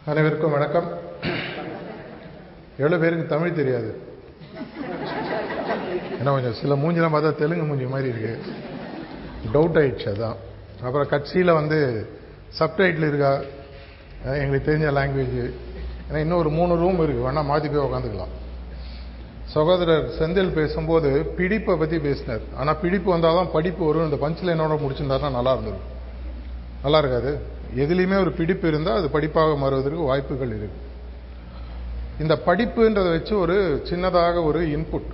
அனைவருக்கும் வணக்கம் எவ்வளோ பேருக்கு தமிழ் தெரியாது என்ன கொஞ்சம் சில மூஞ்சிலாம் பார்த்தா தெலுங்கு மூஞ்சி மாதிரி இருக்கு டவுட் ஆயிடுச்சு அதான் அப்புறம் கட்சியில் வந்து சப்டைட்டில் இருக்கா அஹ் எங்களுக்கு தெரிஞ்ச லாங்குவேஜ் ஏன்னா இன்னும் ஒரு மூணு ரூம் இருக்கு வேணா மாற்றி போய் உட்காந்துக்கலாம் சகோதரர் செந்தில் பேசும்போது பிடிப்பை பற்றி பேசினார் ஆனால் பிடிப்பு வந்தால் தான் படிப்பு வரும் இந்த பஞ்சில் என்னோட முடிச்சிருந்தாருன்னா நல்லா இருந்தது நல்லா இருக்காது எதுலேயுமே ஒரு பிடிப்பு இருந்தால் அது படிப்பாக மாறுவதற்கு வாய்ப்புகள் இருக்கு இந்த படிப்புன்றதை வச்சு ஒரு சின்னதாக ஒரு இன்புட்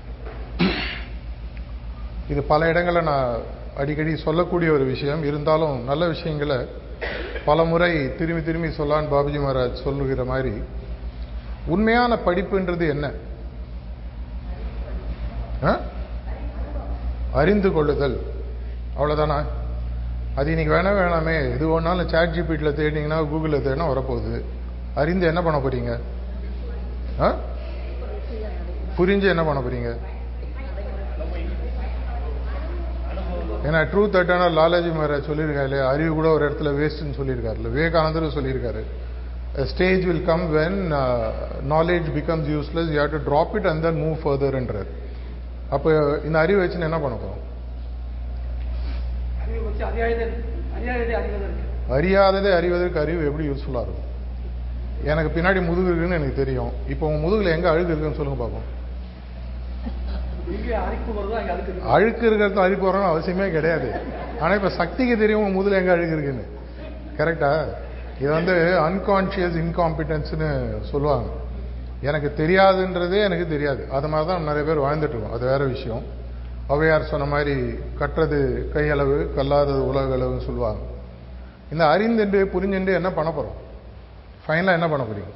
இது பல இடங்களில் நான் அடிக்கடி சொல்லக்கூடிய ஒரு விஷயம் இருந்தாலும் நல்ல விஷயங்களை பல முறை திரும்பி திரும்பி சொல்லான் பாபுஜி மகாராஜ் சொல்லுகிற மாதிரி உண்மையான படிப்புன்றது என்ன ஆ? அறிந்து கொள்ளுதல் அவ்வளவுதானா அது இன்னைக்கு வேணா வேணாமே எது ஒன்றாலும் சேட் ஜிபிட்டியில் தேடினீங்கன்னா கூகுளில் தேடினா வரப்போகுது அறிந்து என்ன பண்ண போறீங்க ஆ? புரிஞ்சு என்ன பண்ண போறீங்க ஏன்னா ட்ரூத் அட்டான லாலாஜி மகாராஜ் சொல்லியிருக்காரு இல்லையா அறிவு கூட ஒரு இடத்துல வேஸ்ட்னு சொல்லியிருக்காருல்ல விவேகானந்தரும் சொல்லியிருக்காரு stage will come when knowledge becomes useless you have to drop it and then move ஃபர்தர்ன்றார் அப்போ இந்த அறிவு வச்சுன்னு என்ன பண்ண போறோம் அறிவு வச்சு அறியாததை அறியாததை அறிவதற்கு அறியாததை அறிவதற்கு அறிவு எப்படி யூஸ்ஃபுல்லாக இருக்கும் எனக்கு பின்னாடி முதுகு இருக்குன்னு எனக்கு தெரியும் இப்போ உங்க முதுகுல எங்க அழுகு இருக்குன்னு சொல்லுங்க பார்ப்போம் எங்கே அரிப்பு வருதோ அங்கே அதுக்கு இருக்கு. அழுக்கு இருக்கிறது அழுக்கு வரணும்னு அவசியமே கிடையாது ஆனா இப்ப சக்திக்கு தெரியும் உங்க முதுகுல எங்க அழுகு இருக்குன்னு கரெக்டா இது வந்து அன்கான்சியஸ் இன்காம்பிட்டன்ஸ்னு சொல்லுவாங்க எனக்கு தெரியாதுன்றதே எனக்கு தெரியாது அது மாதிரி தான் நிறைய பேர் வாழ்ந்துட்டு இருக்கோம் அது வேற விஷயம் ஔவையார் சொன்ன மாதிரி கற்றது கையளவு கல்லாதது உலகளவுன்னு சொல்லுவாங்க இந்த அறிந்துண்டு புரிஞ்சுண்டு என்ன பண்ண போறோம் ஃபைனலாக என்ன பண்ண போறீங்க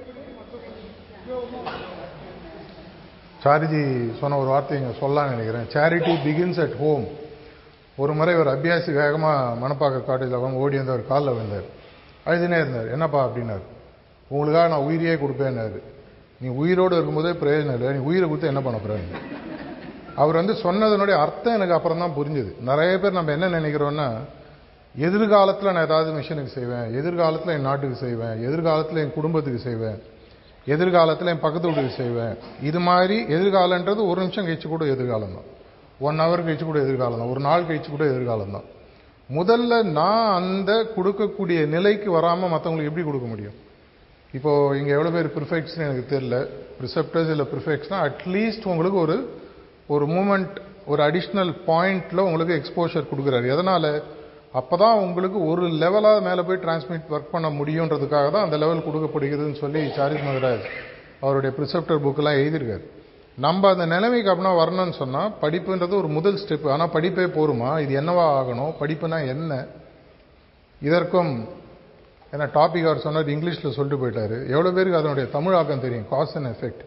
சாரிஜி சொன்ன ஒரு வார்த்தை இங்க சொல்லலாம்னு நினைக்கிறேன் சேரிட்டி பிகின்ஸ் அட் ஹோம் ஒரு முறை ஒரு அபியாசி வேகமா மணப்பாக்க காட்டேஜில் வந்து ஓடி வந்த ஒரு காலில் விழுந்தார் அழுதுனே இருந்தார் என்னப்பா அப்படின்னாரு உங்களுக்காக நான் உயிரையே கொடுப்பேன்னாரு நீ உயிரோடு இருக்கும்போதே பிரயோஜனம் இல்லை நீ உயிரை கொடுத்து என்ன பண்ண போறேன் அவர் வந்து சொன்னதனுடைய அர்த்தம் எனக்கு அப்புறம் தான் புரிஞ்சுது நிறைய பேர் நம்ம என்ன நினைக்கிறோம்னா எதிர்காலத்தில் நான் ஏதாவது மிஷனுக்கு செய்வேன் எதிர்காலத்தில் என் நாட்டுக்கு செய்வேன் எதிர்காலத்தில் என் குடும்பத்துக்கு செய்வேன் எதிர்காலத்தில் என் பக்கத்து வீட்டுக்கு செய்வேன் இது மாதிரி எதிர்காலன்றது ஒரு நிமிஷம் கழிச்சு கூட எதிர்காலம் தான் ஒன் ஹவர் கழிச்சு கூட எதிர்காலம் தான் ஒரு நாள் கழிச்சு கூட எதிர்காலம் தான் முதல்ல நான் அந்த கொடுக்கக்கூடிய நிலைக்கு வராமல் மற்றவங்களுக்கு எப்படி கொடுக்க முடியும் இப்போ இங்க எவ்வளவு பேர் ப்ரிஃபெக்ட்ஸ்னு எனக்கு தெரியல ப்ரிசெப்டர்ஸ் இல்லை ப்ரிஃபெக்ட்ஸ்னா அட்லீஸ்ட் உங்களுக்கு ஒரு ஒரு மூமெண்ட் ஒரு அடிஷ்னல் பாயிண்ட்ல உங்களுக்கு எக்ஸ்போஷர் கொடுக்குறாரு எதனால அப்பதான் உங்களுக்கு ஒரு லெவலா மேல போய் டிரான்ஸ்மிட் ஒர்க் பண்ண முடியுன்றதுக்காக தான் அந்த லெவல் கொடுக்கப்படுகிறதுன்னு சொல்லி சாரிஸ் மகராஜ் அவருடைய ப்ரிசெப்டர் புக்கெல்லாம் எழுதியிருக்காரு நம்ம அந்த நிலைமைக்கு அப்படின்னா வரணும்னு சொன்னா படிப்புன்றது ஒரு முதல் ஸ்டெப் ஆனா படிப்பே போருமா இது என்னவா ஆகணும் படிப்புனா என்ன இதற்கும் ஏன்னா டாபிக் அவர் சொன்னார் இங்கிலீஷ்ல சொல்லிட்டு போயிட்டாரு எவ்வளவு பேருக்கு அதனுடைய தமிழாக்கம் தெரியும் காஸ் அண்ட் எஃபெக்ட்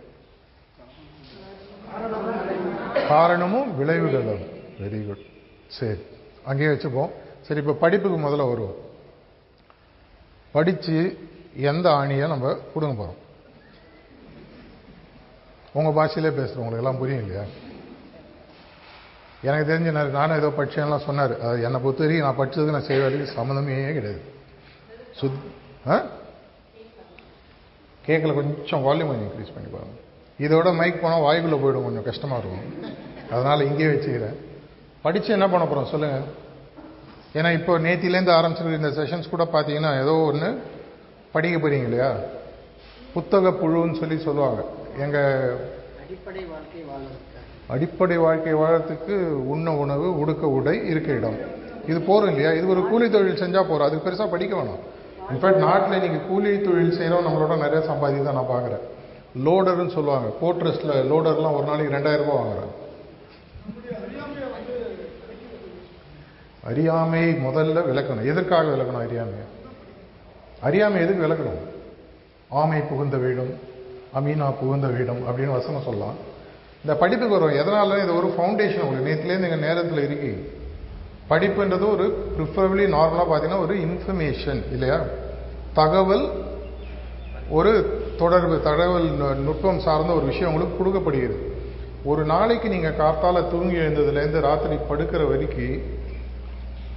காரணமும் விளைவுகளும் வெரி குட் சரி அங்கேயே வச்சுப்போம் சரி இப்போ படிப்புக்கு முதல்ல வருவோம் படிச்சு எந்த ஆணியை நம்ம கொடுங்க போறோம் உங்க பாஷையிலே பேசுறோம் உங்களுக்கு எல்லாம் புரியும் இல்லையா எனக்கு தெரிஞ்ச நேரம் நானும் ஏதோ படிச்சேன்லாம் சொன்னார் அது என்னை பொறுத்த வரைக்கும் நான் படிச்சதுக்கு நான் செய்ய வேலைக்கு சம்மந்தமே கிடையாது சுத் ஆ கேட்கல கொஞ்சம் வால்யூம் கொஞ்சம் இன்க்ரீஸ் பண்ணி பாருங்க இதோட மைக் போனால் வாய்க்குள்ளே போயிடும் கொஞ்சம் கஷ்டமாக இருக்கும் அதனால் இங்கேயே வச்சுக்கிறேன் படித்து என்ன பண்ண போகிறோம் சொல்லுங்கள் ஏன்னா இப்போ நேத்திலேருந்து ஆரம்பிச்சிருக்கிற இந்த செஷன்ஸ் கூட பார்த்தீங்கன்னா ஏதோ ஒன்று படிக்க போறீங்க இல்லையா புத்தக புழுன்னு சொல்லி சொல்லுவாங்க எங்கள் அடிப்படை வாழ்க்கை வாழ்வதற்காக அடிப்படை வாழ்க்கை வாழறதுக்கு உண்ண உணவு உடுக்க உடை இருக்க இடம் இது போறோம் இல்லையா இது ஒரு கூலி தொழில் செஞ்சா போறோம் அதுக்கு பெருசா படிக்க வேணாம் இன்ஃபேக்ட் நாட்டில் இன்னைக்கு கூலி தொழில் செய்யறோம் நம்மளோட நிறைய சம்பாதி தான் நான் பார்க்குறேன் லோடர்னு சொல்லுவாங்க போர்ட்ரஸ்ட்ல லோடர்லாம் ஒரு நாளைக்கு ரெண்டாயிரம் ரூபாய் வாங்குறாங்க அறியாமை முதல்ல விளக்கணும் எதற்காக விளக்கணும் அறியாமை அறியாமை எதுக்கு விளக்கணும் ஆமை புகுந்த வீடும் அமீனா புகுந்த வீடும் அப்படின்னு வசனம் சொல்லலாம் இந்த படிப்புக்கு வரும் எதனால இது ஒரு ஃபவுண்டேஷன் உங்களுக்கு நேற்றுலேருந்து எங்கள் நேரத்தில் இருக்கு படிப்புன்றது ஒரு ப்ரிஃபரபிளி நார்மலாக பார்த்தீங்கன்னா ஒரு இன்ஃபர்மேஷன் இல்லையா தகவல் ஒரு தொடர்பு தகவல் நு- நுட்பம் சார்ந்த ஒரு விஷயம் உங்களுக்கு கொடுக்கப்படுகிறது ஒரு நாளைக்கு நீங்கள் காத்தால தூங்கி எழுந்ததுலேருந்து ராத்திரி படுக்கிற வரைக்கும்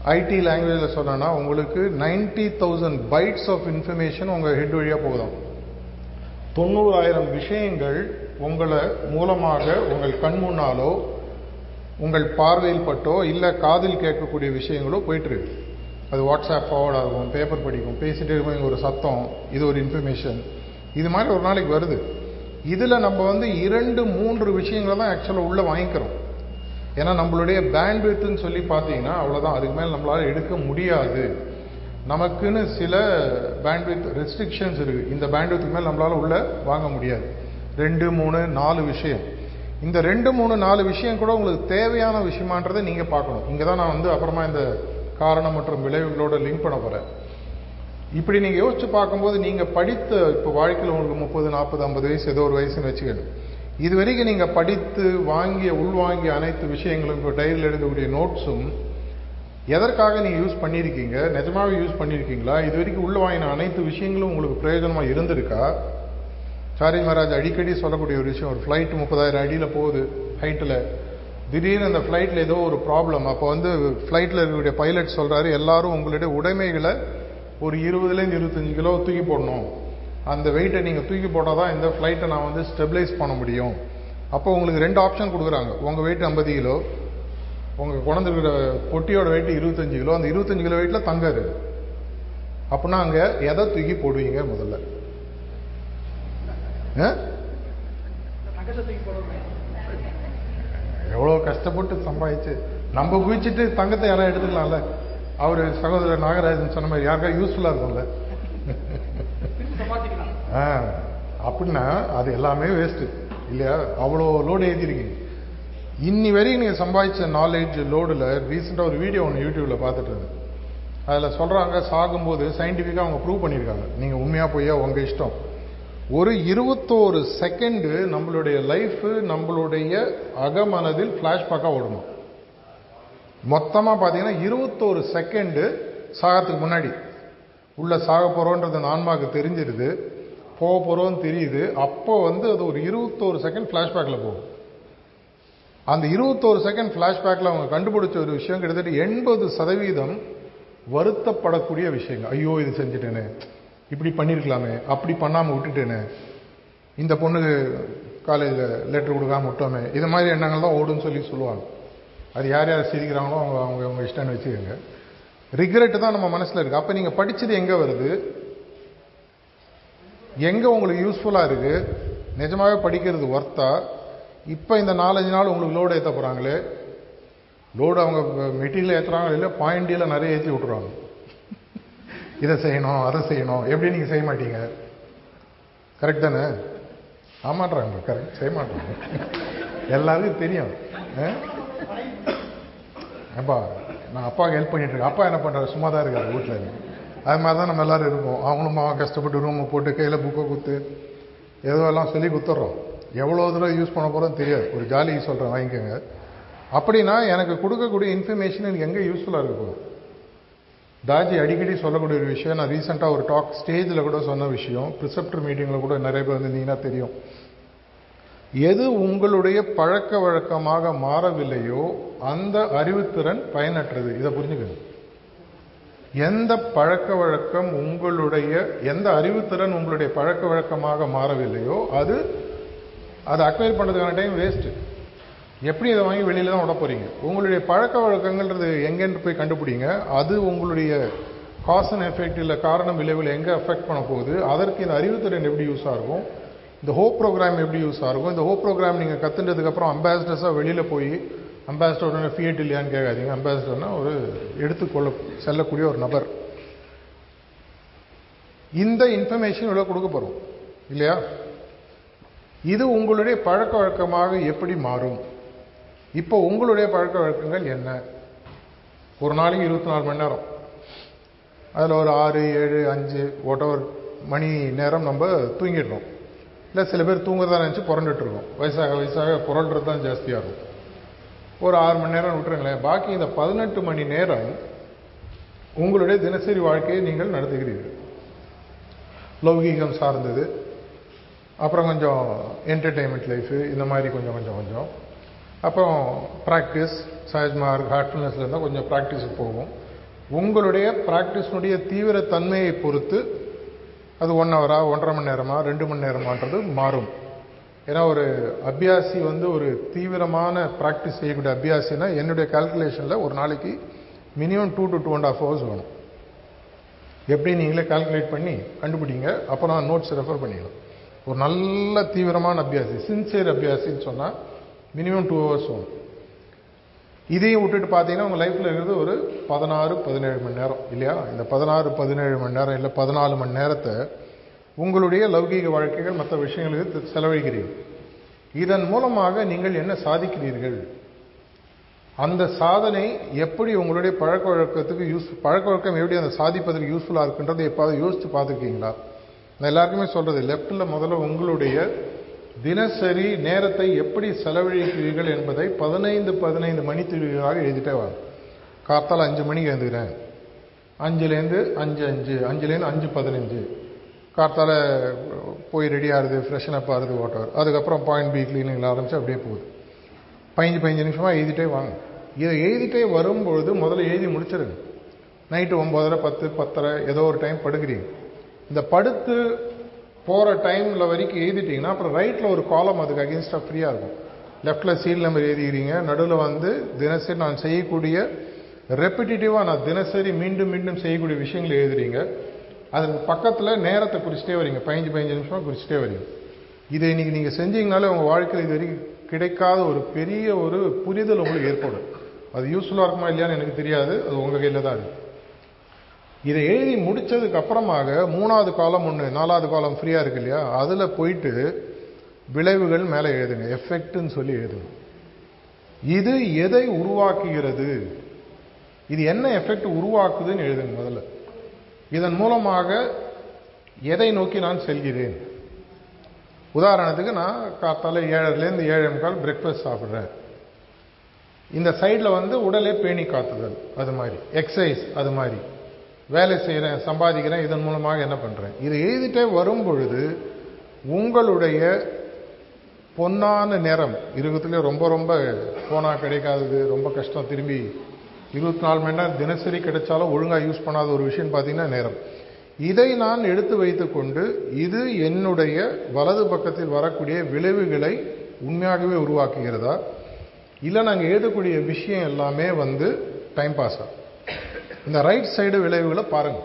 ஐடி லாங்குவேஜில் சொன்னோன்னா உங்களுக்கு ninety thousand bytes of information உங்கள் ஹெட் வழியாக போகுதாம் தொண்ணூறாயிரம் விஷயங்கள் உங்களை மூலமாக உங்கள் கண் முன்னாலோ உங்கள் பார்வையில் பட்டோ இல்லை காதில் கேட்கக்கூடிய விஷயங்களோ போயிட்டு இருக்கு அது வாட்ஸ்அப் ஃபார்வர்ட் ஆகும் பேப்பர் படிக்கும் பேசிட்டே இருக்கும் இங்க ஒரு சத்தம் இது ஒரு இன்ஃபர்மேஷன் இது மாதிரி ஒரு நாளைக்கு வருது இதில் நம்ம வந்து இரண்டு மூன்று விஷயங்களை தான் ஆக்சுவலாக உள்ளே வாங்கிக்கிறோம் ஏன்னா நம்மளுடைய பேண்ட்வித்துன்னு சொல்லி பார்த்தீங்கன்னா அவ்வளோதான் அதுக்கு மேலே நம்மளால் எடுக்க முடியாது நமக்குன்னு சில பேண்ட்வித் ரெஸ்ட்ரிக்ஷன்ஸ் இருக்குது இந்த பேண்ட்வித்துக்கு மேலே நம்மளால் உள்ள வாங்க முடியாது ரெண்டு மூணு நாலு விஷயம் இந்த ரெண்டு மூணு நாலு விஷயம் கூட உங்களுக்கு தேவையான விஷயமான்றதை நீங்கள் பார்க்கணும் இங்கே தான் நான் வந்து அப்புறமா இந்த காரணம் மற்றும் விளைவுகளோட லிங்க் பண்ண போகிறேன் இப்படி நீங்கள் யோசிச்சு பார்க்கும்போது நீங்கள் படித்த இப்போ வாழ்க்கையில் உங்களுக்கு முப்பது நாற்பது ஐம்பது வயசு ஏதோ ஒரு வயசுன்னு வச்சுக்கணும் இது வரைக்கும் நீங்கள் படித்து வாங்கிய உள்வாங்கிய அனைத்து விஷயங்களும் இப்போ டைரியில் எழுதக்கூடிய நோட்ஸும் எதற்காக நீங்கள் யூஸ் பண்ணியிருக்கீங்க நிஜமாவே யூஸ் பண்ணியிருக்கீங்களா இது வரைக்கும் உள்ள வாங்கின அனைத்து விஷயங்களும் உங்களுக்கு பிரயோஜனமாக இருந்திருக்கா சாரி மகாராஜ் அடிக்கடி சொல்லக்கூடிய ஒரு விஷயம் ஒரு ஃப்ளைட் முப்பதாயிரம் அடியில் போகுது ஹைட்டில் திடீர்னு அந்த ஃப்ளைட்டில் ஏதோ ஒரு ப்ராப்ளம் அப்போ வந்து ஃப்ளைட்டில் இருக்கக்கூடிய பைலட் சொல்கிறாரு எல்லாரும் உங்களுடைய உடைமைகளை ஒரு இருபதுலேருந்து இருபத்தஞ்சு கிலோ தூக்கி போடணும் அந்த வெயிட்டை நீங்கள் தூக்கி போட்டால் தான் இந்த ஃப்ளைட்டை நான் வந்து ஸ்டெபிளைஸ் பண்ண முடியும் அப்போ உங்களுக்கு ரெண்டு ஆப்ஷன் கொடுக்குறாங்க உங்கள் வெயிட் ஐம்பது கிலோ உங்கள் குழந்தைகிற பொட்டியோட வெயிட் இருபத்தஞ்சு கிலோ அந்த இருபத்தஞ்சு கிலோ வெயிட்டில் தங்காரு அப்படின்னா அங்கே எதை தூக்கி போடுவீங்க முதல்ல ஆ? தங்கத்தை தூக்கி போடுவோமே எவ்வளோ கஷ்டப்பட்டு சம்பாதிச்சு நம்ம குவிச்சிட்டு தங்கத்தை யாராவது எடுத்துக்கலாம்ல அவர் சகோதரர் நாகராஜன் சொன்ன மாதிரி யாருக்கா யூஸ்ஃபுல்லாக இருக்கும்ல திருப்பி சம்பாதிக்கலாம் ஆ அப்படின்னா அது எல்லாமே வேஸ்ட்டு இல்லையா அவ்வளோ லோடு ஏற்றிருக்கீங்க இன்னி வரைக்கும் நீங்கள் சம்பாதிச்ச நாலேஜ் லோடில் ரீசெண்டாக ஒரு வீடியோ ஒன்று யூடியூப்பில் பார்த்துட்டு இருந்தேன் அதில் சொல்கிறாங்க சாகும்போது சயின்டிஃபிக்காக அவங்க ப்ரூவ் பண்ணியிருக்காங்க நீங்கள் உண்மையாக பொய்யா உங்கள் இஷ்டம் ஒரு இருபத்தோரு செகண்டு நம்மளுடைய லைஃப் நம்மளுடைய அகமனதில் ஃப்ளாஷ்பேக்காக ஓடணும் மொத்தமாக பார்த்தீங்கன்னா இருபத்தோரு செகண்டு சாகத்துக்கு முன்னாடி உள்ள சாக போகிறோன்றது அந்த ஆன்மாவுக்கு தெரிஞ்சிருது போக போகிறோன்னு தெரியுது அப்போ வந்து அது ஒரு இருபத்தோரு செகண்ட் ஃப்ளாஷ்பேக்கில் போகும் அந்த இருபத்தோரு செகண்ட் ஃப்ளாஷ்பேக்கில் அவங்க கண்டுபிடிச்ச ஒரு விஷயம் கிட்டத்தட்ட எண்பது சதவீதம் வருத்தப்படக்கூடிய விஷயங்கள் ஐயோ இது செஞ்சுட்டேனே இப்படி பண்ணியிருக்கலாமே அப்படி பண்ணாமல் விட்டுட்டேனே இந்த பொண்ணுக்கு காலேஜில் லெட்டர் கொடுக்காம விட்டோமே இது மாதிரி எண்ணங்கள் தான் ஓடுன்னு சொல்லி சொல்லுவாங்க அது யார் யார் சிரிக்கிறாங்களோ அவங்க அவங்க அவங்க இஷ்டம்னு வச்சுக்கோங்க ரிக்ரெட் தான் நம்ம மனசில் இருக்குது அப்போ நீங்கள் படித்தது எங்கே வருது எங்கே உங்களுக்கு யூஸ்ஃபுல்லாக இருக்குது நிஜமாவே படிக்கிறது ஒர்த்தா இப்போ இந்த நாலஞ்சு நாள் உங்களுக்கு லோடு ஏற்ற போகிறாங்களே லோடு அவங்க மெட்டீரியல் ஏற்றுறாங்க இல்லை பாயிண்டியில் நிறைய ஏற்றி விட்ருவாங்க இதை செய்யணும் அதை செய்யணும் எப்படி நீங்கள் செய்ய மாட்டீங்க கரெக்ட் தானே ஆமான்றாங்க கரெக்ட் செய்ய மாட்டாங்க எல்லாருக்கும் தெரியும் ஆ? அப்பா நான் அப்பாவுக்கு ஹெல்ப் பண்ணிட்டு இருக்கேன் அப்பா என்ன பண்ணுறாரு சும்மா தான் இருக்காரு வீட்டில் அது மாதிரி தான் நம்ம எல்லாரும் இருக்கோம் அவங்களும் மாவன் கஷ்டப்பட்டு ரூமை போட்டு கையில் புக்கை குத்து ஏதோ எல்லாம் சொல்லி குத்துறோம் எவ்வளோ தூரம் யூஸ் பண்ண போகிறோம் தெரியாது ஒரு ஜாலிக்கு சொல்கிறேன் வாங்கிக்கோங்க அப்படின்னா எனக்கு கொடுக்கக்கூடிய இன்ஃபர்மேஷன் எனக்கு எங்கே யூஸ்ஃபுல்லாக இருக்க போகுது தாஜி அடிக்கடி சொல்லக்கூடிய ஒரு விஷயம் நான் ரீசெண்டாக ஒரு டாக் ஸ்டேஜில் கூட சொன்ன விஷயம் ப்ரிசெப்டர் மீட்டிங்கில் கூட நிறைய பேர் வந்திருந்தீங்கன்னா தெரியும் எது உங்களுடைய பழக்க வழக்கமாக மாறவில்லையோ அந்த அறிவுத்திறன் பயனற்றது இதை புரிஞ்சுக்கணும் எந்த பழக்க வழக்கம் உங்களுடைய எந்த அறிவுத்திறன் உங்களுடைய பழக்க வழக்கமாக மாறவில்லையோ அது அதை அக்வயர் பண்ணுறதுக்கான டைம் வேஸ்ட்டு எப்படி இதை வாங்கி வெளியில தான் விட போறீங்க உங்களுடைய பழக்க வழக்கங்கள்ன்றது எங்கேன்னு போய் கண்டுபிடிங்க அது உங்களுடைய காஸ் அண்ட் எஃபெக்ட் இல்லை காரணம் விளைவில் எங்கே அஃபெக்ட் பண்ண போகுது அதற்கு இந்த அறிவுத்திறன் எப்படி யூஸாக இருக்கும் இந்த ஹோப் ப்ரோக்ராம் எப்படி யூஸாக இருக்கும் இந்த ஹோப் ப்ரோக்ராம் நீங்கள் கற்றுன்றதுக்கப்புறம் அம்பாசிடர்ஸாக வெளியில் போய் அம்பாசிடர் ஃபியட் இல்லையான்னு கேட்காதீங்க அம்பாசிடர்னா ஒரு எடுத்துக்கொள்ள செல்லக்கூடிய ஒரு நபர் இந்த இன்ஃபர்மேஷன் இவ்வளோ கொடுக்க போகிறோம் இல்லையா இது உங்களுடைய பழக்க வழக்கமாக எப்படி மாறும் இப்போ உங்களுடைய பழக்க வழக்கங்கள் என்ன ஒரு நாளைக்கு இருபத்தி நாலு மணி நேரம் அதில் ஒரு ஆறு ஏழு அஞ்சு ஒட்டவர் மணி நேரம் நம்ம தூங்கிடுறோம் இல்லை சில பேர் தூங்குறதா நினச்சி புரண்டுட்டு இருக்கோம் வயசாக வயசாக புரள்றது தான் ஜாஸ்தியாக இருக்கும் ஒரு ஆறு மணி நேரம் விட்டுருங்களேன் பாக்கி இந்த பதினெட்டு மணி நேரம் உங்களுடைய தினசரி வாழ்க்கையை நீங்கள் நடத்துகிறீர்கள் லௌகீகம் சார்ந்தது அப்புறம் கொஞ்சம் என்டர்டெயின்மெண்ட் லைஃபு இந்த மாதிரி கொஞ்சம் கொஞ்சம் கொஞ்சம் அப்புறம் ப்ராக்டிஸ் சஹஜ் மார்க் ஹார்ட்ஃபுல்னஸ்ல இருந்தால் கொஞ்சம் ப்ராக்டிஸுக்கு போகும் உங்களுடைய பிராக்டிஸ்னுடைய தீவிர தன்மையை பொறுத்து அது ஒன் ஹவரா ஒன்றரை மணி நேரமா ரெண்டு மணி நேரமான்றது மாறும் ஏன்னா ஒரு அபியாசி வந்து ஒரு தீவிரமான ப்ராக்டிஸ் செய்யக்கூடிய அபியாசினா என்னுடைய கால்குலேஷனில் ஒரு நாளைக்கு minimum two to two and half hours வேணும் எப்படி நீங்களே கால்குலேட் பண்ணி கண்டுபிடிங்க அப்போ நான் நோட்ஸ் ரெஃபர் பண்ணிக்கலாம் ஒரு நல்ல தீவிரமான அபியாசி சின்சியர் அபியாசின்னு சொன்னால் மினிமம் டூ ஹவர்ஸ் வேணும் இதையும் விட்டுட்டு பார்த்தீங்கன்னா உங்கள் லைஃப்பில் இருக்கிறது ஒரு பதினாறு பதினேழு மணி நேரம் இல்லையா இந்த பதினாறு பதினேழு மணி நேரம் இல்லை பதினாலு மணி நேரத்தை உங்களுடைய லௌகீக வாழ்க்கைகள் மற்ற விஷயங்களுக்கு செலவழிக்கிறீர்கள் இதன் மூலமாக நீங்கள் என்ன சாதிக்கிறீர்கள் அந்த சாதனை எப்படி உங்களுடைய பழக்க வழக்கத்துக்கு யூஸ் பழக்க வழக்கம் எப்படி அந்த சாதிப்பதற்கு யூஸ்ஃபுல்லாக இருக்குன்றதை எப்பாவது யோசித்து பார்த்துருக்கீங்களா நான் எல்லாருக்குமே சொல்கிறது லெஃப்டில் முதல்ல உங்களுடைய தினசரி நேரத்தை எப்படி செலவழிக்கிறீர்கள் என்பதை பதினைந்து பதினைந்து மணித்துளிகளாக எழுதிட்டே வாங்க காத்தால் அஞ்சு மணிக்கு எழுந்துக்கிறேன் அஞ்சுலேருந்து அஞ்சு அஞ்சு அஞ்சுலேருந்து அஞ்சு பதினஞ்சு காத்தால் போய் ரெடி ஆகுது ஃப்ரெஷன் அப் ஆகுது ஓட்டர் அதுக்கப்புறம் பாயிண்ட் பி கிளீனிங்கில் ஆரம்பித்து அப்படியே போகுது பதினஞ்சு பதினஞ்சு நிமிஷமாக எழுதிட்டே வாங்க இதை எழுதிட்டே வரும்பொழுது முதல்ல எழுதி முடிச்சிருங்க நைட்டு ஒம்போதரை பத்து பத்தரை ஏதோ ஒரு டைம் படுக்கிறீங்க இந்த படுத்து போகிற டைமில் வரைக்கும் எழுதிட்டிங்கன்னா அப்புறம் ரைட்டில் ஒரு காலம் அதுக்கு அகேன்ஸ்டாக ஃப்ரீயாக இருக்கும் லெஃப்டில் சீல் நம்பர் எழுதிக்கிறீங்க நடுவில் வந்து தினசரி நான் செய்யக்கூடிய ரெப்பிட்டேட்டிவாக நான் தினசரி மீண்டும் மீண்டும் செய்யக்கூடிய விஷயங்களை எழுதுறீங்க அதுக்கு பக்கத்தில் நேரத்தை குறிச்சிட்டே வரீங்க பதினஞ்சு பதினஞ்சு நிமிஷமாக குறிச்சிட்டே வரீங்க இதை இன்னைக்கு நீங்கள் செஞ்சீங்கனாலே உங்கள் வாழ்க்கையில் இது வரைக்கும் கிடைக்காத ஒரு பெரிய ஒரு புரிதல் உங்களுக்கு ஏற்படும் அது யூஸ்ஃபுல்லாக இருக்குமா இல்லையான்னு எனக்கு தெரியாது அது உங்கள் கையில் தான் இருக்கு இதை எழுதி முடிச்சதுக்கு அப்புறமாக மூணாவது காலம் ஒன்று நாலாவது காலம் ஃப்ரீயாக இருக்கு இல்லையா அதில் போயிட்டு விளைவுகள் மேலே எழுதுங்க எஃபெக்ட்னு சொல்லி எழுதுங்க இது எதை உருவாக்குகிறது இது என்ன எஃபெக்ட் உருவாக்குதுன்னு எழுதுங்க முதல்ல இதன் மூலமாக எதை நோக்கி நான் செல்கிறேன் உதாரணத்துக்கு நான் காத்தால ஏழரைலேருந்து ஏழே முக்கால் பிரேக்ஃபாஸ்ட் சாப்பிட்றேன் இந்த சைடில் வந்து உடலை பேணி காத்துதல் அது மாதிரி எக்ஸசைஸ் அது மாதிரி வேலை செய்கிறேன் சம்பாதிக்கிறேன் இதன் மூலமாக என்ன பண்ணுறேன் இதை எழுதிட்டே வரும் பொழுது உங்களுடைய பொன்னான நேரம் இருக்கிறதுலே ரொம்ப ரொம்ப போனால் கிடைக்காதது ரொம்ப கஷ்டம் திரும்பி இருபத்தி நாலு மணி நேரம் தினசரி கிடைச்சாலும் ஒழுங்காக யூஸ் பண்ணாத ஒரு விஷயம் பார்த்தீங்கன்னா நேரம் இதை நான் எடுத்து வைத்துக்கொண்டு இது என்னுடைய வலது பக்கத்தில் வரக்கூடிய விளைவுகளை உண்மையாகவே உருவாக்குகிறதா இல்லை நாங்கள் எழுதக்கூடிய விஷயம் எல்லாமே வந்து டைம் பாஸா இந்த ரைட் சைடு விளைவுகளை பாருங்கள்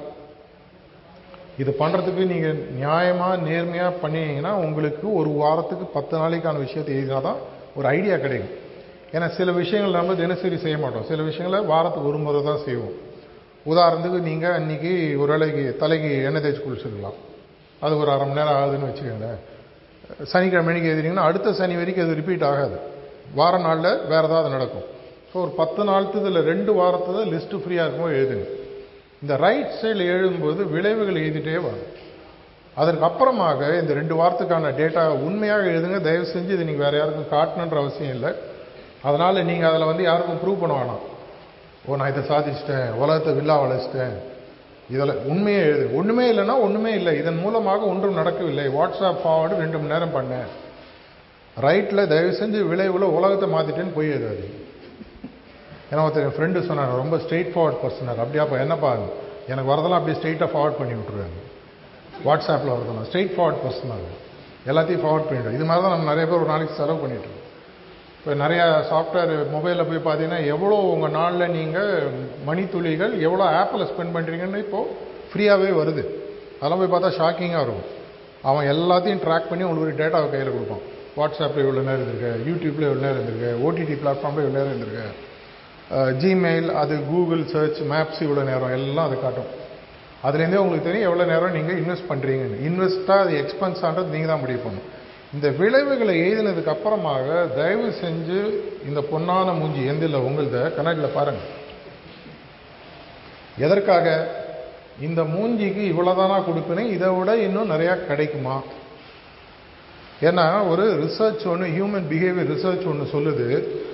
இது பண்ணுறதுக்கு நீங்கள் நியாயமாக நேர்மையாக பண்ணினீங்கன்னா உங்களுக்கு ஒரு வாரத்துக்கு பத்து நாளைக்கான விஷயத்தை எழுதினா தான் ஒரு ஐடியா கிடைக்கும் ஏன்னா சில விஷயங்கள் நம்ம தினசரி செய்ய மாட்டோம் சில விஷயங்களை வாரத்துக்கு ஒரு முறை தான் செய்வோம் உதாரணத்துக்கு நீங்கள் அன்றைக்கி ஒரு வேளைக்கு தலைக்கு எண்ணெய் தேய்ச்சி குளிச்சிருக்கலாம் அது ஒரு அரை மணி நேரம் ஆகுதுன்னு வச்சுக்கோங்களேன் சனிக்கிழமை மணிக்கு எழுதினீங்கன்னா அடுத்த சனி வரைக்கும் அது ரிப்பீட் ஆகாது வார நாளில் வேறு ஏதாவது நடக்கும் ஸோ ஒரு பத்து நாளுக்கு இதில் ரெண்டு வாரத்து தான் லிஸ்ட்டு ஃப்ரீயாக இருக்கும்போது எழுதுங்க இந்த ரைட் சைடில் எழுதும்போது விளைவுகள் எழுதிட்டே வாங்க அதற்கு அப்புறமாக இந்த ரெண்டு வாரத்துக்கான டேட்டா உண்மையாக எழுதுங்க தயவு செஞ்சு இது நீங்கள் வேறு யாருக்கும் காட்டணுன்ற அவசியம் இல்லை அதனால் நீங்கள் அதில் வந்து யாருக்கும் ப்ரூவ் பண்ண வேணாம் ஓ நான் இதை சாதிச்சிட்டேன் உலகத்தை வில்லா வளைச்சிட்டேன் இதில் உண்மையே எழுது ஒன்றுமே இல்லைன்னா ஒன்றுமே இல்லை இதன் மூலமாக ஒன்றும் நடக்கவில்லை வாட்ஸ்அப் ஃபார்வர்டு ரெண்டு மணி நேரம் பண்ணேன் ரைட்டில் தயவு செஞ்சு விளைவில் உலகத்தை மாற்றிட்டேன்னு போய் எழுதாது ஏன்னா ஒருத்தர் என் ஃப்ரெண்டு சொன்னார் ரொம்ப ஸ்ட்ரெயிட் ஃபார்வர்ட் பர்சனார் அப்படியாப்பா என்னப்பா எனக்கு வரதெல்லாம் அப்படியே ஸ்ட்ரெயிட்டாக ஃபார்வர்ட் பண்ணி விட்ருவாங்க வாட்ஸ்அப்பில் வரதெல்லாம் ஸ்ட்ரெயிட் ஃபார்வர்ட் பர்சனாக எல்லாத்தையும் ஃபார்வர்ட் பண்ணிவிடும் இது மாதிரி தான் நம்ம நிறைய பேர் ஒரு நாளைக்கு செலவு பண்ணிட்டு இருக்கோம் இப்போ நிறையா சாஃப்ட்வேர் மொபைலில் போய் பார்த்தீங்கன்னா எவ்வளோ உங்கள் நாளில் நீங்கள் மணித்துளிகள் எவ்வளோ ஆப்பில் ஸ்பெண்ட் பண்ணுறீங்கன்னு இப்போது ஃப்ரீயாகவே வருது அதெல்லாம் போய் பார்த்தா ஷாக்கிங்காக இருக்கும் அவன் எல்லாத்தையும் ட்ராக் பண்ணி உங்களுக்கு ஒரு டேட்டாவை கையில் கொடுப்பான் வாட்ஸ்அப்பில் இவ்வளோ நேரம் இருந்திருக்கு யூடியூப்பில் இவ்வளோ நேரம் இருந்திருக்கு ஓடிடி பிளாட்ஃபார்மில் இவ்வளோ நேரம் இருந்திருக்கு ஜிமெயில் அது கூகுள் சர்ச் மேப்ஸ் இவ்வளோ நேரம் எல்லாம் அது காட்டும் அதுலேருந்தே உங்களுக்கு தெரியும் எவ்வளோ நேரம் நீங்கள் இன்வெஸ்ட் பண்ணுறீங்கன்னு இன்வெஸ்ட்டாக அது எக்ஸ்பென்ஸான்றது நீங்கள் தான் முடிவு பண்ணணும் இந்த விளைவுகளை எழுதினதுக்கு அப்புறமாக தயவு செஞ்சு இந்த பொன்னான மூஞ்சி எந்தில் உங்களத கண்ணாடியில் பாருங்கள் எதற்காக இந்த மூஞ்சிக்கு இவ்வளோதானா கொடுப்பேன் இதை விட இன்னும் நிறையா கிடைக்குமா ஏன்னா ஒரு ரிசர்ச் ஒன்று ஹியூமன் பிஹேவியர் ரிசர்ச் ஒன்று சொல்லுது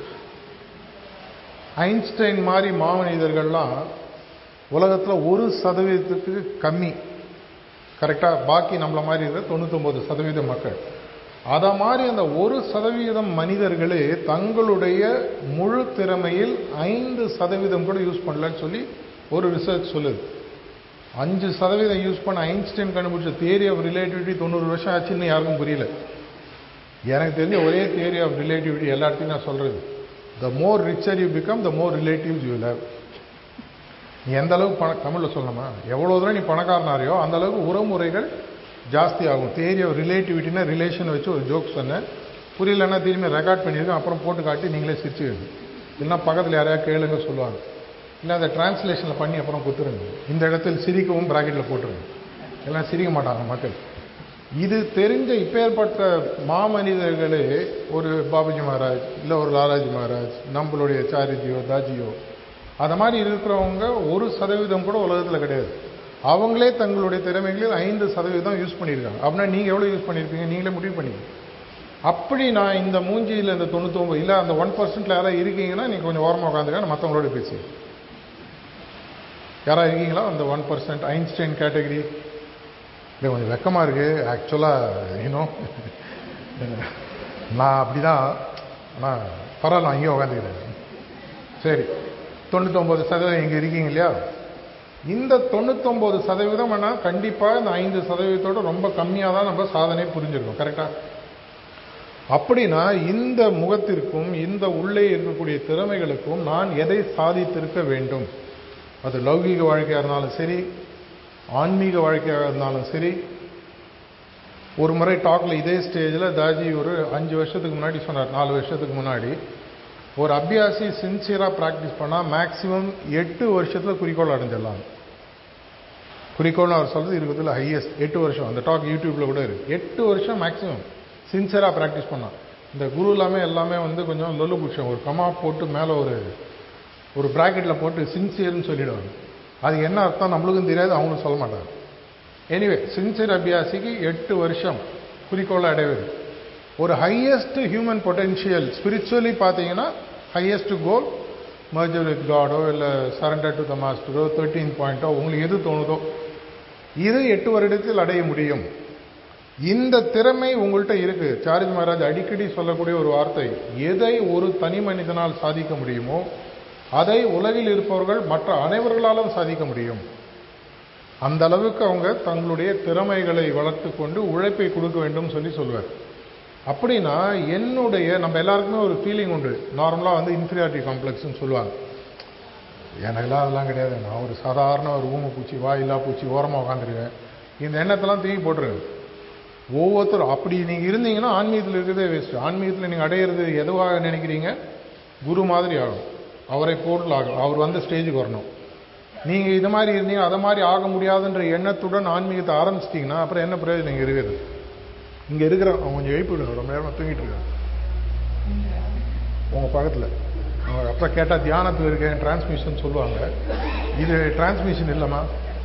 ஐன்ஸ்டைன் மாதிரி மாமனிதர்கள்லாம் உலகத்தில் ஒரு சதவீதத்துக்கு கம்மி கரெக்டாக பாக்கி நம்மளை மாதிரி இருக்கிற தொண்ணூத்தொம்பது சதவீத மக்கள் அதை மாதிரி அந்த ஒரு சதவீதம் மனிதர்களே தங்களுடைய முழு திறமையில் ஐந்து சதவீதம் கூட யூஸ் பண்ணலன்னு சொல்லி ஒரு ரிசர்ச் சொல்லுது அஞ்சு சதவீதம் யூஸ் பண்ண ஐன்ஸ்டைன் கண்டுபிடிச்ச தியரி ஆஃப் ரிலேட்டிவிட்டி தொண்ணூறு வருஷம் ஆச்சுன்னு யாருக்கும் புரியல எனக்கு தெரிஞ்ச ஒரே தியரி ஆஃப் ரிலேட்டிவிட்டி எல்லா இடத்தையும் நான் சொல்றது the more richer you become the more relatives you have நீ எந்த அளவுக்கு பண தமிழில் சொல்லணுமா எவ்வளோ தூரம் நீ பணக்காரனாரியோ அந்த அளவுக்கு உறவுமுறைகள் ஜாஸ்தி ஆகும் தேரி ஆஃப் ரிலேட்டிவிட்டினா ரிலேஷன் வச்சு ஒரு ஜோக் சொன்னேன் புரியலன்னா திரும்பி ரெக்கார்ட் பண்ணியிருக்கேன் அப்புறம் போட்டு காட்டி நீங்களே சிரிச்சுக்கணும் இல்லைன்னா பக்கத்தில் யாரையாவது கேளுங்க சொல்லுவாங்க இல்லை அதை டிரான்ஸ்லேஷனில் பண்ணி அப்புறம் கொடுத்துருங்க இந்த இடத்தில் சிரிக்கவும் ப்ராக்கெட்டில் போட்டுருங்க எல்லாம் சிரிக்க மாட்டாங்க மக்கள் இது தெரிஞ்ச இப்பேற்பட்ட மாமனிதர்களே ஒரு பாபுஜி மகாராஜ் இல்லை ஒரு லாலாஜி மகாராஜ் நம்மளுடைய சாரிஜியோ தாஜியோ அந்த மாதிரி இருக்கிறவங்க ஒரு சதவீதம் கூட உலகத்தில் கிடையாது அவங்களே தங்களுடைய திறமைகளில் ஐந்து சதவீதம் யூஸ் பண்ணியிருக்காங்க அப்படின்னா நீங்கள் எவ்வளோ யூஸ் பண்ணியிருப்பீங்க நீங்களே முடிவு பண்ணிக்கங்க அப்படி நான் இந்த மூஞ்சியில் இந்த தொண்ணூத்தொம்பது இல்லை அந்த ஒன் பர்சன்ட்ல யாராவது இருக்கீங்கன்னா நீங்கள் கொஞ்சம் ஓரமாக உட்காந்துக்க நான் மற்றவங்களோட பேசி யாராவது இருக்கீங்களா அந்த ஒன் பர்சன்ட் ஐன்ஸ்டைன் கேட்டகரி இல்லை கொஞ்சம் வெக்கமாக இருக்குது ஆக்சுவலாக இன்னும் நான் அப்படி தான் ஆனால் பரவாயில்ல நான் இங்கே உட்காந்துக்கிறேன் சரி தொண்ணூத்தொம்பது சதவீதம் இங்கே இருக்கீங்க இல்லையா இந்த தொண்ணூத்தொம்பது சதவீதம் ஆனால் கண்டிப்பாக இந்த ஐந்து சதவீதத்தோட ரொம்ப கம்மியாக தான் நம்ம சாதனை புரிஞ்சிருக்கோம் கரெக்டாக அப்படின்னா இந்த முகத்திற்கும் இந்த உள்ளே இருக்கக்கூடிய திறமைகளுக்கும் நான் எதை சாதித்திருக்க வேண்டும் அது லௌகீக வாழ்க்கையாக இருந்தாலும் சரி ஆன்மீக வாழ்க்கையாக இருந்தாலும் சரி ஒரு முறை டாக்ல இதே ஸ்டேஜில் தாஜி ஒரு அஞ்சு வருஷத்துக்கு முன்னாடி சொன்னார் நாலு வருஷத்துக்கு முன்னாடி ஒரு அபியாசி சின்சியராக ப்ராக்டிஸ் பண்ணால் மேக்ஸிமம் எட்டு வருஷத்தில் குறிக்கோள் அடைஞ்சிடலாம் குறிக்கோள்னு அவர் சொல்றது இருக்கிறதுல ஹையஸ்ட் எட்டு வருஷம் அந்த டாக் யூடியூப்ல கூட இருக்கு எட்டு வருஷம் மேக்ஸிமம் சின்சியராக ப்ராக்டிஸ் பண்ணான் இந்த குரு எல்லாமே எல்லாமே வந்து கொஞ்சம் லொல்லு புஷம் ஒரு கமா போட்டு மேலே ஒரு ஒரு ப்ராக்கெட்டில் போட்டு சின்சியர்னு சொல்லிடுவாங்க அது என்ன அர்த்தம் நம்மளுக்கும் தெரியாது அவங்களும் சொல்ல மாட்டாங்க எனிவே சின்சியர் அபியாசிக்கு எட்டு வருஷம் குறிக்கோளை அடைவது ஒரு ஹையஸ்ட் ஹியூமன் பொட்டென்ஷியல் ஸ்பிரிச்சுவலி பார்த்தீங்கன்னா ஹையஸ்ட் கோல் மர்ஜர் வித் காடோ இல்லை சரண்டர் டு த மாஸ்டரோ தேர்ட்டீன் பாயிண்டோ உங்களுக்கு எது தோணுதோ இது எட்டு வருடத்தில் அடைய முடியும் இந்த திறமை உங்கள்கிட்ட இருக்கு சார்ஜ் மகாராஜ் அடிக்கடி சொல்லக்கூடிய ஒரு வார்த்தை எதை ஒரு தனி மனிதனால் சாதிக்க முடியுமோ அதை உலகில் இருப்பவர்கள் மற்ற அனைவர்களாலும் சாதிக்க முடியும் அந்த அளவுக்கு அவங்க தங்களுடைய திறமைகளை வளர்த்து கொண்டு உழைப்பை கொடுக்க வேண்டும் சொல்லி சொல்லுவார் அப்படின்னா என்னுடைய நம்ம எல்லாருக்குமே ஒரு ஃபீலிங் உண்டு நார்மலாக வந்து இன்ஃபீரியாரிட்டி காம்ப்ளெக்ஸ்னு சொல்லுவாங்க எனக்கெல்லாம் அதெல்லாம் கிடையாது நான் ஒரு சாதாரண ஒரு ஊமை பூச்சி வாயிலா பூச்சி ஓரமாக உட்காந்துருக்கேன் இந்த எண்ணத்தெல்லாம் தூக்கி போட்டுருங்க ஒவ்வொருத்தரும் அப்படி நீங்கள் இருந்தீங்கன்னா ஆன்மீகத்தில் இருக்கிறதே வேஸ்ட் ஆன்மீகத்தில் நீங்கள் அடையிறது எதுவாக நினைக்கிறீங்க குரு மாதிரி ஆகும் அவரை போட்டில் ஆகும் அவர் வந்த ஸ்டேஜுக்கு வரணும் நீங்கள் இது மாதிரி இருந்தீங்க அதை மாதிரி ஆக முடியாதுன்ற எண்ணத்துடன் ஆன்மீகத்தை ஆரம்பிச்சிட்டிங்கன்னா அப்புறம் என்ன பிரயோஜனம் இங்கே இருக்குது இங்கே இருக்கிற அவங்க கொஞ்சம் எழுப்பி விடுங்க ரொம்ப நேரமாக தூங்கிட்டு இருக்காங்க உங்கள் பக்கத்தில் அவங்க அப்போ கேட்டால் தியானத்தில் இருக்கேன் டிரான்ஸ்மிஷன் சொல்லுவாங்க இது டிரான்ஸ்மிஷன் இல்லைம்மா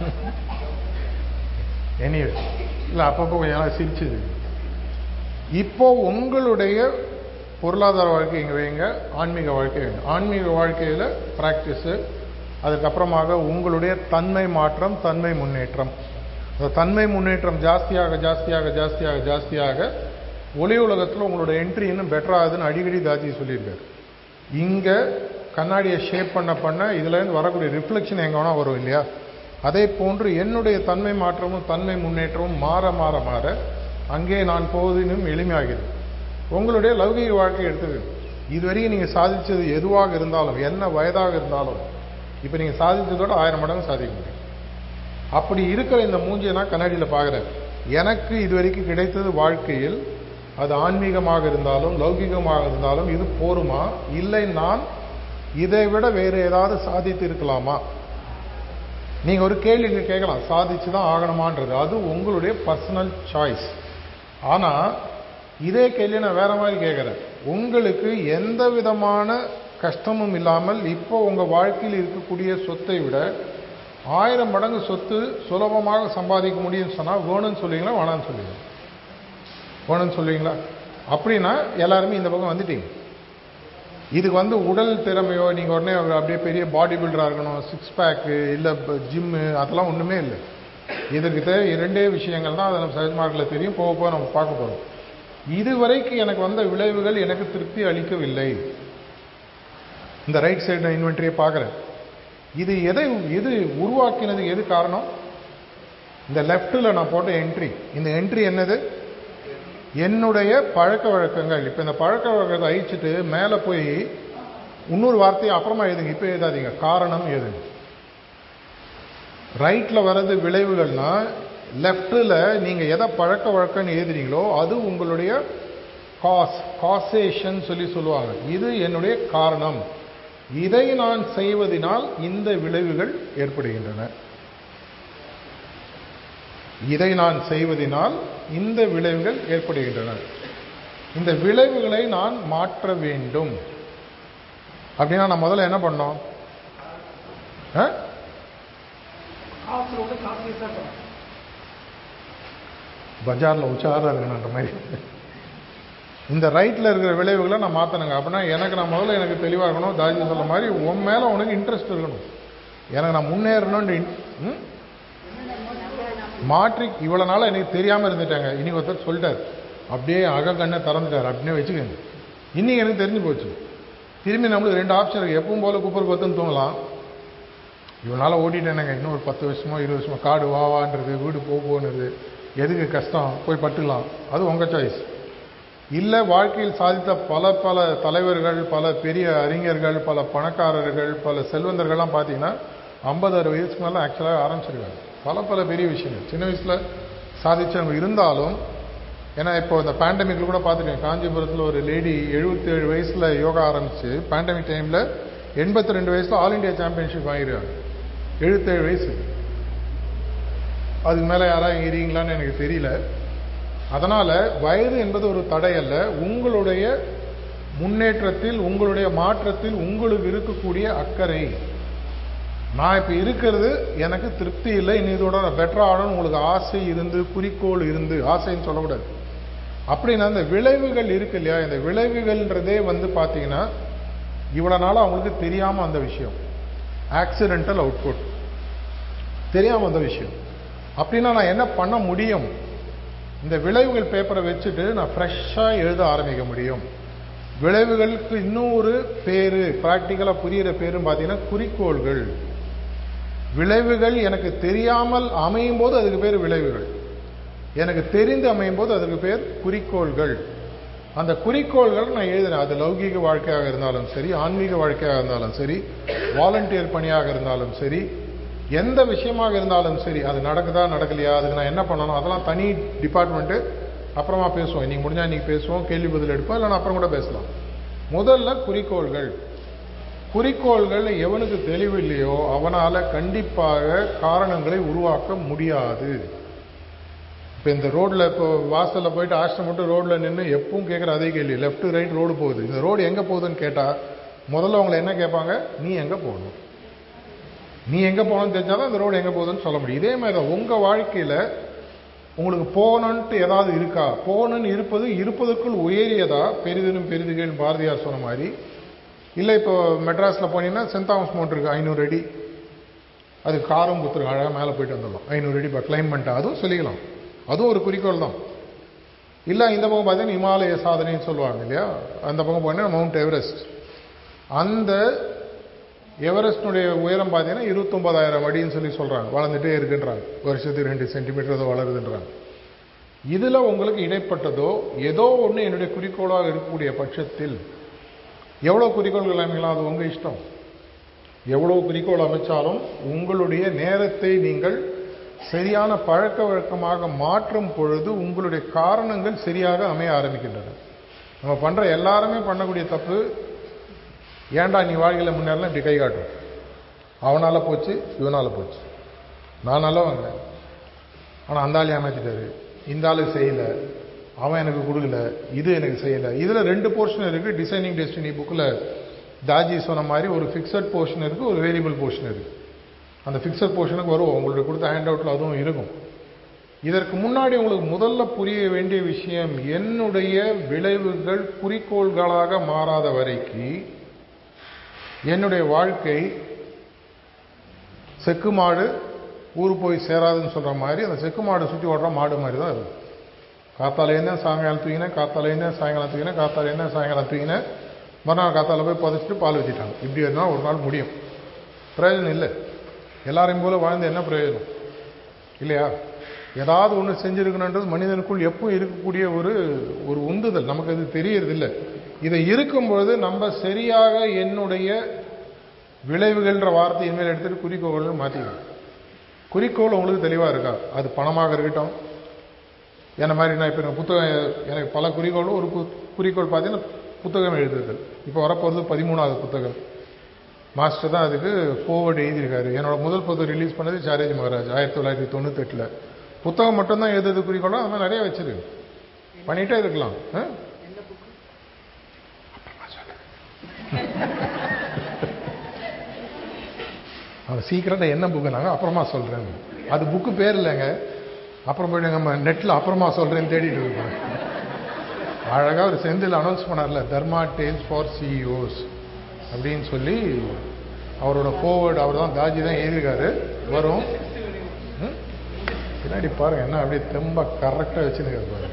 எனி இல்லை அப்பப்போ கொஞ்சம் சிரிச்சுது இப்போ உங்களுடைய பொருளாதார வாழ்க்கை இங்கே வைங்க ஆன்மீக வாழ்க்கை வைங்க ஆன்மீக வாழ்க்கையில் ப்ராக்டிஸு அதுக்கப்புறமாக உங்களுடைய தன்மை மாற்றம் தன்மை முன்னேற்றம் அந்த தன்மை முன்னேற்றம் ஜாஸ்தியாக ஜாஸ்தியாக ஜாஸ்தியாக ஜாஸ்தியாக ஒளி உலகத்தில் உங்களோட என்ட்ரி இன்னும் பெட்டர் ஆகுதுன்னு அடிக்கடி தாஜி சொல்லியிருக்காரு இங்கே கண்ணாடியை ஷேப் பண்ண பண்ண இதுலேருந்து வரக்கூடிய ரிஃப்ளெக்ஷன் எங்கே வேணால் வரும் இல்லையா அதே போன்று என்னுடைய தன்மை மாற்றமும் தன்மை முன்னேற்றமும் மாற மாற மாற அங்கே நான் போவது இன்னும் எளிமையாகிறது உங்களுடைய லௌகிக வாழ்க்கை எடுத்துக்கு இதுவரைக்கும் நீங்கள் சாதித்தது எதுவாக இருந்தாலும் என்ன வயதாக இருந்தாலும் இப்போ நீங்கள் சாதித்ததோட ஆயிரம் மடங்கு சாதிக்க முடியும் அப்படி இருக்கிற இந்த மூஞ்சியை நான் கண்ணாடியில் பார்க்குறேன் எனக்கு இதுவரைக்கும் கிடைத்தது வாழ்க்கையில் அது ஆன்மீகமாக இருந்தாலும் லௌகிகமாக இருந்தாலும் இது போருமா இல்லை நான் இதை விட வேறு ஏதாவது சாதித்து இருக்கலாமா நீங்க ஒரு கேள்வி இங்க கேட்கலாம் சாதிச்சு தான் ஆகணுமான்றது அது உங்களுடைய பர்சனல் சாய்ஸ் ஆனா இதே கேள்வி நான் வேற மாதிரி கேட்கிறேன் உங்களுக்கு எந்த விதமான கஷ்டமும் இல்லாமல் இப்போ உங்க வாழ்க்கையில் இருக்கக்கூடிய சொத்தை விட ஆயிரம் மடங்கு சொத்து சுலபமாக சம்பாதிக்க முடியும்னு சொன்னா வேணும்னு சொல்லுவீங்களா வேணாம்னு சொல்லுவீங்களா வேணும்னு சொல்லுவீங்களா அப்படின்னா எல்லாருமே இந்த பக்கம் வந்துட்டீங்க இதுக்கு வந்து உடல் திறமையோ நீங்கள் உடனே அப்படியே பெரிய பாடி பில்டராக இருக்கணும் சிக்ஸ் பேக்கு இல்லை ஜிம்மு அதெல்லாம் ஒன்றுமே இல்லை இதற்கு தேவை இரண்டே விஷயங்கள் தான் அதை நம்ம சஹஜ் மார்க்கில் தெரியும் போக போக நம்ம பார்க்க போகிறோம் இதுவரைக்கும் எனக்கு வந்த விளைவுகள் எனக்கு திருப்தி அளிக்கவில்லை இந்த ரைட் சைடு இன்வென்ட்ரியை பார்க்குறேன் இது எதை எது உருவாக்கினது எது காரணம் இந்த லெஃப்ட்டில் நான் போட்ட என்ட்ரி இந்த என்ட்ரி என்னது என்னுடைய பழக்க வழக்கங்கள் இப்போ இந்த பழக்க வழக்கத்தை அழிச்சிட்டு மேலே போய் இன்னொரு வார்த்தையை அப்புறமா எழுதுங்க இப்போ எழுதாதீங்க காரணம் எழுதுங்க ரைட்டில் வர்றது விளைவுகள்னா லெஃப்ட்டில் நீங்கள் எதை பழக்க வழக்கம்னு எழுதுறீங்களோ அது உங்களுடைய காஸ் காசேஷன் சொல்லி சொல்லுவாங்க இது என்னுடைய காரணம் இதை நான் செய்வதனால் இந்த விளைவுகள் ஏற்படுகின்றன இதை நான் செய்வதனால் இந்த விளைவுகள் ஏற்படுகின்றன இந்த விளைவுகளை நான் மாற்ற வேண்டும் அப்படின்னா நான் முதல்ல என்ன பண்ணோம் ஆ? காசு வந்து காசு தான் சொல்றேன் பஜார்ல உச்சாரா இருக்கணுன்ற மாதிரி இந்த ரைட்ல இருக்கிற விளைவுகளை நான் மாத்தணுங்க அப்படின்னா எனக்கு நான் முதல்ல எனக்கு தெளிவா இருக்கணும் தாஜி சொல்ல மாதிரி உன் மேல உனக்கு இன்ட்ரெஸ்ட் இருக்கணும் எனக்கு நான் முன்னேறணும்னு in- ம்? மாற்றி இவ்வளவு நாளா எனக்கு தெரியாம இருந்துட்டாங்க இனி ஒருத்தர் சொல்லிட்டார் அப்படியே அகக்கண்ணை திறந்துட்டார் அப்படின்னே வச்சுக்கோங்க இன்னைக்கு எனக்கு தெரிஞ்சு போச்சு திரும்பி நம்மளுக்கு ரெண்டு ஆப்ஷன் இருக்கு எப்பவும் போல குப்பர் கொத்துன்னு தூங்கலாம் இவனால ஓட்டிட்டேனுங்க இன்னும் ஒரு பத்து வருஷமோ இருபது வருஷமோ காடு வா வான்றது வீடு போ போன்றது எதுக்கு கஷ்டம் போய் பட்டுக்கலாம் அது உங்க சாய்ஸ் இல்லை வாழ்க்கையில் சாதித்த பல பல தலைவர்கள் பல பெரிய அறிஞர்கள் பல பணக்காரர்கள் பல செல்வந்தர்கள்லாம் பார்த்தீங்கன்னா ஐம்பது அறுபது வயசுக்கு மேலே ஆக்சுவலாக ஆரம்பிச்சிருக்காங்க பல பல பெரிய விஷயங்கள் சின்ன வயசில் சாதிச்சவங்க இருந்தாலும் ஏன்னா இப்போ இந்த பேண்டமிக்கில் கூட பார்த்துருக்கேன் காஞ்சிபுரத்தில் ஒரு லேடி 77 வயசில் யோகா ஆரம்பிச்சு பேண்டமிக் டைமில் எண்பத்தி ரெண்டு வயசில் ஆல் இந்தியா சாம்பியன்ஷிப் வாங்கிருக்காங்க 77 வயசு அதுக்கு மேலே யாராவது ஏறீங்களான்னு எனக்கு தெரியல அதனால வயது என்பது ஒரு தடை அல்ல உங்களுடைய முன்னேற்றத்தில் உங்களுடைய மாற்றத்தில் உங்களுக்கு இருக்கக்கூடிய அக்கறை நான் இப்ப இருக்கிறது எனக்கு திருப்தி இல்லை இனி இதோட நான் பெட்டர் ஆகணும்னு உங்களுக்கு ஆசை இருந்து குறிக்கோள் இருந்து ஆசைன்னு சொல்லக்கூடாது அப்படின்னா இந்த விளைவுகள் இருக்கு இல்லையா இந்த விளைவுகள்ன்றதே வந்து பார்த்தீங்கன்னா இவ்வளவு நாள் அவங்களுக்கு தெரியாம அந்த விஷயம் ஆக்சிடென்டல் அவுட்புட் தெரியாம அந்த விஷயம் அப்படின்னா நான் என்ன பண்ண முடியும் இந்த விளைவுகள் பேப்பரை வச்சுட்டு நான் ஃப்ரெஷ்ஷாக எழுத ஆரம்பிக்க முடியும் விளைவுகளுக்கு இன்னும் ஒரு பேரு ப்ராக்டிக்கலாக புரியிற பேரும் பார்த்தீங்கன்னா குறிக்கோள்கள் விளைவுகள் எனக்கு தெரியாமல் அமையும் போது அதுக்கு பேர் விளைவுகள் எனக்கு தெரிந்து அமையும் போது அதுக்கு பேர் குறிக்கோள்கள் அந்த குறிக்கோள்கள் நான் எழுதுறேன் அது லௌகீக வாழ்க்கையாக இருந்தாலும் சரி ஆன்மீக வாழ்க்கையாக இருந்தாலும் சரி வாலண்டியர் பணியாக இருந்தாலும் சரி எந்த விஷயமாக இருந்தாலும் சரி அது நடக்குதா நடக்கலையா அதுக்கு நான் என்ன பண்ணணும் அதெல்லாம் தனி டிபார்ட்மெண்ட்டு அப்புறமா பேசுவோம் இன்னைக்கு முடிஞ்சா இன்னைக்கு பேசுவோம் கேள்வி பதில் எடுப்போம் இல்லைன்னா அப்புறம் கூட பேசலாம் முதல்ல குறிக்கோள்கள் குறிக்கோள்கள் எவனுக்கு தெளிவு இல்லையோ அவனால கண்டிப்பாக காரணங்களை உருவாக்க முடியாது இப்போ இந்த ரோட்ல இப்போ வாசல்ல போயிட்டு ஆஷ்டம் மட்டும் ரோட்ல நின்று எப்பவும் கேட்குற அதே கேள்வி லெஃப்ட் ரைட் ரோடு போகுது இந்த ரோடு எங்க போகுதுன்னு கேட்டா முதல்ல அவங்களை என்ன கேட்பாங்க நீ எங்க போகணும் நீ எங்க போகணும்னு தெரிஞ்சாதான் இந்த ரோடு எங்க போகுதுன்னு சொல்ல முடியும் இதே மாதிரி தான் உங்க வாழ்க்கையில உங்களுக்கு போகணுன்ட்டு ஏதாவது இருக்கா போகணும்னு இருப்பது இருப்பதற்குள் உயரியதா பெரிதினும் பெரிதுகள் பாரதியார் சொன்ன மாதிரி இல்லை இப்போ மெட்ராஸில் போனீங்கன்னா சென்ட் தாமஸ் மவுண்ட் இருக்கு ஐநூறு அடி அது காரம் குத்துருக்கு அழகாக மேலே போயிட்டு வந்துடலாம் ஐநூறு அடி இப்போ கிளைம் பண்ணிட்டா அதுவும் சொல்லிக்கலாம் அதுவும் ஒரு குறிக்கோள் தான் இல்லை இந்த பக்கம் பார்த்தீங்கன்னா இமாலய சாதனைன்னு சொல்லுவாங்க இல்லையா அந்த பக்கம் போனீங்கன்னா மவுண்ட் எவரெஸ்ட் அந்த எவரெஸ்டினுடைய உயரம் பார்த்தீங்கன்னா இருபத்தொன்பதாயிரம் அடின்னு சொல்லி சொல்கிறாங்க வளர்ந்துட்டே இருக்குன்றாங்க வருஷத்துக்கு ரெண்டு சென்டிமீட்டர் ஏதோ வளருதுன்றாங்க இதில் உங்களுக்கு இடைப்பட்டதோ ஏதோ ஒன்று என்னுடைய குறிக்கோளாக இருக்கக்கூடிய பட்சத்தில் எவ்வளோ குறிக்கோள்கள் அமைக்கலாம் அது உங்கள் இஷ்டம் எவ்வளோ குறிக்கோள் அமைச்சாலும் உங்களுடைய நேரத்தை நீங்கள் சரியான பழக்க வழக்கமாக மாற்றும் பொழுது உங்களுடைய காரணங்கள் சரியாக அமைய ஆரம்பிக்கின்றன நம்ம பண்ணுற எல்லாருமே பண்ணக்கூடிய தப்பு ஏன்டா நீ வாழ்க்கையில் முன்னேறலாம் இப்படி கை காட்டும் அவனால போச்சு இவனால போச்சு நான் நல்லவங்க ஆனால் அந்த ஆள் ஏமாத்திட்டாரு இந்த ஆளு செய்யல அவன் எனக்கு கொடுக்கல இது எனக்கு செய்யல இதுல ரெண்டு போர்ஷன் இருக்கு டிசைனிங் டெஸ்டினி புக்கில் தாஜி சொன்ன மாதிரி ஒரு ஃபிக்ஸட் போர்ஷன் இருக்கு ஒரு வேரியபிள் போர்ஷன் இருக்கு அந்த ஃபிக்ஸட் போர்ஷனுக்கு வரும் உங்களுக்கு கொடுத்த ஹேண்ட் அவுட்ல அதுவும் இருக்கும் இதற்கு முன்னாடி உங்களுக்கு முதல்ல புரிய வேண்டிய விஷயம் என்னுடைய விளைவுகள் குறிக்கோள்களாக மாறாத வரைக்கு என்னுடைய வாழ்க்கை செக்கு மாடு ஊர் போய் சேராதுன்னு சொல்ற மாதிரி அந்த செக்கு மாடு சுற்றி ஓடுற மாடு மாதிரி தான் இருக்கும் காத்தாலேருந்து சாயங்காலம் தூக்கினேன் காத்தாலேருந்து சாயங்காலம் தூக்கினேன் காத்தாலேருந்து சாயங்காலம் தூக்கினேன் மறுநாள் காத்தால போய் புதைச்சிட்டு பால் வச்சுட்டாங்க இப்படி இருந்தால் ஒரு நாள் முடியும் பிரயோஜனம் இல்லை எல்லாரையும் போல வாழ்ந்து என்ன பிரயோஜனம் இல்லையா ஏதாவது ஒன்று செஞ்சிருக்கணுன்றது மனிதனுக்குள் எப்பவும் இருக்கக்கூடிய ஒரு ஒரு உந்துதல் நமக்கு அது தெரியறதில்லை இதை இருக்கும்பொழுது நம்ம சரியாக என்னுடைய விளைவுகள்ன்ற வார்த்தை இனிமேல் எடுத்துட்டு குறிக்கோள்னு மாற்றிக்கணும் குறிக்கோள் உங்களுக்கு தெளிவாக இருக்கா அது பணமாக இருக்கட்டும் என்ன மாதிரி நான் இப்போ புத்தகம் எனக்கு பல குறிக்கோளும் ஒரு கு- குறிக்கோள் பார்த்தீங்கன்னா புத்தகம் எழுதுதல் இப்போ வரப்போகிறது பதிமூணாவது புத்தகம் மாஸ்டர் தான் அதுக்கு ஃபோர்வர்டு எழுதியிருக்காரு என்னோட முதல் புத்தகம் ரிலீஸ் பண்ணது சாரேஜ் மகாராஜ் ஆயிரத்தி தொள்ளாயிரத்தி தொண்ணூத்தெட்டில் புத்தகம் மட்டும்தான் எழுதுறது குறிக்கோளோ அது மாதிரி நிறைய வச்சிருக்கு பண்ணிட்டே இருக்கலாம் ஆ? அவன் சீக்கிரட்டாக என்ன புக்குனாங்க அப்புறமா சொல்கிறேன் அது புக்கு பேர் இல்லைங்க அப்புறம் போய்ட்டு நம்ம நெட்டில் அப்புறமா சொல்கிறேன்னு தேடிட்டு இருக்கோம் அழகாக ஒரு செந்தில் அனௌன்ஸ் பண்ணார்ல தர்மா டேல்ஸ் ஃபார் சிஇஓஸ் அப்படின்னு சொல்லி அவரோட ஃபோர்வேர்டு அவர் தான் தாஜி தான் எழுதியிருக்காரு வரும் ம்? பின்னாடி பாருங்க என்ன அப்படியே தெம்ப கரெக்டாக வச்சுருக்காரு பாருங்க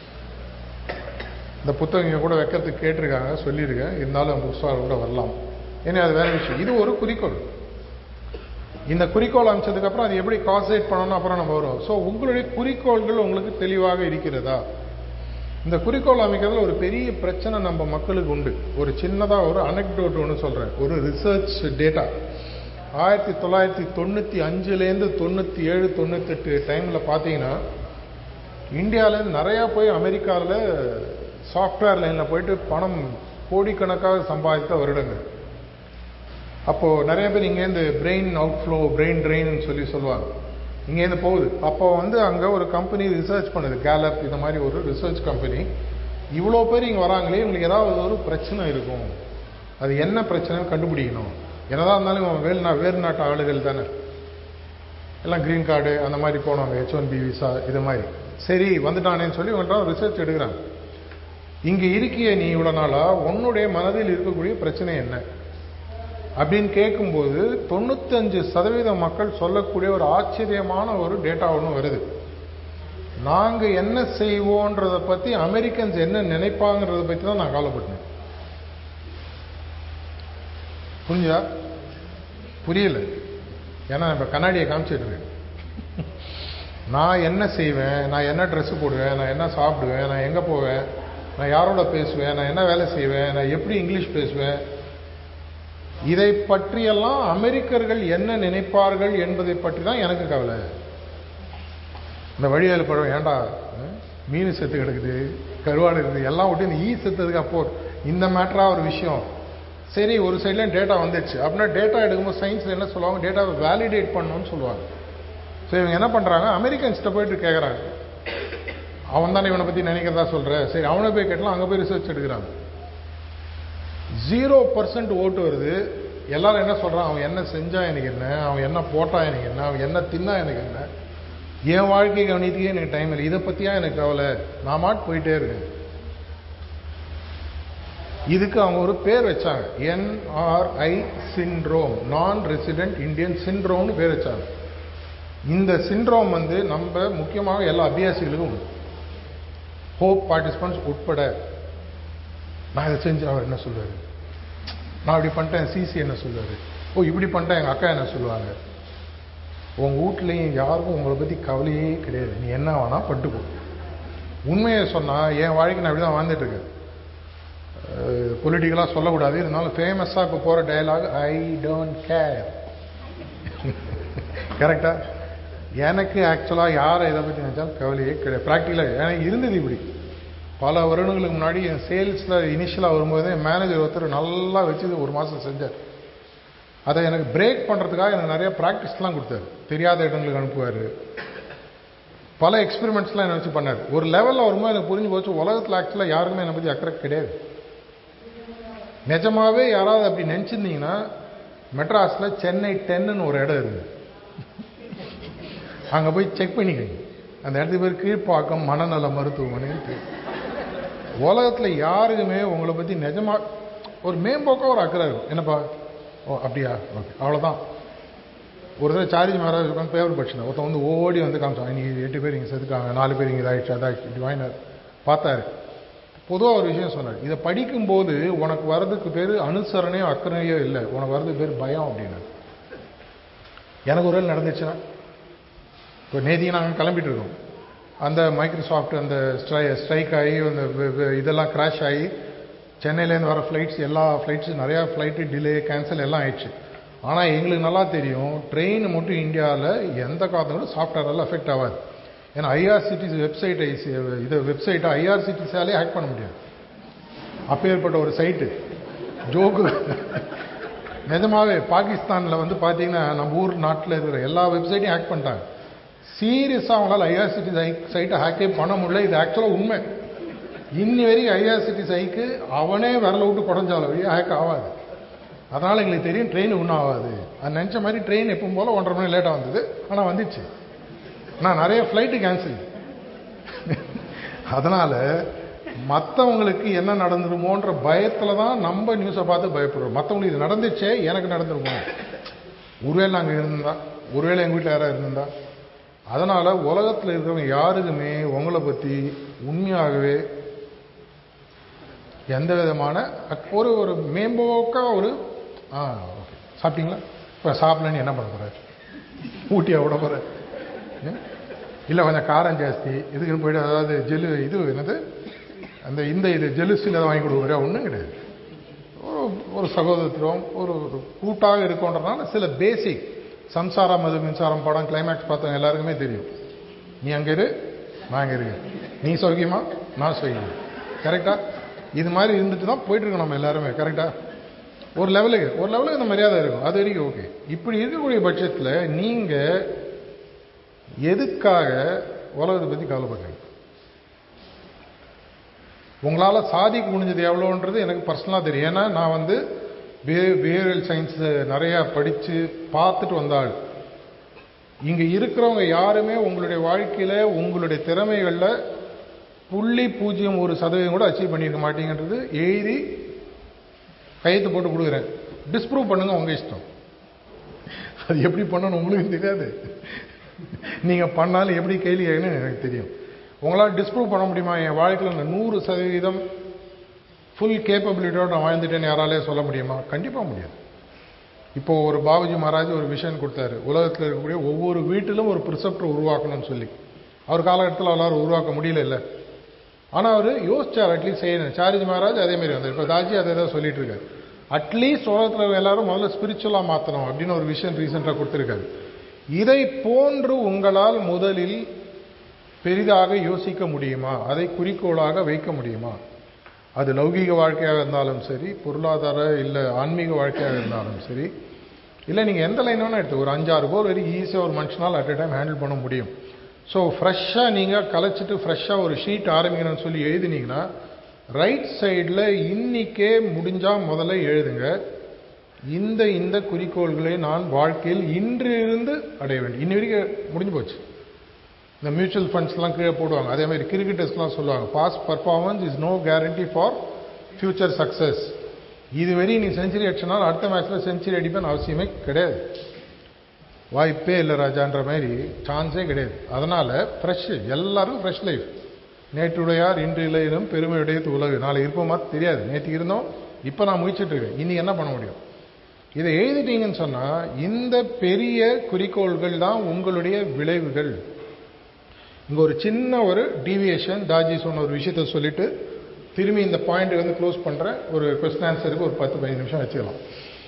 இந்த புத்தகம் இங்கே கூட வைக்கிறதுக்கு கேட்டிருக்காங்க சொல்லியிருக்கேன் இருந்தாலும் புதுசாக கூட வரலாம் ஏன்னா அது வேற விஷயம் இது ஒரு குறிக்கோள் இந்த குறிக்கோள் அமைச்சதுக்கப்புறம் அது எப்படி கான்சன்ட்ரேட் பண்ணணும் அப்புறம் நம்ம வரும் ஸோ உங்களுடைய குறிக்கோள்கள் உங்களுக்கு தெளிவாக இருக்கிறதா இந்த குறிக்கோள் அமைக்கிறதுல ஒரு பெரிய பிரச்சனை நம்ம மக்களுக்கு உண்டு ஒரு சின்னதாக ஒரு அனெக்டோட் ஒன்று சொல்கிறேன் ஒரு ரிசர்ச் டேட்டா ஆயிரத்தி தொள்ளாயிரத்தி தொண்ணூற்றி அஞ்சுலேருந்து தொண்ணூற்றி ஏழு தொண்ணூத்தெட்டு டைமில் பார்த்தீங்கன்னா இந்தியாவிலேருந்து நிறையா போய் அமெரிக்காவில் சாஃப்ட்வேர் லைனில் போயிட்டு பணம் கோடிக்கணக்காக சம்பாதித்த வருடங்கள் அப்போது நிறைய பேர் இங்கேருந்து பிரெயின் அவுட் ஃப்ளோ பிரெயின் ட்ரெயின்னு சொல்லி சொல்லுவாங்க இங்கேருந்து போகுது அப்போ வந்து அங்கே ஒரு கம்பெனி ரிசர்ச் பண்ணுது கேலப் இந்த மாதிரி ஒரு ரிசர்ச் கம்பெனி இவ்வளோ பேர் இங்கே வராங்களே இவங்களுக்கு ஏதாவது ஒரு பிரச்சனை இருக்கும் அது என்ன பிரச்சனைன்னு கண்டுபிடிக்கணும் என்னதான் இருந்தாலும் இவன் வேல்நா வேறு நாட்டு ஆளுகள் தானே எல்லாம் க்ரீன் கார்டு அந்த மாதிரி போனவங்க ஹெச் ஒன் பி விசா இது மாதிரி சரி வந்துட்டானேன்னு சொல்லி இவன்ட்ட ரிசர்ச் எடுக்கிறாங்க இங்கே இருக்கிய நீ இவ்வளோ நாளா உன்னுடைய மனதில் இருக்கக்கூடிய பிரச்சனை என்ன அப்படின்னு கேட்கும்போது தொண்ணூத்தஞ்சு சதவீத மக்கள் சொல்லக்கூடிய ஒரு ஆச்சரியமான ஒரு டேட்டா ஒன்று வருது நாங்க என்ன செய்வோன்றத பத்தி அமெரிக்கன்ஸ் என்ன நினைப்பாங்கிறத பத்தி தான் நான் கவலைப்பட்டேன் புரிஞ்சா புரியல ஏன்னா இப்ப கண்ணாடியை காமிச்சிட்டு இருக்கேன் நான் என்ன செய்வேன் நான் என்ன Dress போடுவேன் நான் என்ன சாப்பிடுவேன் நான் எங்க போவேன் நான் யாரோட பேசுவேன் நான் என்ன வேலை செய்வேன் நான் எப்படி இங்கிலீஷ் பேசுவேன் இதை பற்றியெல்லாம் அமெரிக்கர்கள் என்ன நினைப்பார்கள் என்பதை பற்றி தான் எனக்கு கவலை இந்த வழியால் படம் ஏன்டா அஹ், மீன் செத்து கிடக்குது கருவாடு இருக்குது எல்லாம் விட்டு இந்த ஈ செத்ததுக்கு அப்போ இந்த மேட்டரா ஒரு விஷயம் சரி ஒரு சைடில் டேட்டா வந்துடுச்சு அப்படின்னா டேட்டா எடுக்கும்போது சயின்ஸில் என்ன சொல்லுவாங்க டேட்டாவை வேலிடேட் பண்ணணும்னு சொல்லுவாங்க ஸோ இவங்க என்ன பண்ணுறாங்க அமெரிக்கன்ஸ்கிட்ட போயிட்டு கேட்குறாங்க அவன் தானே இவனை பற்றி நினைக்கிறதா சொல்கிற சரி அவனை போய் கேட்டலாம் அங்கே போய் ரிசர்ச் எடுக்கிறாங்க ஜீரோ பர்சன்ட் ஓட்டு வருது எல்லாரும் என்ன சொல்றான் அவன் என்ன செஞ்சா எனக்கு என்ன அவன் என்ன போட்டா எனக்கு என்ன அவன் என்ன தின்னா எனக்கு என்ன என் வாழ்க்கை கவனித்துக்கே எனக்கு டைம் இல்லை இதை பத்தியா எனக்கு கவலை நான் மாட்டு போயிட்டே இருக்கேன் இதுக்கு அவங்க ஒரு பேர் வச்சாங்க NRI syndrome non resident Indian சிண்ட்ரோம்னு பேர் வச்சாங்க இந்த சிண்ட்ரோம் வந்து நம்ம முக்கியமாக எல்லா அபியாசிகளுக்கும் உண்டு ஹோப் பார்ட்டிசிபென்ட்ஸ் உட்பட நான் இதை செஞ்சு அவர் என்ன சொல்லுவாரு நான் இப்படி பண்ணிட்டேன் சிசி என்ன சொல்லுவாரு ஓ இப்படி பண்ணிட்டேன் எங்கள் அக்கா என்ன சொல்லுவாங்க உங்க வீட்லையும் யாருக்கும் உங்களை பற்றி கவலையே கிடையாது நீ என்ன வேணா பட்டுக்கோ உண்மையை சொன்னால் என் வாழ்க்கை நான் அப்படி தான் வாழ்ந்துட்டு இருக்கேன் பொலிட்டிக்கலாக சொல்லக்கூடாது இருந்தாலும் ஃபேமஸாக இப்போ போகிற டயலாக் ஐ டோன்ட் கேர் கரெக்டா எனக்கு ஆக்சுவலாக யாரை இதை பற்றி நினச்சாலும் கவலையே கிடையாது ப்ராக்டிக்கலாக எனக்கு இருந்தது இப்படி பல வருடங்களுக்கு முன்னாடி என் சேல்ஸில் இனிஷியலாக வரும்போது என் மேனேஜர் ஒருத்தர் நல்லா வச்சு ஒரு மாதம் செஞ்சார் அதை எனக்கு பிரேக் பண்ணுறதுக்காக எனக்கு நிறைய ப்ராக்டிஸ்லாம் கொடுத்தாரு தெரியாத இடங்களுக்கு அனுப்புவார் பல எக்ஸ்பெரிமெண்ட்ஸ்லாம் என்னை வச்சு பண்ணார் ஒரு லெவலில் வரும்போது எனக்கு புரிஞ்சு போச்சு உலகத்தில் ஆக்சுவலாக யாருக்குமே என்னை பற்றி அக்கறை கிடையாது நிஜமாவே யாராவது அப்படி நினச்சிருந்தீங்கன்னா மெட்ராஸில் சென்னை டென்னுன்னு ஒரு இடம் இருக்குது அங்கே போய் செக் பண்ணிக்கங்க அந்த இடத்துக்கு பேர் கீழ்ப்பாக்கம் மனநல மருத்துவமனைன்னு பேர் உலகத்தில் யாருக்குமே உங்களை பற்றி நிஜமா ஒரு மேம்போக்காக ஒரு அக்கறை இருக்கும் என்னப்பா ஓ அப்படியா ஓகே அவ்வளோதான் ஒரு தடவை சார்ஜ் மகாராஜ் உட்காந்து பேப்பர் படிச்சுனா ஒருத்தன் வந்து ஓடி வந்து காமிச்சான் இன்னைக்கு எட்டு பேர் இங்கே செத்துக்காங்க நாலு பேர் இங்கே இதாகிடுச்சு அதாகிடுச்சு இப்படி வாங்கினார் பார்த்தாரு பொதுவாக ஒரு விஷயம் சொன்னார் இதை படிக்கும்போது உனக்கு வர்றதுக்கு பேர் அனுசரணையோ அக்கறையோ இல்லை உனக்கு வர்றதுக்கு பேர் பயம் அப்படின்னாரு எனக்கு ஒரு வேலை நடந்துச்சுன்னா இப்போ நேதிக்கு நாங்கள் கிளம்பிட்டு இருக்கோம் அந்த மைக்ரோசாஃப்ட் அந்த ஸ்ட்ரை ஸ்ட்ரைக் ஆகி அந்த வெ- வெ- இதெல்லாம் கிராஷ் ஆகி சென்னையிலேருந்து வர ஃப்ளைட்ஸ் எல்லா ஃப்ளைட்ஸும் நிறையா ஃப்ளைட்டு டிலே கேன்சல் எல்லாம் ஆயிடுச்சு ஆனால் எங்களுக்கு நல்லா தெரியும் ட்ரெயின் மட்டும் இந்தியாவில் எந்த காலத்திலும் சாஃப்ட்வேர் எல்லாம் அஃபெக்ட் ஆகாது ஏன்னா ஐஆர்சிடிசி வெப்சைட் இது வெப்சைட்டை ஐஆர்சிடிஸாலே ஹேக் பண்ண முடியாது அப்பேற்பட்ட ஒரு சைட்டு ஜோக்கு நிஜமாவே பாகிஸ்தானில் வந்து பார்த்தீங்கன்னா நம்ம ஊர் நாட்டில் இருக்கிற எல்லா வெப்சைட்டையும் ஹேக் பண்ணிட்டாங்க சீரியஸாக அவங்களால ஐஆர்சிடி சைட்டை ஹேக்கே பண்ண முடியல இது ஆக்சுவலாக உண்மை இன்னி வரைக்கும் ஐஆர்சிடி சைக்கு அவனே விரல விட்டு குடஞ்சால வழியாக ஹேக் ஆகாது அதனால் எங்களுக்கு தெரியும் ட்ரெயின் ஒன்றும் ஆகாது அது நினச்ச மாதிரி ட்ரெயின் எப்பவும் போல் ஒன்றரை மணி லேட்டாக வந்தது ஆனால் வந்துச்சு நான் நிறைய ஃப்ளைட்டு கேன்சல் அதனால் மற்றவங்களுக்கு என்ன நடந்துருமோன்ற பயத்தில் தான் நம்ம நியூஸை பார்த்து பயப்படுறோம் மற்றவங்களுக்கு இது நடந்துச்சே எனக்கு நடந்துருமோ ஒருவேளை நாங்கள் இருந்திருந்தா ஒருவேளை எங்கள் வீட்டில் யாராவது இருந்திருந்தா அதனால் உலகத்தில் இருக்கிறவங்க யாருக்குமே உங்களை பற்றி உண்மையாகவே எந்த விதமான அக்- ஒரு ஒரு மேம்போக்கா ஒரு ஆ ஓகே சாப்பிட்டீங்களா இப்போ சாப்பிடலன்னு என்ன பண்ண போகிறார் ஊட்டியா விட போகிறார் இல்லை கொஞ்சம் காரம் ஜாஸ்தி இதுக்குன்னு போயிட்டு அதாவது ஜெல்லு இது என்னது அந்த இந்த இது ஜெலுசில் ஏதாவது வாங்கி கொடுக்குறா ஒன்றும் கிடையாது ஒரு ஒரு சகோதரத்துவம் ஒரு ஒரு கூட்டாக இருக்கோன்றதுனால சில பேசிக் சம்சாரா மது மின்சாரம் படம் கிளைமேக்ஸ் பார்த்தவங்க எல்லாருக்குமே தெரியும் நீ அங்கே இரு நான் அங்கே இருக்கேன் நீ சௌக்கியமா நான் சௌக்கியம் கரெக்டா இது மாதிரி இருந்துட்டு தான் போயிட்டு இருக்கோம் நம்ம எல்லாருமே கரெக்டா ஒரு லெவலுக்கு ஒரு லெவலுக்கு அந்த மரியாதை இருக்கும் அது வரைக்கும் ஓகே இப்படி இருக்கக்கூடிய பட்சத்தில் நீங்கள் எதுக்காக உலகத்தை பற்றி கவலைப்படுறீங்க உங்களால் சாதிக்க முடிஞ்சது எவ்வளோன்றது எனக்கு பர்சனலாக தெரியும் ஏன்னா நான் வந்து பே பிஹேவியல் சயின்ஸ் நிறையா படித்து பார்த்துட்டு வந்தாள் இங்கே இருக்கிறவங்க யாருமே உங்களுடைய வாழ்க்கையில் உங்களுடைய திறமைகளில் புள்ளி பூஜ்ஜியம் ஒரு சதவீதம் கூட அச்சீவ் பண்ணியிருக்க மாட்டீங்கன்றது எழுதி கையெழுத்து போட்டு கொடுக்குறேன் டிஸ்ப்ரூவ் பண்ணுங்க உங்கள் இஷ்டம் அது எப்படி பண்ணணும் உங்களுக்கு தெரியாது நீங்கள் பண்ணாலும் எப்படி கேள்வி கேட்கணும்னு எனக்கு தெரியும் உங்களால் டிஸ்ப்ரூவ் பண்ண முடியுமா என் வாழ்க்கையில் நான் நூறு சதவீதம் ஃபுல் கேப்பபிலிட்டியோட நான் வாழ்ந்துட்டேன்னு யாராலே சொல்ல முடியுமா கண்டிப்பாக முடியாது இப்போ ஒரு பாபுஜி மகாராஜ் ஒரு விஷன் கொடுத்தாரு உலகத்தில் இருக்கக்கூடிய ஒவ்வொரு வீட்டிலும் ஒரு ப்ரிசெப்டர் உருவாக்கணும்னு சொல்லி அவர் காலகட்டத்தில் அவரால் உருவாக்க முடியல இல்லை ஆனால் அவர் யோசிச்சார் அட்லீஸ்ட் செய்யணும் சாரிஜி மகாராஜ் அதே மாதிரி வந்தார் இப்போ தாஜி அதே தான் சொல்லிட்டு இருக்காரு அட்லீஸ்ட் உலகத்தில் இருக்க எல்லாரும் முதல்ல ஸ்பிரிச்சுவலாக மாற்றணும் அப்படின்னு ஒரு விஷயம் ரீசெண்டாக கொடுத்துருக்காரு இதை போன்று உங்களால் முதலில் பெரிதாக யோசிக்க முடியுமா அதை குறிக்கோளாக வைக்க முடியுமா அது லௌகீக வாழ்க்கையாக இருந்தாலும் சரி பொருளாதார இல்லை ஆன்மீக வாழ்க்கையாக இருந்தாலும் சரி இல்லை நீங்கள் எந்த லைன் வேணால் எடுத்து ஒரு அஞ்சாறு கோல் வரைக்கும் ஈஸியாக ஒரு மனுஷனால் அட் a டைம் ஹேண்டில் பண்ண முடியும் ஸோ ஃப்ரெஷ்ஷாக நீங்கள் கலைச்சிட்டு ஃப்ரெஷ்ஷாக ஒரு ஷீட் ஆரம்பிக்கணும்னு சொல்லி எழுதினீங்கன்னா ரைட் சைடில் இன்னிக்கே முடிஞ்சால் முதல்ல எழுதுங்க இந்த இந்த குறிக்கோள்களை நான் வாழ்க்கையில் இன்றிருந்து அடைய வேண்டும் இன்னி வரைக்கும் முடிஞ்சு போச்சு இந்த மியூச்சுவல் ஃபண்ட்ஸ்லாம் கீழே போடுவாங்க அதே மாதிரி கிரிக்கெட்டர்ஸ்லாம் சொல்லுவாங்க past performance is no guarantee for future success இதுவரை நீ செஞ்சுரி அடிச்சனால அடுத்த மேட்ச்சில் செஞ்சுரி அடிப்பேன்னு அவசியமே கிடையாது வாய்ப்பே இல்லை ராஜான்ற மாதிரி சான்ஸே கிடையாது அதனால் ஃப்ரெஷ் எல்லாரும் ஃப்ரெஷ் லைஃப் நேற்றுடையார் இன்று இளையனும் பெருமையுடையது உலகு நாளை இருப்போமா தெரியாது நேற்று இருந்தோம் இப்போ நான் முயற்சிட்டு இருக்கேன் இனி என்ன பண்ண முடியும் இதை எழுதிட்டீங்கன்னு சொன்னால் இந்த பெரிய குறிக்கோள்கள் தான் உங்களுடைய விளைவுகள் இங்கே ஒரு சின்ன ஒரு டீவியேஷன் தாஜி சொன்ன ஒரு விஷயத்த சொல்லிட்டு திரும்பி இந்த பாயிண்ட் வந்து க்ளோஸ் பண்ணுறேன் ஒரு கொஸ்டின் ஆன்சருக்கு ஒரு பத்து பதினஞ்சு நிமிஷம் வச்சுக்கலாம்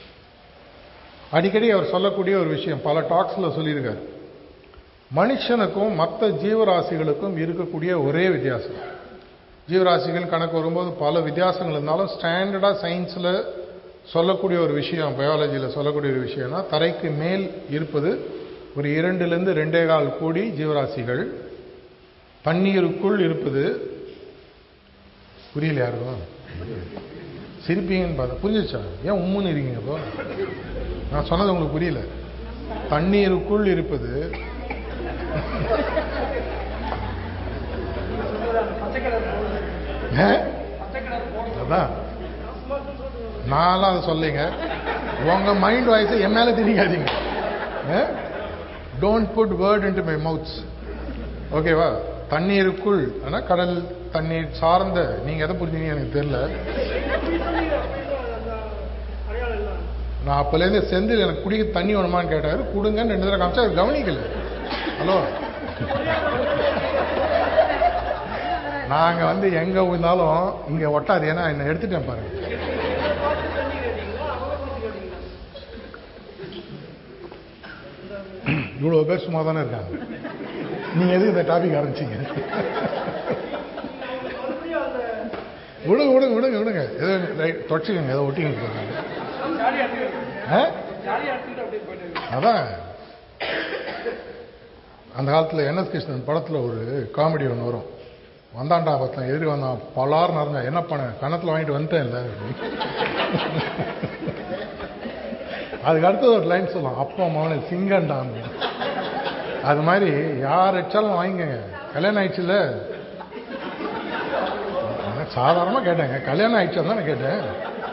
அடிக்கடி அவர் சொல்லக்கூடிய ஒரு விஷயம் பல டாக்ஸில் சொல்லியிருக்காரு மனுஷனுக்கும் மற்ற ஜீவராசிகளுக்கும் இருக்கக்கூடிய ஒரே வித்தியாசம் ஜீவராசிகள் கணக்கு வரும்போது பல வித்தியாசங்கள் இருந்தாலும் ஸ்டாண்டர்டாக சயின்ஸில் சொல்லக்கூடிய ஒரு விஷயம் பயாலஜியில் சொல்லக்கூடிய ஒரு விஷயம்னா தரைக்கு மேல் இருப்பது ஒரு இரண்டுலேருந்து ரெண்டே கால் கோடி ஜீவராசிகள் தண்ணீருக்குள் இருப்பது புரியல யாருக்கும் சிரிப்பீங்கன்னு பார்த்தா புரிஞ்சிச்சா ஏன் உம்முன்னு இருக்கீங்க இப்போ நான் சொன்னது உங்களுக்கு புரியல தண்ணீருக்குள் இருப்பது பச்சை கலர் போடுது ஆ? பச்சை கலர் போடுது அதான் நான்லாம் அதை சொல்லிங்க உங்க மைண்ட் வாய்ஸை என் மேல திணிக்காதீங்க don't put word into my mouths ஓகேவா தண்ணீருக்குள் ஆனா கடல் தண்ணீர் சார்ந்த நீங்க எதை புரிஞ்சீங்க எனக்கு தெரியல நான் அப்போலேருந்து செந்தில் எனக்கு குடிக்க தண்ணி வேணுமான்னு கேட்டார் கொடுங்கன்னு ரெண்டு தடவை காமிச்சா அவர் கவனிக்கல ஹலோ நாங்கள் வந்து எங்கே இருந்தாலும் இங்கே ஒட்டாது ஏன்னா என்னை எடுத்துட்டேன் பாருங்க இவ்வளோ பேர் சும்மா தானே இருக்காங்க நீங்கள் எதுக்கு இந்த டாபிக் ஆரம்பிச்சீங்க விடுங்க விடுங்க விடுங்க விடுங்க ஏதோ ரைட் தொடச்சிக்கோங்க ஏதோ ஒட்டிங்க ஜாலியாக எடுத்துக்கிட்டு ஆ ஜாலியாக எடுத்துக்கிட்டு அப்படியே போயிட்டு அதான் அந்த காலத்தில் என்எஸ் கிருஷ்ணன் படத்தில் ஒரு காமெடி ஒன்று வரும் வந்தான்டா பத்தன் எதிரி வந்தான் பலார் நடந்தா என்ன பண்ண கணத்தில் வாங்கிட்டு வந்துட்டேன் இல்லை அதுக்கு அடுத்தது ஒரு லைன் சொல்லலாம் அப்பா மகனை சிங்கண்டான் அது மாதிரி யார் வச்சாலும் வாங்கிக்கங்க கல்யாணம் ஆயிடுச்சுல சாதாரணமாக கேட்டேங்க கல்யாணம் ஆயிடுச்சு தானே கேட்டேன்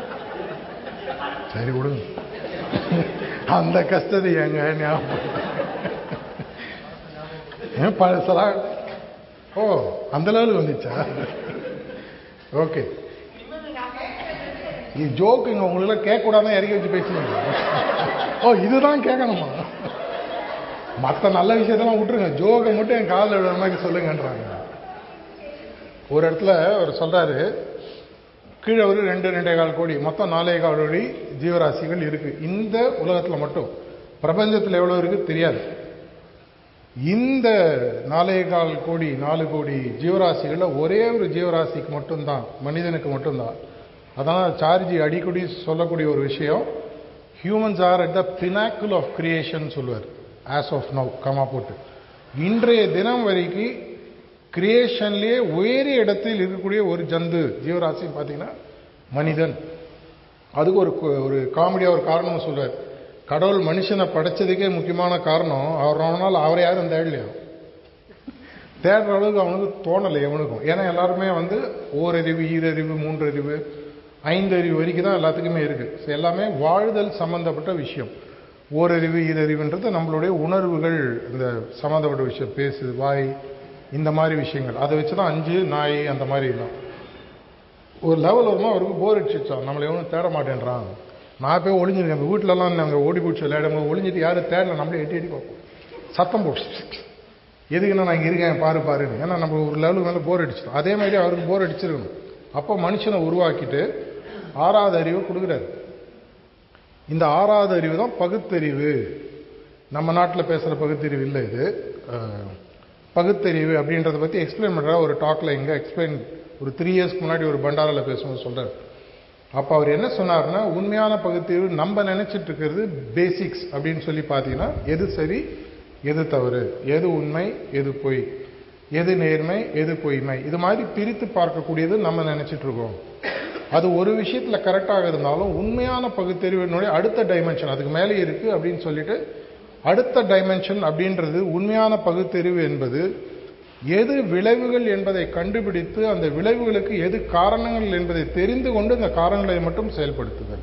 சரி விடுங்க அந்த கஷ்டத்தை எங்க ஞாபகம் ஏன் பழசலாம் ஓ அந்த லெவலுக்கு வந்துச்சா ஓகே இது ஜோக்குங்க உங்களுக்கு கேட்கக்கூடாதான் இறக்கி வச்சு பேசுவீங்க ஓ இதுதான் கேட்கணுமா மற்ற நல்ல விஷயத்தெல்லாம் விட்டுருங்க ஜோக்கை மட்டும் என் காலில் விடுற மாதிரி சொல்லுங்கன்றாங்க ஒரு இடத்துல அவர் சொல்றாரு கீழே ஒரு ரெண்டு ரெண்டே கால் கோடி மொத்தம் நாலே கால் கோடி ஜீவராசிகள் இருக்கு இந்த உலகத்தில் மட்டும் பிரபஞ்சத்தில் எவ்வளோ இருக்கு தெரியாது இந்த நாலே கால் கோடி நாலு கோடி ஜீவராசிகளில் ஒரே ஒரு ஜீவராசிக்கு மட்டும்தான் மனிதனுக்கு மட்டும்தான் அதான் சார்ஜி அடிக்கடி சொல்லக்கூடிய ஒரு விஷயம் humans are at the pinnacle of creation சொல்லுவார் ஆஸ் ஆஃப் நவ் கமா போட்டு இன்றைய தினம் வரைக்கும் கிரியேஷன்லேயே உயரிய இடத்தில் இருக்கக்கூடிய ஒரு ஜந்து ஜீவராசி பார்த்தீங்கன்னா மனிதன் அதுக்கு ஒரு கு- ஒரு காமெடியாக ஒரு காரணம் சொல்றார் கடவுள் மனுஷனை படைச்சதுக்கே முக்கியமான காரணம் அவர் அவனால் அவரை யாரும் தேடலையா தேடுற அளவுக்கு அவனுக்கு தோணலை எவனுக்கும் ஏன்னா எல்லாருமே வந்து ஓரறிவு ஈரறிவு மூன்றறிவு ஐந்தறிவு வரைக்கும் தான் எல்லாத்துக்குமே இருக்கு So, எல்லாமே வாழ்தல் சம்பந்தப்பட்ட விஷயம் ஓரறிவு ஈரறிவுன்றது நம்மளுடைய உணர்வுகள் இந்த சம்பந்தப்பட்ட விஷயம் பேசு வாய் இந்த மாதிரி விஷயங்கள் அதை வச்சு தான் அஞ்சு நாய் அந்த மாதிரி எல்லாம் ஒரு லெவல் வருமா அவருக்கு போர் அடிச்சிச்சான் நம்மளை எவனும் தேட மாட்டேன்றான் நான் போய் ஒளிஞ்சிருக்கேன் இப்போ வீட்டிலலாம் நாங்கள் ஓடி பிடிச்சி விளையாடும் ஒளிஞ்சிட்டு யாரும் தேடல நம்மளே எட்டி எட்டி பார்ப்போம் சத்தம் போட்டு எதுக்குன்னா நான் இங்கே இருக்கேன் பாரு பாருன்னு ஏன்னா நம்ம ஒரு லெவலுக்கு மேலே போர் அடிச்சிட்டோம் அதே மாதிரி அவருக்கு போர் அடிச்சிருக்கணும் அப்போ மனுஷனை உருவாக்கிட்டு ஆறாவது அறிவு கொடுக்குறாரு இந்த ஆறாவது அறிவு தான் பகுத்தறிவு நம்ம நாட்டில் பேசுகிற பகுத்தறிவு இல்லை இது அஹ், பகுத்தறிவு அப்படின்றத பற்றி எக்ஸ்பிளைன் பண்ணுற ஒரு டாக்கில் எங்கே எக்ஸ்பிளைன் ஒரு த்ரீ இயர்ஸ்க்கு முன்னாடி ஒரு பண்டாரில் பேசும்போது சொல்கிறார் அப்போ அவர் என்ன சொன்னார்னா உண்மையான பகுத்தறிவு நம்ம நினைச்சிட்டு இருக்கிறது பேசிக்ஸ் அப்படின்னு சொல்லி பார்த்தீங்கன்னா எது சரி எது தவறு எது உண்மை எது பொய் எது நேர்மை எது பொய்மை இது மாதிரி பிரித்து பார்க்கக்கூடியது நம்ம நினைச்சிட்டு இருக்கோம் அது ஒரு விஷயத்துல கரெக்டாக இருந்தாலும் உண்மையான பகுத்தறிவினுடைய அடுத்த டைமென்ஷன் அதுக்கு மேலே இருக்கு அப்படின்னு சொல்லிட்டு அடுத்த டைமென்ஷன் அப்படின்றது உண்மையான பகுத்தறிவு என்பது எது விளைவுகள் என்பதை கண்டுபிடித்து அந்த விளைவுகளுக்கு எது காரணங்கள் என்பதை தெரிந்து கொண்டு அந்த காரணங்களை மட்டும் செயல்படுத்துதல்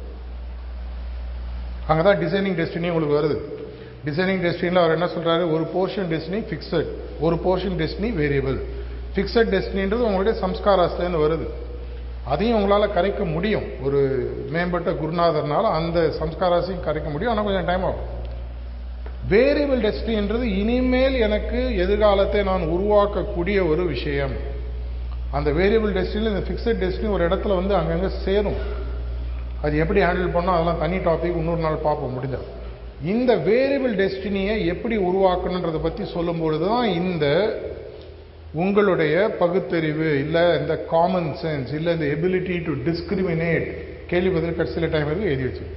அங்கதான் டிசைனிங் டெஸ்டினி உங்களுக்கு வருது டிசைனிங் டெஸ்டினியில் அவர் என்ன சொல்றாரு ஒரு போர்ஷன் டெஸ்டினி ஃபிக்ஸட் ஒரு போர்ஷன் டெஸ்டினி வேரியபிள் ஃபிக்ஸட் டெஸ்டினின்றது உங்களுடைய சம்ஸ்காராஸ்லேருந்து வருது அதையும் உங்களால் கரைக்க முடியும் ஒரு மேம்பட்ட குருநாதர்னால அந்த சம்ஸ்காராசையும் கரைக்க முடியும் ஆனால் கொஞ்சம் டைம் ஆகும் வேரியபிள் டெஸ்டின்றது இனிமேல் எனக்கு எதிர்காலத்தை நான் உருவாக்கக்கூடிய ஒரு விஷயம் அந்த வேரியபிள் டெஸ்டினில் இந்த ஃபிக்ஸட் டெஸ்டினி ஒரு இடத்துல வந்து அங்கங்கே சேரும் அது எப்படி ஹேண்டில் பண்ணோம் அதெல்லாம் தனி டாபிக் இன்னொரு நாள் பார்ப்போம் முடிஞ்சா இந்த வேரியபிள் டெஸ்டினியை எப்படி உருவாக்கணுன்றதை பற்றி சொல்லும்பொழுது தான் இந்த உங்களுடைய பகுத்தறிவு இல்லை இந்த காமன் சென்ஸ் இல்லை இந்த எபிலிட்டி டு டிஸ்கிரிமினேட் கேள்விப்பதில் கடைசியில் டைம் இருக்கு எழுதி வச்சு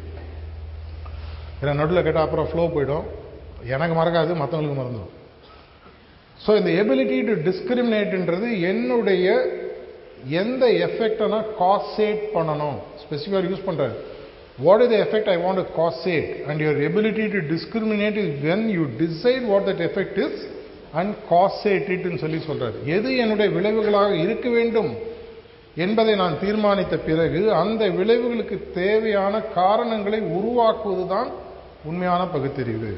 ஏன்னா நடுவில் கேட்டால் அப்புறம் ஃப்ளோ போயிடும் எனக்கு மறக்காது மற்றவங்களுக்கு மறந்துடும் ஸோ இந்த எபிலிட்டி டு டிஸ்கிரிமினேட்ன்றது என்னுடைய எந்த எஃபெக்டை நான் காசேட் பண்ணணும் ஸ்பெசிஃபிக்காக யூஸ் பண்ணுறாரு what is the effect I want caused and your ability to discriminate is when you decide what that effect is and caused இட்னு சொல்லி சொல்றாரு எது என்னுடைய விளைவுகளாக இருக்க வேண்டும் என்பதை நான் தீர்மானித்த பிறகு அந்த விளைவுகளுக்கு தேவையான காரணங்களை உருவாக்குவதுதான் உண்மையான பகுத்தறிவு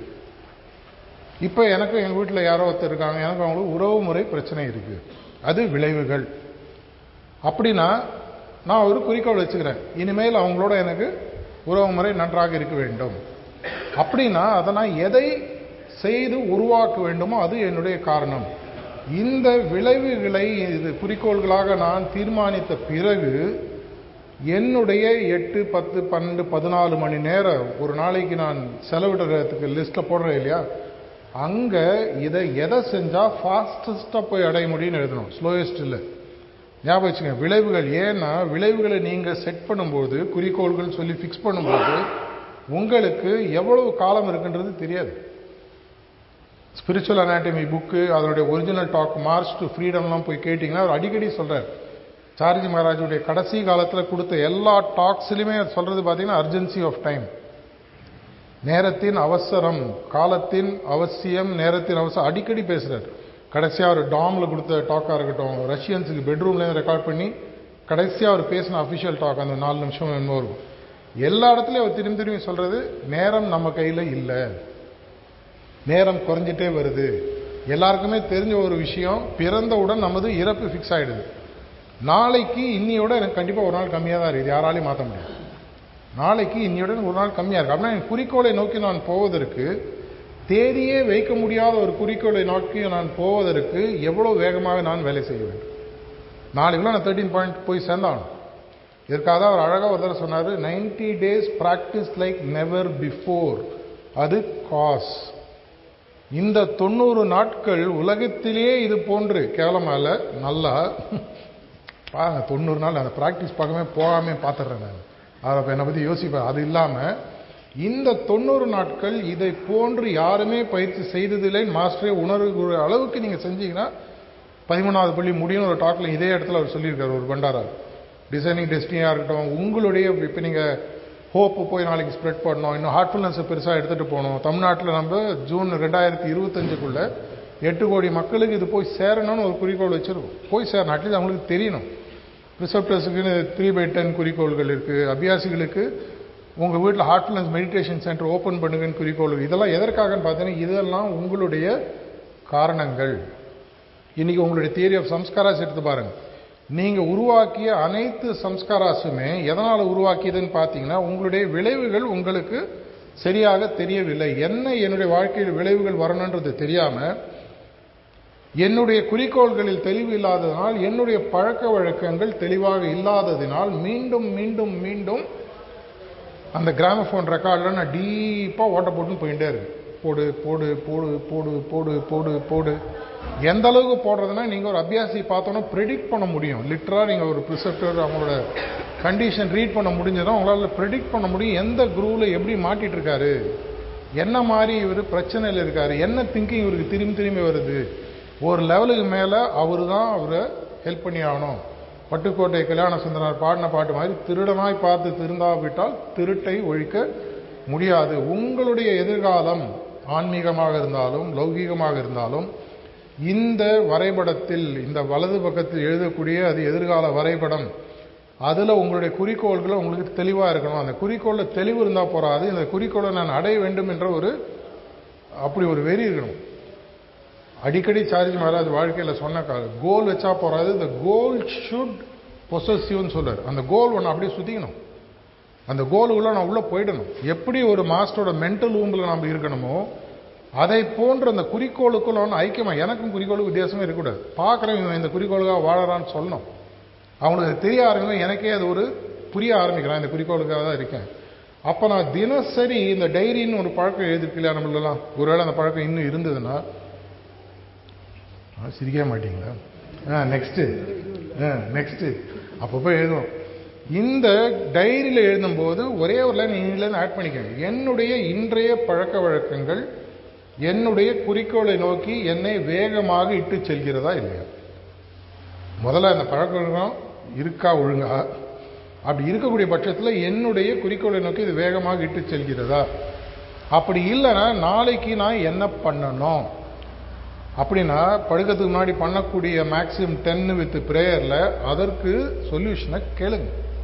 இப்போ எனக்கும் எங்கள் வீட்டில் யாரோ ஒருத்தர் இருக்காங்க எனக்கு அவங்களுக்கு உறவு முறை பிரச்சனை இருக்கு அது விளைவுகள் அப்படின்னா நான் ஒரு குறிக்கோள் வச்சுக்கிறேன் இனிமேல் அவங்களோட எனக்கு உறவு முறை நன்றாக இருக்க வேண்டும் அப்படின்னா அதை நான் எதை செய்து உருவாக்க வேண்டுமோ அது என்னுடைய காரணம் இந்த விளைவுகளை இது குறிக்கோள்களாக நான் தீர்மானித்த பிறகு என்னுடைய எட்டு பத்து பன்னெண்டு பதினாலு மணி நேரம் ஒரு நாளைக்கு நான் செலவிடுறதுக்கு லிஸ்ட்டில் போடுறேன் இல்லையா அங்கே இதை எதை செஞ்சால் ஃபாஸ்டஸ்ட்டாக போய் அடைய முடியும்னு எழுதணும் ஸ்லோயஸ்ட் இல்லை ஞாபகம் வச்சுங்க விளைவுகள் ஏன்னா விளைவுகளை நீங்கள் செட் பண்ணும்போது குறிக்கோள்கள் சொல்லி ஃபிக்ஸ் பண்ணும்போது உங்களுக்கு எவ்வளவு காலம் இருக்குன்றது தெரியாது ஸ்பிரிச்சுவல் அனாட்டமி புக்கு அதனுடைய ஒரிஜினல் டாக் மார்ச் டு ஃப்ரீடம்லாம் போய் கேட்டிங்கன்னா அவர் அடிக்கடி சொல்கிறார் சார்ஜி மகாராஜுடைய கடைசி காலத்தில் கொடுத்த எல்லா டாக்ஸ்லையுமே சொல்கிறது பார்த்தீங்கன்னா அர்ஜென்சி ஆஃப் டைம் நேரத்தின் அவசரம் காலத்தின் அவசியம் நேரத்தின் அவசரம் அடிக்கடி பேசுகிறார் கடைசியாக அவர் டாமில் கொடுத்த டாக்காக இருக்கட்டும் ரஷ்யன்ஸுக்கு பெட்ரூம்லேருந்து ரெக்கார்ட் பண்ணி கடைசியாக அவர் பேசின அஃபிஷியல் டாக் அந்த நாலு நிமிஷம் என்னமோ இருக்கும் எல்லா இடத்துலையும் அவர் திரும்பி திரும்பி சொல்கிறது நேரம் நம்ம கையில் இல்லை நேரம் குறைஞ்சிட்டே வருது எல்லாருக்குமே தெரிஞ்ச ஒரு விஷயம் பிறந்தவுடன் நமது இறப்பு ஃபிக்ஸ் ஆகிடுது நாளைக்கு இன்னியோட எனக்கு கண்டிப்பாக ஒரு நாள் கம்மியாக தான் இருக்குது யாராலையும் மாற்ற முடியும் நாளைக்கு இன்னியோட ஒரு நாள் கம்மியாக இருக்குது அப்படின்னா என் குறிக்கோளை நோக்கி நான் போவதற்கு தேதியே வைக்க முடியாத ஒரு குறிக்கோளை நோக்கி நான் போவதற்கு எவ்வளோ வேகமாக நான் வேலை செய்ய வேண்டும் நாளைக்குள்ள நான் தேர்ட்டின் பாயிண்ட் போய் சேர்ந்தாகணும் இதற்காக தான் அவர் அழகாக ஒரு தடவை சொன்னார் ninety days practice like never before அது காஸ் இந்த தொண்ணூறு நாட்கள் உலகத்திலேயே இது போன்று கேவலமால நல்லா பாருங்க தொண்ணூறு நாள் அந்த ப்ராக்டிஸ் பார்க்கவே போகாமே பார்த்துட்றேன் நான் அதை என்னை பற்றி யோசிப்பேன் அது இல்லாமல் இந்த தொண்ணூறு நாட்கள் இதை போன்று யாருமே பயிற்சி செய்ததில்லை மாஸ்டரே உணர்வுகிற அளவுக்கு நீங்கள் செஞ்சீங்கன்னா பதிமூணாவது பள்ளி முடியும் ஒரு டாக்ல இதே இடத்துல அவர் சொல்லியிருக்காரு ஒரு பண்டாரா டிசைனிங் டெஸ்டினியாக இருக்கட்டும் உங்களுடைய இப்போ நீங்கள் ஹோப்பு போய் நாளைக்கு ஸ்ப்ரெட் பண்ணணும் இன்னும் ஹார்ட்ஃபுல்னஸை பெருசாக எடுத்துகிட்டு போகணும் தமிழ்நாட்டில் நம்ம ஜூன் ரெண்டாயிரத்தி இருபத்தஞ்சுக்குள்ளே எட்டு கோடி மக்களுக்கு இது போய் சேரணும்னு ஒரு குறிக்கோள் வச்சுருக்கோம் போய் சேரணும் அட்லீஸ்ட் அவங்களுக்கு தெரியணும் ரிசப்டர்ஸுக்குன்னு த்ரீ பை டென் குறிக்கோள்கள் இருக்குது அபியாசிகளுக்கு உங்கள் வீட்டில் ஹார்ட்ஃபுல்னஸ் மெடிடேஷன் சென்டர் ஓப்பன் பண்ணுங்கன்னு குறிக்கோள் இதெல்லாம் எதற்காகன்னு பார்த்தீங்கன்னா இதெல்லாம் உங்களுடைய காரணங்கள் இன்னைக்கு உங்களுடைய தியரி ஆஃப் சம்ஸ்காராஸ் எடுத்து பாருங்க நீங்க உருவாக்கிய அனைத்து சம்ஸ்காராஸுமே எதனால் உருவாக்கியதுன்னு பார்த்தீங்கன்னா உங்களுடைய விளைவுகள் உங்களுக்கு சரியாக தெரியவில்லை என்ன என்னுடைய வாழ்க்கையில் விளைவுகள் வரணுன்றது தெரியாம என்னுடைய குறிக்கோள்களில் தெளிவு இல்லாததினால் என்னுடைய பழக்க வழக்கங்கள் தெளிவாக இல்லாததினால் மீண்டும் மீண்டும் மீண்டும் அந்த கிராமஃபோன் ரெக்கார்டில் நான் டீப்பாக ஓட்ட போட்டுன்னு போயிட்டே இருக்கு போடு போடு போடு போடு போடு போடு போடு எந்த அளவுக்கு போடுறதுன்னா நீங்கள் ஒரு அபியாசி பார்த்தோன்னா ப்ரெடிக்ட் பண்ண முடியும் லிட்டராக நீங்கள் ஒரு ப்ரிசெப்டர் அவங்களோட கண்டிஷன் ரீட் பண்ண முடிஞ்சதுன்னா உங்களால் ப்ரெடிக்ட் பண்ண முடியும் எந்த குரூவில் எப்படி மாட்டிட்டு இருக்காரு என்ன மாதிரி இவர் பிரச்சனையில் இருக்காரு என்ன திங்கிங் இவருக்கு திரும்பி திரும்பி வருது ஒரு லெவலுக்கு மேலே அவர் தான் அவரை ஹெல்ப் பண்ணி ஆகணும் பட்டுக்கோட்டை கல்யாண சுந்தரனார் பாடின பாட்டு மாதிரி திருடனாய் பார்த்து திருந்தாவிட்டால் திருட்டை ஒழிக்க முடியாது உங்களுடைய எதிர்காலம் ஆன்மீகமாக இருந்தாலும் லௌகீகமாக இருந்தாலும் இந்த வரைபடத்தில் இந்த வலது பக்கத்தில் எழுதக்கூடிய அது எதிர்கால வரைபடம் அதில் உங்களுடைய குறிக்கோள்களை உங்களுக்கு தெளிவாக இருக்கணும் அந்த குறிக்கோளில் தெளிவு இருந்தால் போகாது இந்த குறிக்கோளை நான் அடைய வேண்டும் என்ற ஒரு அப்படி ஒரு வெறி இருக்கணும் அடிக்கடி சார்ஜ் மகாராஜ் வாழ்க்கையில் சொன்ன கோல் வச்சா போறாது இந்த கோல் ஷுட் பொசசிவ்னு சொல்றாரு அந்த கோல் ஒன்று அப்படியே சுத்திக்கணும் அந்த கோலுக்குள்ள நான் உள்ள போயிடணும் எப்படி ஒரு மாஸ்டரோட மென்டல் ஊம்பில் நம்ம இருக்கணுமோ அதை போன்ற அந்த குறிக்கோளுக்குள்ள ஒன்று ஐக்கியமா எனக்கும் குறிக்கோளுக்கு வித்தியாசமே இருக்கக்கூடாது பார்க்குறவங்க இந்த குறிக்கோளுக்காக வாழறான்னு சொல்லணும் அவங்களுக்கு அது தெரிய ஆரம்பிக்கும் எனக்கே அது ஒரு புரிய ஆரம்பிக்கிறான் இந்த குறிக்கோளுக்காக தான் இருக்கேன் அப்போ நான் தினசரி இந்த டைரின்னு ஒரு பழக்கம் எழுதிருக்கலையா நம்மளெல்லாம் ஒருவேளை அந்த பழக்கம் இன்னும் இருந்ததுன்னா சிரிக்க மாட்டீங்களா ஆ நெக்ஸ்ட்டு ஆ நெக்ஸ்ட்டு அப்பப்போ எழுதுவோம் இந்த டைரியில் எழுதும்போது ஒரே ஒரு லைன் இன்னிலேருந்து ஆட் பண்ணிக்கோங்க என்னுடைய இன்றைய பழக்க வழக்கங்கள் என்னுடைய குறிக்கோளை நோக்கி என்னை வேகமாக இட்டு செல்கிறதா இல்லையா முதல்ல அந்த பழக்க வழக்கம் இருக்கா ஒழுங்கா அப்படி இருக்கக்கூடிய பட்சத்தில் என்னுடைய குறிக்கோளை நோக்கி இது வேகமாக இட்டு செல்கிறதா அப்படி இல்லைன்னா நாளைக்கு நான் என்ன பண்ணணும் அப்படின்னா படுக்கிறதுக்கு முன்னாடி பண்ணக்கூடிய மேக்ஸிமம் டென்னு வித் ப்ரேயரில் அதற்கு சொல்யூஷனை கேளுங்க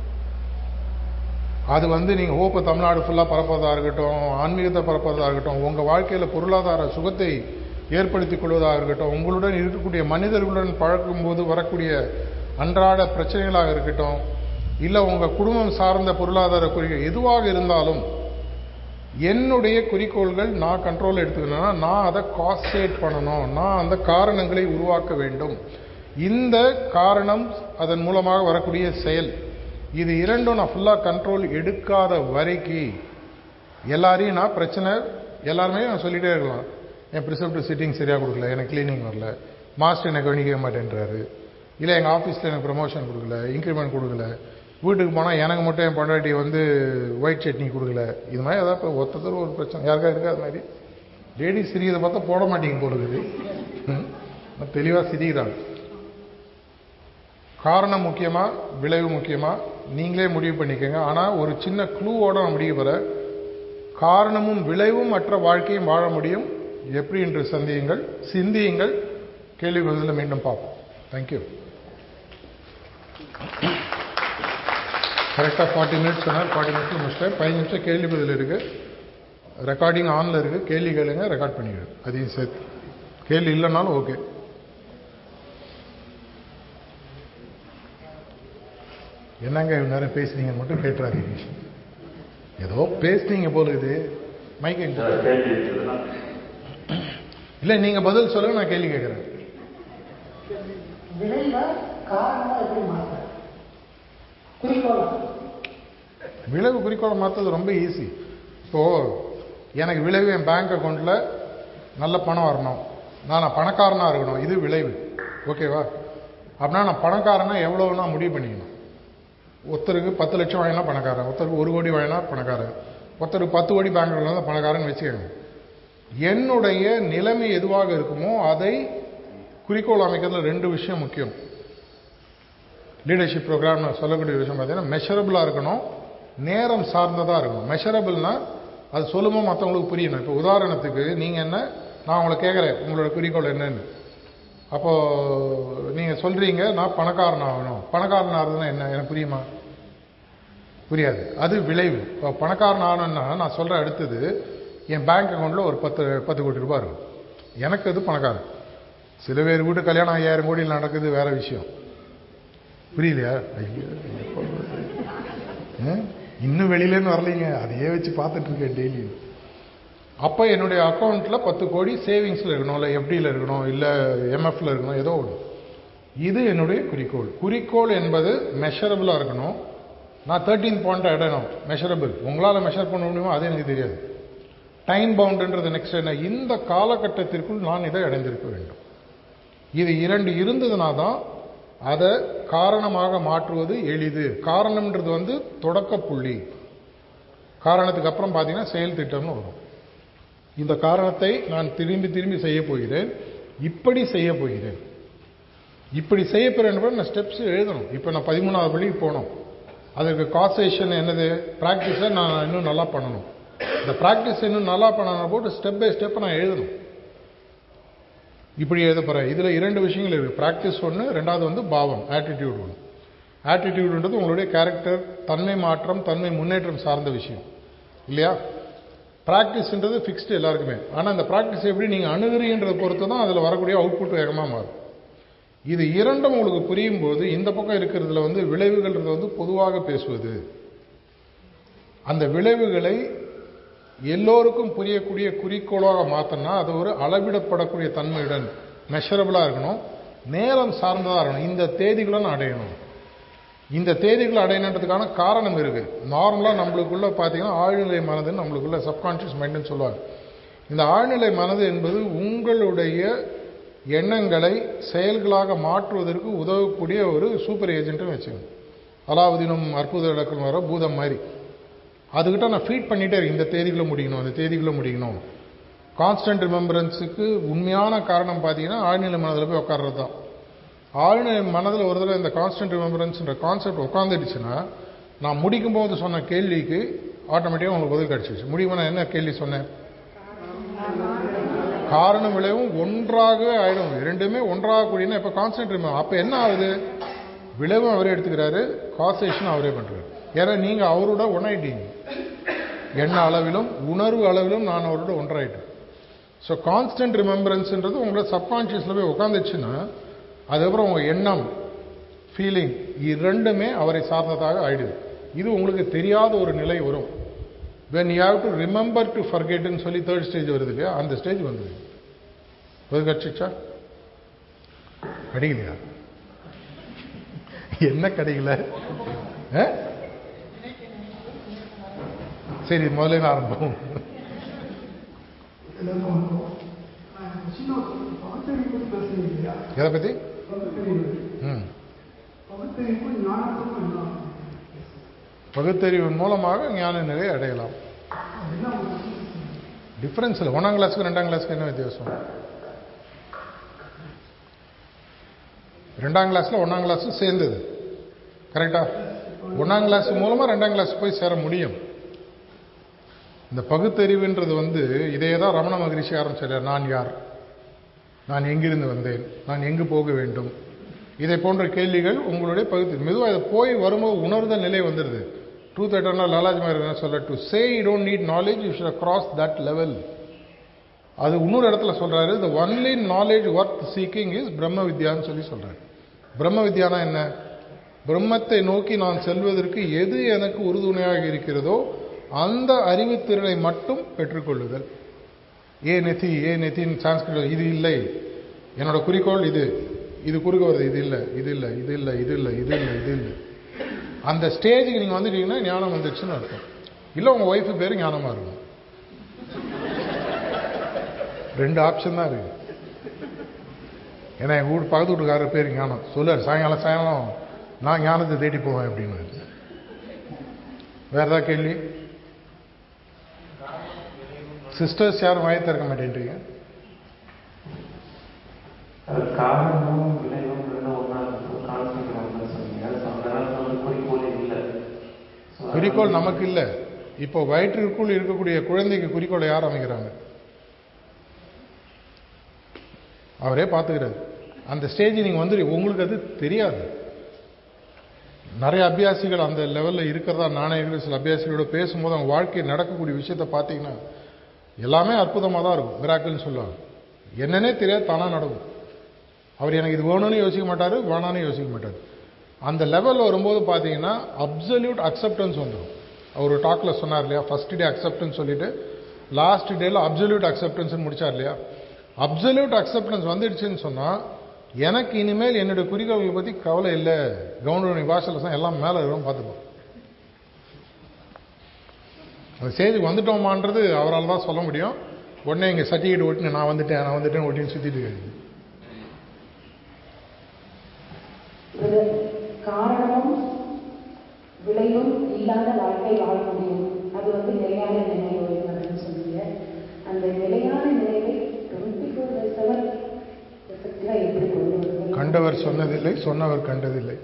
அது வந்து நீங்கள் ஹோப்பை தமிழ்நாடு ஃபுல்லாக பரப்புறதா இருக்கட்டும் ஆன்மீகத்தை பரப்புறதா இருக்கட்டும் உங்கள் வாழ்க்கையில் பொருளாதார சுகத்தை ஏற்படுத்திக் கொள்வதாக இருக்கட்டும் உங்களுடன் இருக்கக்கூடிய மனிதர்களுடன் பழக்கும் போது வரக்கூடிய அன்றாட பிரச்சனைகளாக இருக்கட்டும் இல்லை உங்கள் குடும்பம் சார்ந்த பொருளாதார குறிக்கோள் எதுவாக இருந்தாலும் என்னுடைய குறிக்கோள்கள் நான் கண்ட்ரோல் எடுத்துக்கணும்னா நான் அதை காஸ்டேட் பண்ணணும் நான் அந்த காரணங்களை உருவாக்க வேண்டும் இந்த காரணம் அதன் மூலமாக வரக்கூடிய செயல் இது இரண்டும் நான் ஃபுல்லாக கண்ட்ரோல் எடுக்காத வரைக்கு எல்லாரையும் நான் பிரச்சனை எல்லாருமே நான் சொல்லிட்டே இருக்கலாம் என் ப்ரிசப்டிவ் சிட்டிங் சரியாக கொடுக்கல எனக்கு க்ளீனிங் வரல மாஸ்டர் எனக்கு கவனிக்க மாட்டேன்றாரு இல்லை எங்கள் ஆஃபீஸில் எனக்கு ப்ரமோஷன் கொடுக்கல இன்க்ரிமெண்ட் கொடுக்கல வீட்டுக்கு போனால் எனக்கு மட்டும் என் பொண்டாட்டி வந்து ஒயிட் சட்னி கொடுக்கல இது மாதிரி ஏதாவது இப்போ ஒருத்தர் ஒரு பிரச்சனை யாருக்கா இருக்கா அது மாதிரி லேடிஸ் சிரிக்கிறத பார்த்தா போட மாட்டீங்க போல இருக்குது தெளிவாக சிரிக்கிறாங்க காரணம் முக்கியமா விளைவு முக்கியமா நீங்களே முடிவு பண்ணிக்கோங்க ஆனால் ஒரு சின்ன க்ளூவோட நான் முடிக்க போற காரணமும் விளைவும் மற்ற வாழ்க்கையும் வாழ முடியும் எப்படி என்று சந்தியுங்கள் சிந்தியுங்கள் கேள்வி பதிலில் மீண்டும் பார்ப்போம் தேங்க்யூ கரெக்டாக ஃபார்ட்டி மினிட்ஸ் சொன்னார் ஃபார்ட்டி மினிட்ஸ் முடிச்சிட்டேன் பதினஞ்சு நிமிஷம் கேள்வி பதில் இருக்கு ரெக்கார்டிங் ஆனில் இருக்கு கேள்வி கேளுங்க ரெக்கார்ட் பண்ணிவிடு அதையும் சேர்த்து கேள்வி இல்லைனாலும் ஓகே என்னங்க இவ்வளவு நேரம் பேசுனீங்கன்னு மட்டும் கேட்டுறாதீங்க ஏதோ பேசுனீங்க போல இது மைக் எங்க கேள்வி இருக்குதுன்னா இல்ல நீங்க பதில் சொல்லுங்க நான் கேள்வி கேட்கறேன் விளைவை காரணமா எப்படி மாற்ற குறிக்கோளா விளைவு குறிக்கோளை மாற்றுறது ரொம்ப ஈஸி இப்போ எனக்கு விளைவு என் பேங்க் அக்கௌண்ட்ல நல்ல பணம் வரணும் நான் நான் பணக்காரனா இருக்கணும் இது விளைவு ஓகேவா அப்படின்னா நான் பணக்காரனா எவ்வளவு நான் முடிவு பண்ணிக்கணும் ஒருத்தருக்கு பத்து லட்சம் வாங்கினா பணக்காரன் ஒருத்தருக்கு ஒரு கோடி வாங்கினா பணக்காரன் ஒருத்தருக்கு பத்து கோடி பேங்க் இருந்தால் பணக்காரன் வச்சுக்கோங்க என்னுடைய நிலைமை எதுவாக இருக்குமோ அதை குறிக்கோள் அமைக்கிறதுல ரெண்டு விஷயம் முக்கியம் லீடர்ஷிப் ப்ரோக்ராம் சொல்லக்கூடிய விஷயம் பார்த்தீங்கன்னா மெஷரபிளாக இருக்கணும் நேரம் சார்ந்ததாக இருக்கணும் மெஷரபிள்னா அது சொல்லும்போது மற்றவங்களுக்கு புரியணும் இப்போ உதாரணத்துக்கு நீங்கள் என்ன நான் உங்களை கேட்குறேன் உங்களோட குறிக்கோள் என்னன்னு அப்போது நீங்கள் சொல்கிறீங்க நான் பணக்காரன் ஆகணும் பணக்காரன் ஆகுதுன்னா என்ன எனக்கு புரியுமா புரியாது அது விளைவு இப்போ பணக்காரன் ஆகணும்னா நான் சொல்கிற அடுத்தது என் பேங்க் அக்கௌண்ட்டில் ஒரு பத்து பத்து கோடி ரூபாய் இருக்கும் எனக்கு அது பணக்காரன் சில பேர் வீட்டு கல்யாணம் ஐயாயிரம் கோடியில் நடக்குது வேற விஷயம் புரியலையா ஐயோ எப்ப வருது? ஆ? இன்னும் வெளியிலேருந்து வரலைங்க அதையே வச்சு பார்த்துட்டு இருக்கேன் டெய்லி அப்போ என்னுடைய அக்கௌண்ட்டில் பத்து கோடி சேவிங்ஸில் இருக்கணும் இல்லை எஃப்டியில் இருக்கணும் இல்லை எம்எஃப்ல இருக்கணும் ஏதோ ஒன்று இது என்னுடைய குறிக்கோள் குறிக்கோள் என்பது மெஷரபிளாக இருக்கணும் நான் தேர்ட்டீன் பாயிண்ட் அடையணும் மெஷரபிள் உங்களால் மெஷர் பண்ண முடியுமோ அது எனக்கு தெரியாது டைம் பவுண்டுன்றது நெக்ஸ்ட் என்ன இந்த காலகட்டத்திற்குள் நான் இதை அடைந்திருக்க வேண்டும் இது இரண்டு இருந்ததுனா தான் அதை காரணமாக மாற்றுவது எளிது காரணம்ன்றது வந்து தொடக்க புள்ளி காரணத்துக்கு அப்புறம் பார்த்தீங்கன்னா செயல் திட்டம்னு வரும் இந்த காரணத்தை நான் திரும்பி திரும்பி செய்ய போகிறேன் இப்படி செய்ய போகிறேன் இப்படி செய்ய போறேன் நான் ஸ்டெப்ஸ் எழுதணும் இப்போ நான் பதிமூணாவது பள்ளிக்கு போனோம் அதற்கு காசேஷன் என்னது ப்ராக்டிஸை நான் இன்னும் நல்லா பண்ணணும் இந்த ப்ராக்டிஸ் இன்னும் நல்லா பண்ணணும் போட்டு ஸ்டெப் பை ஸ்டெப் நான் எழுதணும் இப்படி எழுத போகிறேன் இதில் இரண்டு விஷயங்கள் இருக்குது ப்ராக்டிஸ் ஒன்று ரெண்டாவது வந்து பாவம் ஆட்டிடியூட் ஒன்று ஆட்டிடியூடுன்றது உங்களுடைய கேரக்டர் தன்மை மாற்றம் தன்மை முன்னேற்றம் சார்ந்த விஷயம் இல்லையா ப்ராக்டிஸ்ன்றது ஃபிக்ஸ்டு எல்லாருக்குமே ஆனால் இந்த ப்ராக்டிஸ் எப்படி நீங்கள் அணுகுறீன்றதை பொறுத்து தான் அதில் வரக்கூடிய அவுட்புட் வேகமாக மாறும் இது இரண்டும் உங்களுக்கு புரியும் போது இந்த பக்கம் இருக்கிறதுல வந்து விளைவுகள்ன்றது வந்து பொதுவாக பேசுவது அந்த விளைவுகளை எல்லோருக்கும் புரியக்கூடிய குறிக்கோளாக மாற்றினா அது ஒரு அளவிடப்படக்கூடிய தன்மையுடன் மெஷரபிளாக இருக்கணும் நேரம் சார்ந்ததாக இருக்கணும் இந்த தேதிகளை நான் அடையணும் இந்த தேதிகளை அடையணுன்றதுக்கான காரணம் இருக்கு நார்மலாக நம்மளுக்குள்ள பார்த்தீங்கன்னா ஆழ்நிலை மனதுன்னு நம்மளுக்குள்ள சப்கான்ஷியஸ் மைண்டுன்னு சொல்லுவாங்க இந்த ஆழ்நிலை மனது என்பது உங்களுடைய எண்ணங்களை செயல்களாக மாற்றுவதற்கு உதவக்கூடிய ஒரு சூப்பர் ஏஜென்ட்னு வச்சுக்கோங்க அலாவுதீனும் அற்புத விளக்கம் வர பூதம் மாதிரி அதுக்கிட்ட நான் ஃபீட் பண்ணிட்டே இருக்கேன் இந்த தேதிக்குள்ள முடிக்கணும் இந்த தேதிக்குள்ள முடிக்கணும் கான்ஸ்டன்ட் ரிமெம்பரன்ஸுக்கு உண்மையான காரணம் பார்த்தீங்கன்னா ஆழ்நிலை மனதில் போய் உட்கார்றது தான் ஆழ்நிலை மனதில் ஒரு தடவை இந்த கான்ஸ்டன்ட் ரிமெம்பரன்ஸ்ன்ற கான்செப்ட் உட்காந்துடுச்சுன்னா நான் முடிக்கும் போது சொன்ன கேள்விக்கு ஆட்டோமேட்டிக்காக உங்களுக்கு பதில் கிடச்சிச்சு முடியுமா நான் என்ன கேள்வி சொன்னேன் காரணம் விளைவும் ஒன்றாகவே ஆயிடும் இரண்டுமே ஒன்றாக கூடினா இப்போ கான்சென்ட்ரேட் அப்போ என்ன ஆகுது விளைவும் அவரே எடுத்துக்கிறாரு காசேஷன் அவரே பண்றாரு ஏன்னா நீங்க அவரோட ஒன்றாயிட்டீங்க எண்ண அளவிலும் உணர்வு அளவிலும் நான் அவரோட ஒன்றாயிட்டேன் ஸோ கான்ஸ்டன்ட் ரிமெம்பரன்ஸ்ன்றது உங்களோட சப்கான்ஷியஸில் போய் உட்காந்துச்சுன்னா அதுக்கப்புறம் உங்கள் எண்ணம் ஃபீலிங் இரண்டுமே அவரை சார்ந்ததாக ஆயிடுது இது உங்களுக்கு தெரியாத ஒரு நிலை வரும் when you have to remember to forget ன்னு சொல்லி தேர்ட் ஸ்டேஜ் வருது இல்லையா அந்த ஸ்டேஜ் வந்தது அது கட்சிச்சா கிடைக்கலையா என்ன கிடைக்கல ஆ? சரி முதல்ல ஆரம்பம் எல்லாருக்கும் வணக்கம். நான் சின்ன ஒரு பகுத்தறிவு பற்றி பேசுறீங்க இல்லையா எதை பத்தி பகுத்தறிவு ம் பகுத்தறிவுக்கும் ஞானத்துக்கும் என்ன பகுத்தறிவின் மூலமாக ஞான நிலையை அடையலாம் என்ன ஒரு டிஃபரன்ஸ் இல்லை ஒன்றாம் கிளாஸுக்கு ரெண்டாம் கிளாஸுக்கு என்ன வித்தியாசம் ரெண்டாம் கிளாஸில் ஒன்றாம் கிளாஸு சேர்ந்தது கரெக்டா ஒன்றாம் கிளாஸ் மூலமாக ரெண்டாம் கிளாஸ் போய் சேர முடியும் இந்த பகுத்தறிவுன்றது வந்து இதே தான் ரமண மகரிஷி ஆரம்பிச்சார் நான் யார் நான் எங்கிருந்து வந்தேன் நான் எங்கு போக வேண்டும் இதை போன்ற கேள்விகள் உங்களுடைய பகுத்து மெதுவாக இதை போய் வரும்போது உணர்ந்த நிலை வந்துடுது ட்ரூத் எட்டர்னா லாலாஜி மாதிரி என்ன சொல்ல to say you don't need knowledge you should cross that level அது இன்னொரு இடத்துல சொல்றாரு the only knowledge worth seeking is பிரம்ம வித்யான்னு சொல்லி சொல்றாரு பிரம்ம வித்யானா என்ன பிரம்மத்தை நோக்கி நான் செல்வதற்கு எது எனக்கு உறுதுணையாக இருக்கிறதோ அந்த அறிவுத்திறனை மட்டும் பெற்றுக்கொள்ளுதல் ஏ நெத்தி ஏ நெத்தின்னு சான்ஸ்கிரிட் இது இல்லை என்னோட குறிக்கோள் இது இது குறுக்க வருது இது இல்லை இது இல்லை இது இல்லை இது இல்லை இது இல்லை இது இல்லை அந்த ஸ்டேஜுக்கு நீங்கள் வந்துட்டீங்கன்னா ஞானம் வந்துடுச்சுன்னு அர்த்தம் இல்லை உங்கள் ஒய்ஃபு பேர் ஞானமாக இருக்கும் ரெண்டு ஆப்ஷன் தான் இருக்கு ஏன்னா எங்கள் வீட்டு பக்கத்து வீட்டுக்காரர் பேர் ஞானம் சொல்லுவார் சாயங்காலம் சாயங்காலம் நான் ஞானத்தை தேடி போவேன் அப்படின்னு வேற ஏதாவது கேள்வி சிஸ்டர்ஸ் யாரும் வாயை திறக்க மாட்டேன்றீங்க அது காரணமும் விளைவும் ரெண்டும் ஒன்றா கான்செப்ட் வந்து சொன்னீங்க ஸோ அந்த நேரத்தில் வந்து குறிக்கோளே இல்லை So, அது குறிக்கோள் நமக்கு இல்லை இப்போ வயிற்றிற்குள் இருக்கக்கூடிய குழந்தைக்கு குறிக்கோளை யார் அமைக்கிறாங்க அவரே பார்த்துக்கிறாரு அந்த ஸ்டேஜ் நீங்கள் வந்து உங்களுக்கு அது தெரியாது நிறைய அபியாசிகள் அந்த லெவலில் இருக்கிறதா நானே இருக்கிற சில அபியாசிகளோட பேசும்போது அவங்க வாழ்க்கையில் நடக்கக்கூடிய விஷயத்தை பார்த்தீங்கன்னா எல்லாமே அற்புதமாக தான் இருக்கும் மிராக்கல்னு சொல்லுவாங்க என்னன்னே தெரியாது தானாக நடக்கும் அவர் எனக்கு இது வேணும்னு யோசிக்க மாட்டார் வேணான்னு யோசிக்க மாட்டார் அந்த லெவலில் வரும்போது பார்த்தீங்கன்னா அப்சல்யூட் அக்செப்டன்ஸ் வந்துடும் அவர் டாக்கில் சொன்னார் இல்லையா ஃபர்ஸ்ட் டே அக்செப்டன்ஸ் சொல்லிட்டு லாஸ்ட் டேல அப்சல்யூட் அக்செப்டன்ஸ் முடிச்சார் இல்லையா அப்சல்யூட் அக்செப்டன்ஸ் வந்துடுச்சுன்னு சொன்னால் எனக்கு இனிமேல் என்னுடைய குறிக்கோள்களை பற்றி கவலை இல்லை கவுண்டர் பாஷையில் சொன்னா எல்லாம் மேலே இருக்கிறோம் பார்த்துப்போம் அந்த ஸ்டேஜுக்கு வந்துட்டோமான்றது அவரால் தான் சொல்ல முடியும் உடனே இங்கே சர்டிஃபிகேட் ஒட்டினு நான் வந்துட்டேன் நான் வந்துட்டேன் ஒட்டின்னு சுற்றிட்டு இருக்காரு இது காரணமும் விளைவும் இல்லாத வாழ்க்கை வாழ முடியும் அது வந்து நிலையான நினைவு அப்படின்னு சொன்னீங்க அந்த நிலையான நினைவை டுவெண்ட்டி ஃபோர் பை செவன் எஃபெக்டிவாக எப்படி கொண்டு வருவீங்க கண்டவர் சொன்னதில்லை சொன்னவர் கண்டதில்லை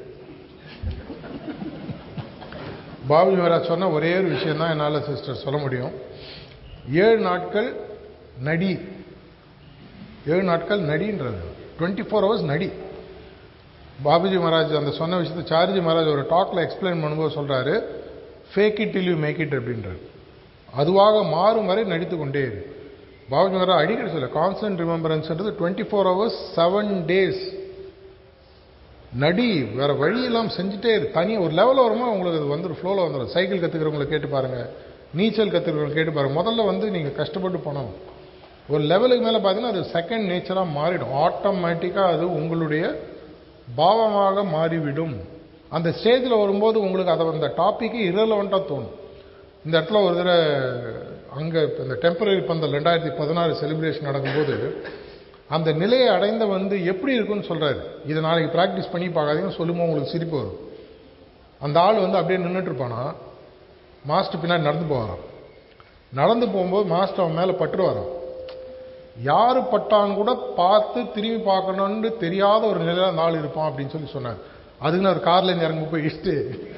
பாபு யுவராஜ் சொன்ன ஒரே ஒரு விஷயம் தான் என்னால் சிஸ்டர் சொல்ல முடியும் ஏழு நாட்கள் நடி ஏழு நாட்கள் நடின்றது டுவெண்ட்டி ஃபோர் ஹவர்ஸ் நடி பாபுஜி மகாராஜ் அந்த சொன்ன விஷயத்தை சார்ஜி மகாராஜ் ஒரு டாக்ல எக்ஸ்பிளைன் பண்ணும்போது சொல்றாரு fake it till you make it அப்படின்றார் அதுவாக மாறும் வரை நடித்து கொண்டே இரு பாபுஜி மகாராஜ் அடிக்கடி சொல்ல கான்ஸ்டன்ட் ரிமெம்பரன்ஸ்ன்றது twenty four hours seven days நடி வேற வழி எல்லாம் செஞ்சுட்டே இரு தனி ஒரு லெவலில் வருமா உங்களுக்கு அது வந்துடும் ஃப்ளோவில் வந்துடும் சைக்கிள் கற்றுக்கிறவங்களை கேட்டு பாருங்க நீச்சல் கற்றுக்கிறவங்களை கேட்டு பாருங்க முதல்ல வந்து நீங்கள் கஷ்டப்பட்டு போனோம் ஒரு லெவலுக்கு மேலே பார்த்தீங்கன்னா அது செகண்ட் நேச்சராக மாறிடும் ஆட்டோமேட்டிக்காக அது உங்களுடைய பாவமாக மாறிவிடும் அந்த ஸ்டேஜில் வரும்போது உங்களுக்கு அதை அந்த டாப்பிக்கு இரலவெண்ட்டாக தோணும் இந்த இடத்துல ஒரு தடவை அங்கே இந்த டெம்பரரி பந்தல் ரெண்டாயிரத்தி பதினாறு செலிப்ரேஷன் நடக்கும்போது அந்த நிலையை அடைந்த வந்து எப்படி இருக்குன்னு சொல்றாரு இதை நாளைக்கு ப்ராக்டிஸ் பண்ணி பார்க்காதீங்கன்னு சொல்லும்போது உங்களுக்கு சிரிப்பு வரும் அந்த ஆள் வந்து அப்படியே நின்றுட்டு இருப்பானா மாஸ்டர் பின்னாடி நடந்து போவாராம் நடந்து போகும்போது மாஸ்டர் அவன் மேலே பற்று வரான் யாரு பட்டான்னு கூட பார்த்து திரும்பி பார்க்கணும்னு தெரியாத ஒரு நிலையில அந்த ஆள் இருப்பான் அப்படின்னு சொல்லி சொன்னார் அதுக்குன்னு ஒரு கார்ல இருந்து இறங்க போய் இஷ்டு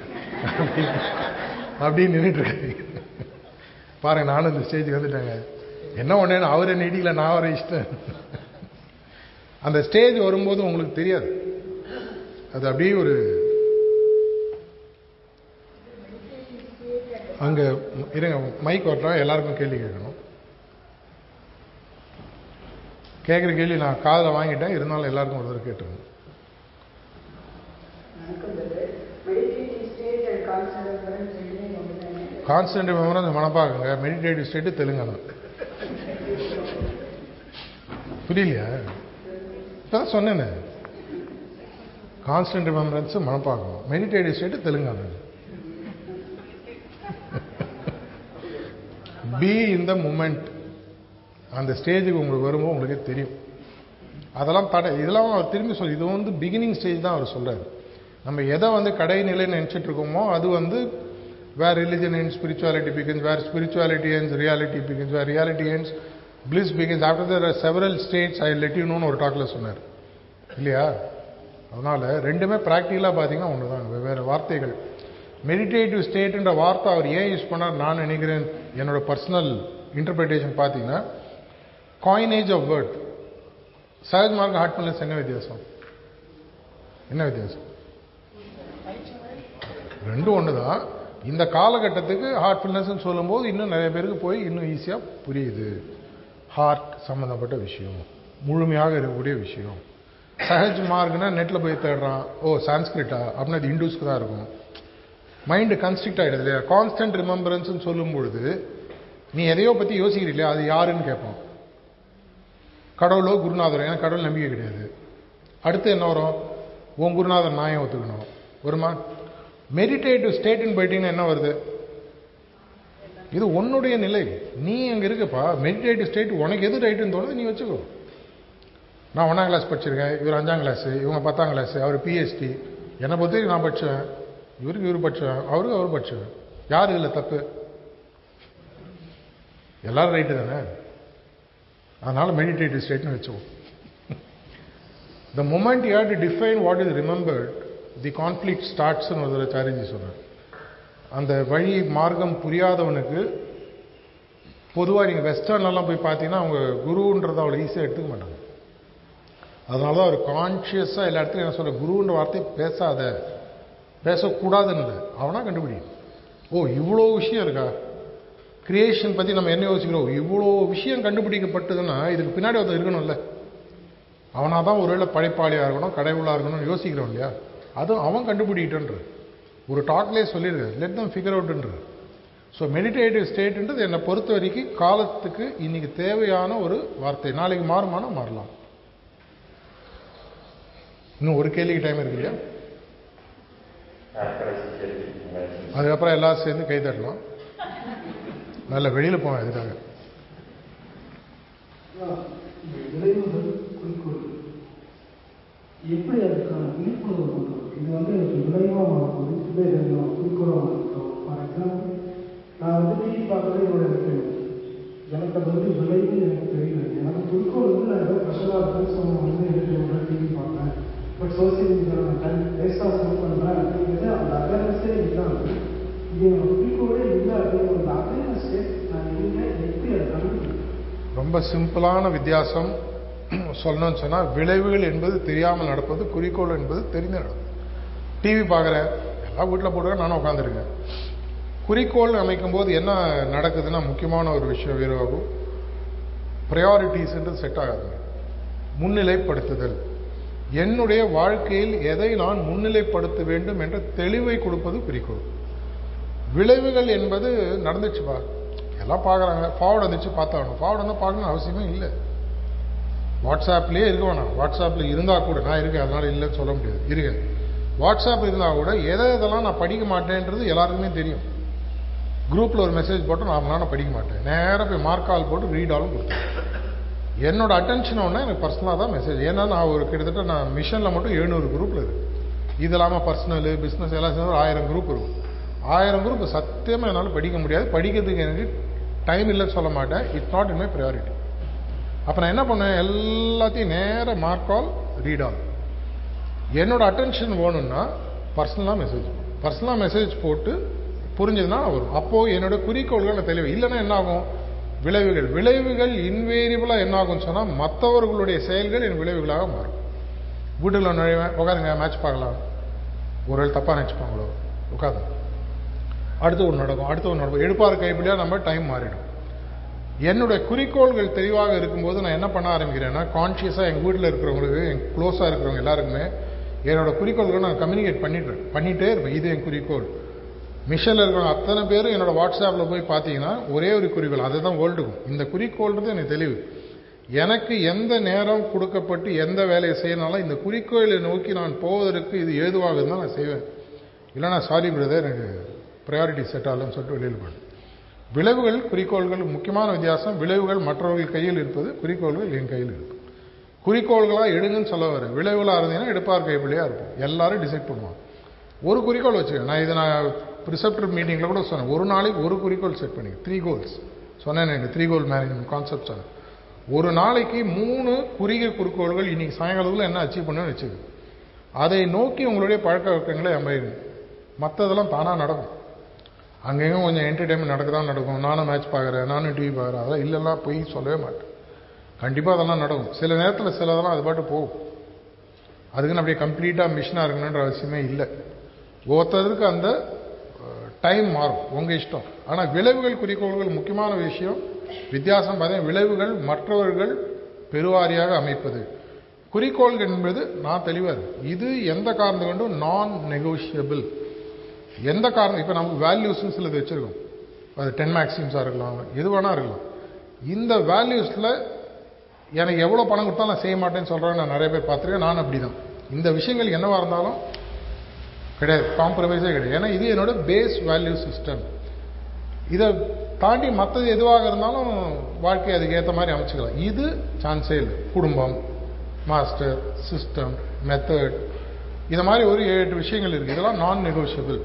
அப்படின்னு நின்றுட்டு இருக்காரு பாருங்க நானும் இந்த ஸ்டேஜுக்கு வந்துட்டேங்க என்ன ஒண்ணு அவர் என்ன இடிக்கல நான் அவரை இஷ்டம் அந்த ஸ்டேஜ் வரும்போது உங்களுக்கு தெரியாது அது அப்படியே ஒரு அங்க இருங்க மைக் வரட்டும் எல்லாருக்கும் கேள்வி கேட்கணும் கேட்குற கேள்வி நான் காதில் வாங்கிட்டேன் இருந்தாலும் எல்லாருக்கும் ஒரு தடவை கேட்டுருங்க எனக்கு வந்தது மெடிடேட்டிவ் ஸ்டேட் அண்ட் கான்சன்ட்ரேஷன் ரெண்டுமே ஒன்று தானே கான்ஸ்டன்ட் மெமரன்ஸ் மனப்பாக்குங்க மெடிடேட்டிவ் ஸ்டேட்டு தெலுங்கானா புரியலையா இப்பதான் சொன்னேனே கான்ஸ்டன்ட் ரிமெம்பரன்ஸ் மனப்பாக்கம் meditative state Telangana be in the moment அந்த ஸ்டேஜுக்கு உங்களுக்கு வரும்போது உங்களுக்கே தெரியும் அதெல்லாம் தடை இதெல்லாம் அவர் திரும்பி சொல்லி இது வந்து பிகினிங் ஸ்டேஜ் தான் அவர் சொல்றாரு நம்ம எதை வந்து கடைநிலைன்னு நினச்சிட்டு இருக்கோமோ அது வந்து where religion ends spirituality begins where spirituality ends reality begins where reality ends bliss begins after there are several states I let you know ஒரு டாக்ல சொன்னார் இல்லையா அதனால ரெண்டுமே ப்ராக்டிக்கலாக பார்த்தீங்கன்னா ஒன்று தான் வெவ்வேறு வார்த்தைகள் மெடிடேட்டிவ் ஸ்டேட்ன்ற வார்த்தை அவர் ஏன் யூஸ் பண்ணார் நான் நினைக்கிறேன் என்னோட பர்சனல் இன்டர்பிரிட்டேஷன் பார்த்தீங்கன்னா coinage of word Sahaj Marg heartfulness என்ன வித்தியாசம் என்ன வித்தியாசம் ரெண்டும் ஒன்று தான் இந்த காலகட்டத்துக்கு ஹார்ட்ஃபுல்னஸ்ன்னு சொல்லும்போது இன்னும் நிறைய பேருக்கு போய் இன்னும் ஈஸியாக புரியுது ஹார்ட் சம்மந்தப்பட்ட விஷயம் முழுமையாக இருக்கக்கூடிய விஷயம் சஹஜ் மார்க்னா நெட்டில் போய் தேடுறான் ஓ சான்ஸ்கிரிட்டா அப்படின்னா அது இண்டூஸ்க்கு தான் இருக்கும் மைண்டு கன்ஸ்ட்ரிக்ட் ஆகிடுது இல்லையா கான்ஸ்டன்ட் ரிமெம்பரன்ஸ்னு சொல்லும் பொழுது நீ எதையோ பற்றி யோசிக்கிறீங்களா அது யாருன்னு கேட்பான் கடவுளோ குருநாதரோ ஏன்னா கடவுள் நம்பிக்கை கிடையாது அடுத்து என்ன வரும் உன் குருநாதர் நான் ஏன் ஒத்துக்கணும் வருமா மெடிடேட்டிவ் ஸ்டேட்னு போயிட்டீங்கன்னா என்ன வருது இது உன்னுடைய நிலை நீ அங்கே இருக்கப்பா மெடிடேட்டிவ் ஸ்டேட் உனக்கு எது ரைட்டுன்னு தோணுது நீ வச்சுக்கோ நான் ஒன்றாம் கிளாஸ் படிச்சிருக்கேன் இவர் அஞ்சாம் கிளாஸு இவங்க பத்தாம் கிளாஸு அவர் பிஹெச்டி என்னை பொறுத்த நான் படித்தேன் இவருக்கு இவர் படித்தேன் அவருக்கு அவர் படித்தேன் யார் இல்லை தப்பு எல்லாரும் ரைட்டு தானே அதனால மெடிடேட்டிவ் ஸ்டேட்னு வச்சுக்கோ the moment you have to define what is remembered the conflict ஸ்டார்ட்ஸ்னு ஒரு சாரிஜி சொன்னார் அந்த வழி மார்க்கம் புரியாதவனுக்கு பொதுவாக நீங்கள் வெஸ்டர்ன்லாம் போய் பார்த்தீங்கன்னா அவங்க குருன்றதை அவ்வளோ ஈஸியாக எடுத்துக்க மாட்டாங்க அதனால தான் அவர் கான்ஷியஸாக எல்லா இடத்துலையும் என்ன சொல்ற குருன்ற வார்த்தையை பேசாத பேசக்கூடாதுன்னு அவனா கண்டுபிடி ஓ இவ்வளோ விஷயம் இருக்கா கிரியேஷன் பற்றி நம்ம என்ன யோசிக்கிறோம் இவ்வளோ விஷயம் கண்டுபிடிக்கப்பட்டதுன்னா இதுக்கு பின்னாடி ஒருத்தர் இருக்கணும்ல அவனாக தான் ஒருவேளை படைப்பாளியாக இருக்கணும் கடவுளாக இருக்கணும்னு யோசிக்கிறோம் இல்லையா அதுவும் அவன் கண்டுபிடிக்கிட்டன்ற ஒரு டாக்லேயே சொல்லியிருக்காரு லெட் தம் ஃபிகர் அவுட்ன்ற ஸோ மெடிடேட்டிவ் ஸ்டேட்ன்றது என்னை பொறுத்த வரைக்கும் காலத்துக்கு இன்னைக்கு தேவையான ஒரு வார்த்தை நாளைக்கு மாறுமானா மாறலாம் இன்னும் ஒரு கேள்விக்கு டைம் இருக்கு இல்லையா அதுக்கப்புறம் எல்லாரும் சேர்ந்து கை தட்டலாம் நல்ல வெளியில் போவேன் இதுக்காக இந்த விளைவுகள் குறிக்கோள் எப்படி அதுக்கான விழிப்புணர்வு கொண்டு வரும்? இது வந்து எனக்கு விளைவாக மாறப்போகுது இல்லை இது எனக்கு குறிக்கோளாக மாறப்போம் ஃபார் எக்ஸாம்பிள் நான் வந்து டிவி பார்க்கறது என்னோட இருக்கு எனக்கு அது வந்து விளைவு எனக்கு தெரியல எனக்கு குறிக்கோள் வந்து நான் ஏதோ ஸ்பெஷலாக இருக்கேன்னு சொன்ன வந்து எனக்கு டிவி பார்ப்பேன் பட் சோசியல் மீடியாவில் நான் டைம் வேஸ்ட்டாக ஸ்பெண்ட் பண்ணுறேன் அப்படிங்கிறது அந்த அவேர்னஸே இல்லாமல் இது என்னோட குறிக்கோளே இல்லை அப்படிங்கிற ஒரு அவேர்னஸே நான் இல்லை எப்படி அதை கண்டுபிடிக்கிறேன் ரொம்ப சிம்பிளான வித்தியாசம் சொல்லணும்னு சொன்னால் விளைவுகள் என்பது தெரியாமல் நடப்பது குறிக்கோள் என்பது தெரிந்து நடப்பது டிவி பார்க்குறேன் எல்லாம் வீட்டில் போட்டுக்க நானும் உட்காந்துருக்கேன் குறிக்கோள் அமைக்கும் போது என்ன நடக்குதுன்னா முக்கியமான ஒரு விஷயம் வீரவாகும் ப்ரையாரிட்டிஸ்ன்றது செட் ஆகாதுங்க முன்னிலைப்படுத்துதல் என்னுடைய வாழ்க்கையில் எதை நான் முன்னிலைப்படுத்த வேண்டும் என்ற தெளிவை கொடுப்பது குறிக்கோள் விளைவுகள் என்பது நடந்துச்சுப்பா எல்லாம் பார்க்குறாங்க ஃபார்வர்டு வந்துச்சு பார்த்தாகணும் ஃபார்வர்டு வந்தால் பார்க்கணும் அவசியமே இல்லை வாட்ஸ்அப்லேயே இருக்க வேணாம் வாட்ஸ்அப்பில் இருந்தால் கூட நான் இருக்கேன் அதனால் இல்லைன்னு சொல்ல முடியாது இருக்கேன் வாட்ஸ்அப் இருந்தால் கூட எதை எதெல்லாம் நான் படிக்க மாட்டேன்றது எல்லாருக்குமே தெரியும் குரூப்பில் ஒரு மெசேஜ் போட்டு நான் நான் படிக்க மாட்டேன் நேராக போய் மார்க் கால் போட்டு ரீட் ஆலும் கொடுத்தேன் என்னோட அட்டென்ஷன் ஒன்று எனக்கு பர்சனலாக தான் மெசேஜ் ஏன்னா நான் ஒரு கிட்டத்தட்ட நான் மிஷனில் மட்டும் எழுநூறு குரூப்பில் இருக்கு இது இல்லாமல் பர்சனலு பிஸ்னஸ் எல்லாம் சேர்ந்து ஒரு ஆயிரம் குரூப் இருக்கும் ஆயிரம் குரூப் சத்தியமாக என்னால் படிக்க முடியாது படிக்கிறதுக்கு எனக்கு டைம் இல்லைன்னு சொல்ல மாட்டேன் it's not in my priority அப்போ நான் என்ன பண்ணுவேன் எல்லாத்தையும் நேராக மார்க் கால் ரீட் ஆல் என்னோட அட்டென்ஷன் வேணும்னா பர்சனலாக மெசேஜ் பர்சனலாக மெசேஜ் போட்டு புரிஞ்சதுன்னா வரும் அப்போது என்னோட குறிக்கோள்கள் நான் தெளிவு இல்லைன்னா என்ன ஆகும் விளைவுகள் விளைவுகள் இன்வேரியபிளாக என்ன ஆகும்னு சொன்னால் மற்றவர்களுடைய செயல்கள் என் விளைவுகளாக மாறும் வீட்டுக்குள்ள நுழைவேன் உட்காருங்க மேட்ச் பார்க்கலாம் ஒரு வேளை தப்பாக நினச்சிப்பாங்களோ உட்காந்து அடுத்து ஒன்று நடக்கும் அடுத்து ஒன்று நடக்கும் எடுப்பார் கைப்பிடியாக நம்ம டைம் மாறிடும் என்னுடைய குறிக்கோள்கள் தெளிவாக இருக்கும்போது நான் என்ன பண்ண ஆரம்பிக்கிறேன்னா கான்ஷியஸாக எங்கள் வீட்டில் இருக்கிறவங்களுக்கு என் க்ளோஸாக இருக்கிறவங்க எல்லாருக்குமே என்னோட குறிக்கோள்களை நான் கம்யூனிகேட் பண்ணிட்டு பண்ணிட்டே இருப்பேன் இது என் குறிக்கோள் மிஷனில் இருக்கிற அத்தனை பேரும் என்னோட வாட்ஸ்அப்பில் போய் பார்த்தீங்கன்னா ஒரே ஒரு குறிக்கோள் அதுதான் வேர்ல்டுக்கும் இந்த குறிக்கோள்ன்றது எனக்கு தெளிவு எனக்கு எந்த நேரம் கொடுக்கப்பட்டு எந்த வேலையை செய்யனாலும் இந்த குறிக்கோளை நோக்கி நான் போவதற்கு இது ஏதுவாக இருந்தால் நான் செய்வேன் இல்லைனா சாரி பிரதர் எனக்கு ப்ரையாரிட்டி செட் ஆகலன்னு சொல்லிட்டு வெளியில் போயிடும் விளைவுகள் குறிக்கோள்கள் முக்கியமான வித்தியாசம் விளைவுகள் மற்றவர்கள் கையில் இருப்பது குறிக்கோள்கள் என் கையில் இருப்பது குறிக்கோள்களாக எடுங்கன்னு சொல்ல வரேன் விளைவுகளாக இருந்தீங்கன்னா எடுப்பார் கைப்பிள்ளையாக இருக்கும் எல்லாரும் டிசைட் பண்ணுவாங்க ஒரு குறிக்கோள் வச்சுக்கேன் நான் இதை நான் ப்ரிசெப்டர் மீட்டிங்கில் கூட சொன்னேன் ஒரு நாளைக்கு ஒரு குறிக்கோள் செட் பண்ணி த்ரீ கோல்ஸ் சொன்னேன் எனக்கு த்ரீ கோல் மேனேஜ்மெண்ட் கான்செப்ட் சொன்னேன் ஒரு நாளைக்கு மூணு குறுகிய குறிக்கோள்கள் இன்னைக்கு சாயங்காலத்தில் என்ன அச்சீவ் பண்ணுன்னு வச்சுக்கு அதை நோக்கி உங்களுடைய பழக்க வழக்கங்களை அமையுங்க மற்றதெல்லாம் தானாக நடக்கும் அங்கேயும் கொஞ்சம் என்டர்டைன்மெண்ட் நடக்க தான் நடக்கும் நானும் மேட்ச் பார்க்குறேன் நானும் டிவி பார்க்குறேன் அதெல்லாம் இல்லைல்லாம் போய் சொல்லவே மாட்டேன் கண்டிப்பாக அதெல்லாம் நடக்கும் சில நேரத்தில் சிலதெல்லாம் அது பாட்டு போகும் அதுக்குன்னு அப்படியே கம்ப்ளீட்டாக மிஷினாக இருக்கணுன்ற அவசியமே இல்லை ஒவ்வொருத்தருக்கு அந்த டைம் மாறும் உங்கள் இஷ்டம் ஆனால் விளைவுகள் குறிக்கோள்கள் முக்கியமான விஷயம் வித்தியாசம் பார்த்தீங்கன்னா விளைவுகள் மற்றவர்கள் பெருவாரியாக அமைப்பது குறிக்கோள்கள் என்பது நான் தெளிவாக இருக்கு இது எந்த காரணம் கொண்டும் நான் நெகோஷியபிள் எந்த காரணம் இப்போ நமக்கு வேல்யூஸ்னு சிலது வச்சுருக்கோம் அது டென் மேக்ஸிம்ஸாக இருக்கலாம் எது வேணால் இருக்கலாம் இந்த வேல்யூஸில் எனக்கு எவ்வளோ பணம் கொடுத்தாலும் நான் செய்ய மாட்டேன்னு சொல்கிறேன் நான் நிறைய பேர் பார்த்துருக்கேன் நான் அப்படி தான் இந்த விஷயங்கள் என்னவாக இருந்தாலும் கிடையாது காம்ப்ரமைஸே கிடையாது ஏன்னா இது என்னோட பேஸ் வேல்யூ சிஸ்டம் இதை தாண்டி மற்றது எதுவாக இருந்தாலும் வாழ்க்கை அதுக்கு ஏற்ற மாதிரி அமைச்சுக்கலாம் இது சான்ஸே இல்லை குடும்பம் மாஸ்டர் சிஸ்டம் மெத்தட் இது மாதிரி ஒரு ஏழு எட்டு விஷயங்கள் இருக்குது இதெல்லாம் நான் நெகோஷியபிள்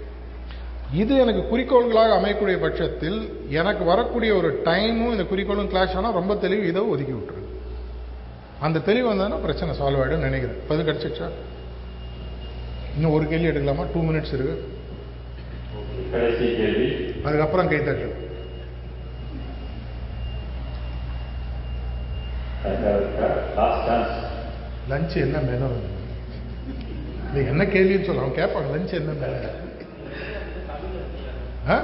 இது எனக்கு குறிக்கோள்களாக அமையக்கூடிய பட்சத்தில் எனக்கு வரக்கூடிய ஒரு டைமும் இந்த குறிக்கோளும் கிளாஷ் ஆனால் ரொம்ப தெளிவு இதை ஒதுக்கி விட்டுரு அந்த தெளிவு வந்ததுன்னா பிரச்சனை சால்வ் ஆகிடும் நினைக்கிறேன் பதில் கிடச்சிச்சா இன்னும் ஒரு கேள்வி எடுக்கலாமா டூ மினிட்ஸ் இருக்கு கடைசி கேள்வி அதுக்கப்புறம் கைத்தட்டு லாஸ்ட் சான்ஸ் லஞ்ச் என்ன மெனு நீ என்ன கேள்வின்னு சொல்ல அவன் கேட்பாங்க லஞ்ச் என்ன மெனு ஆ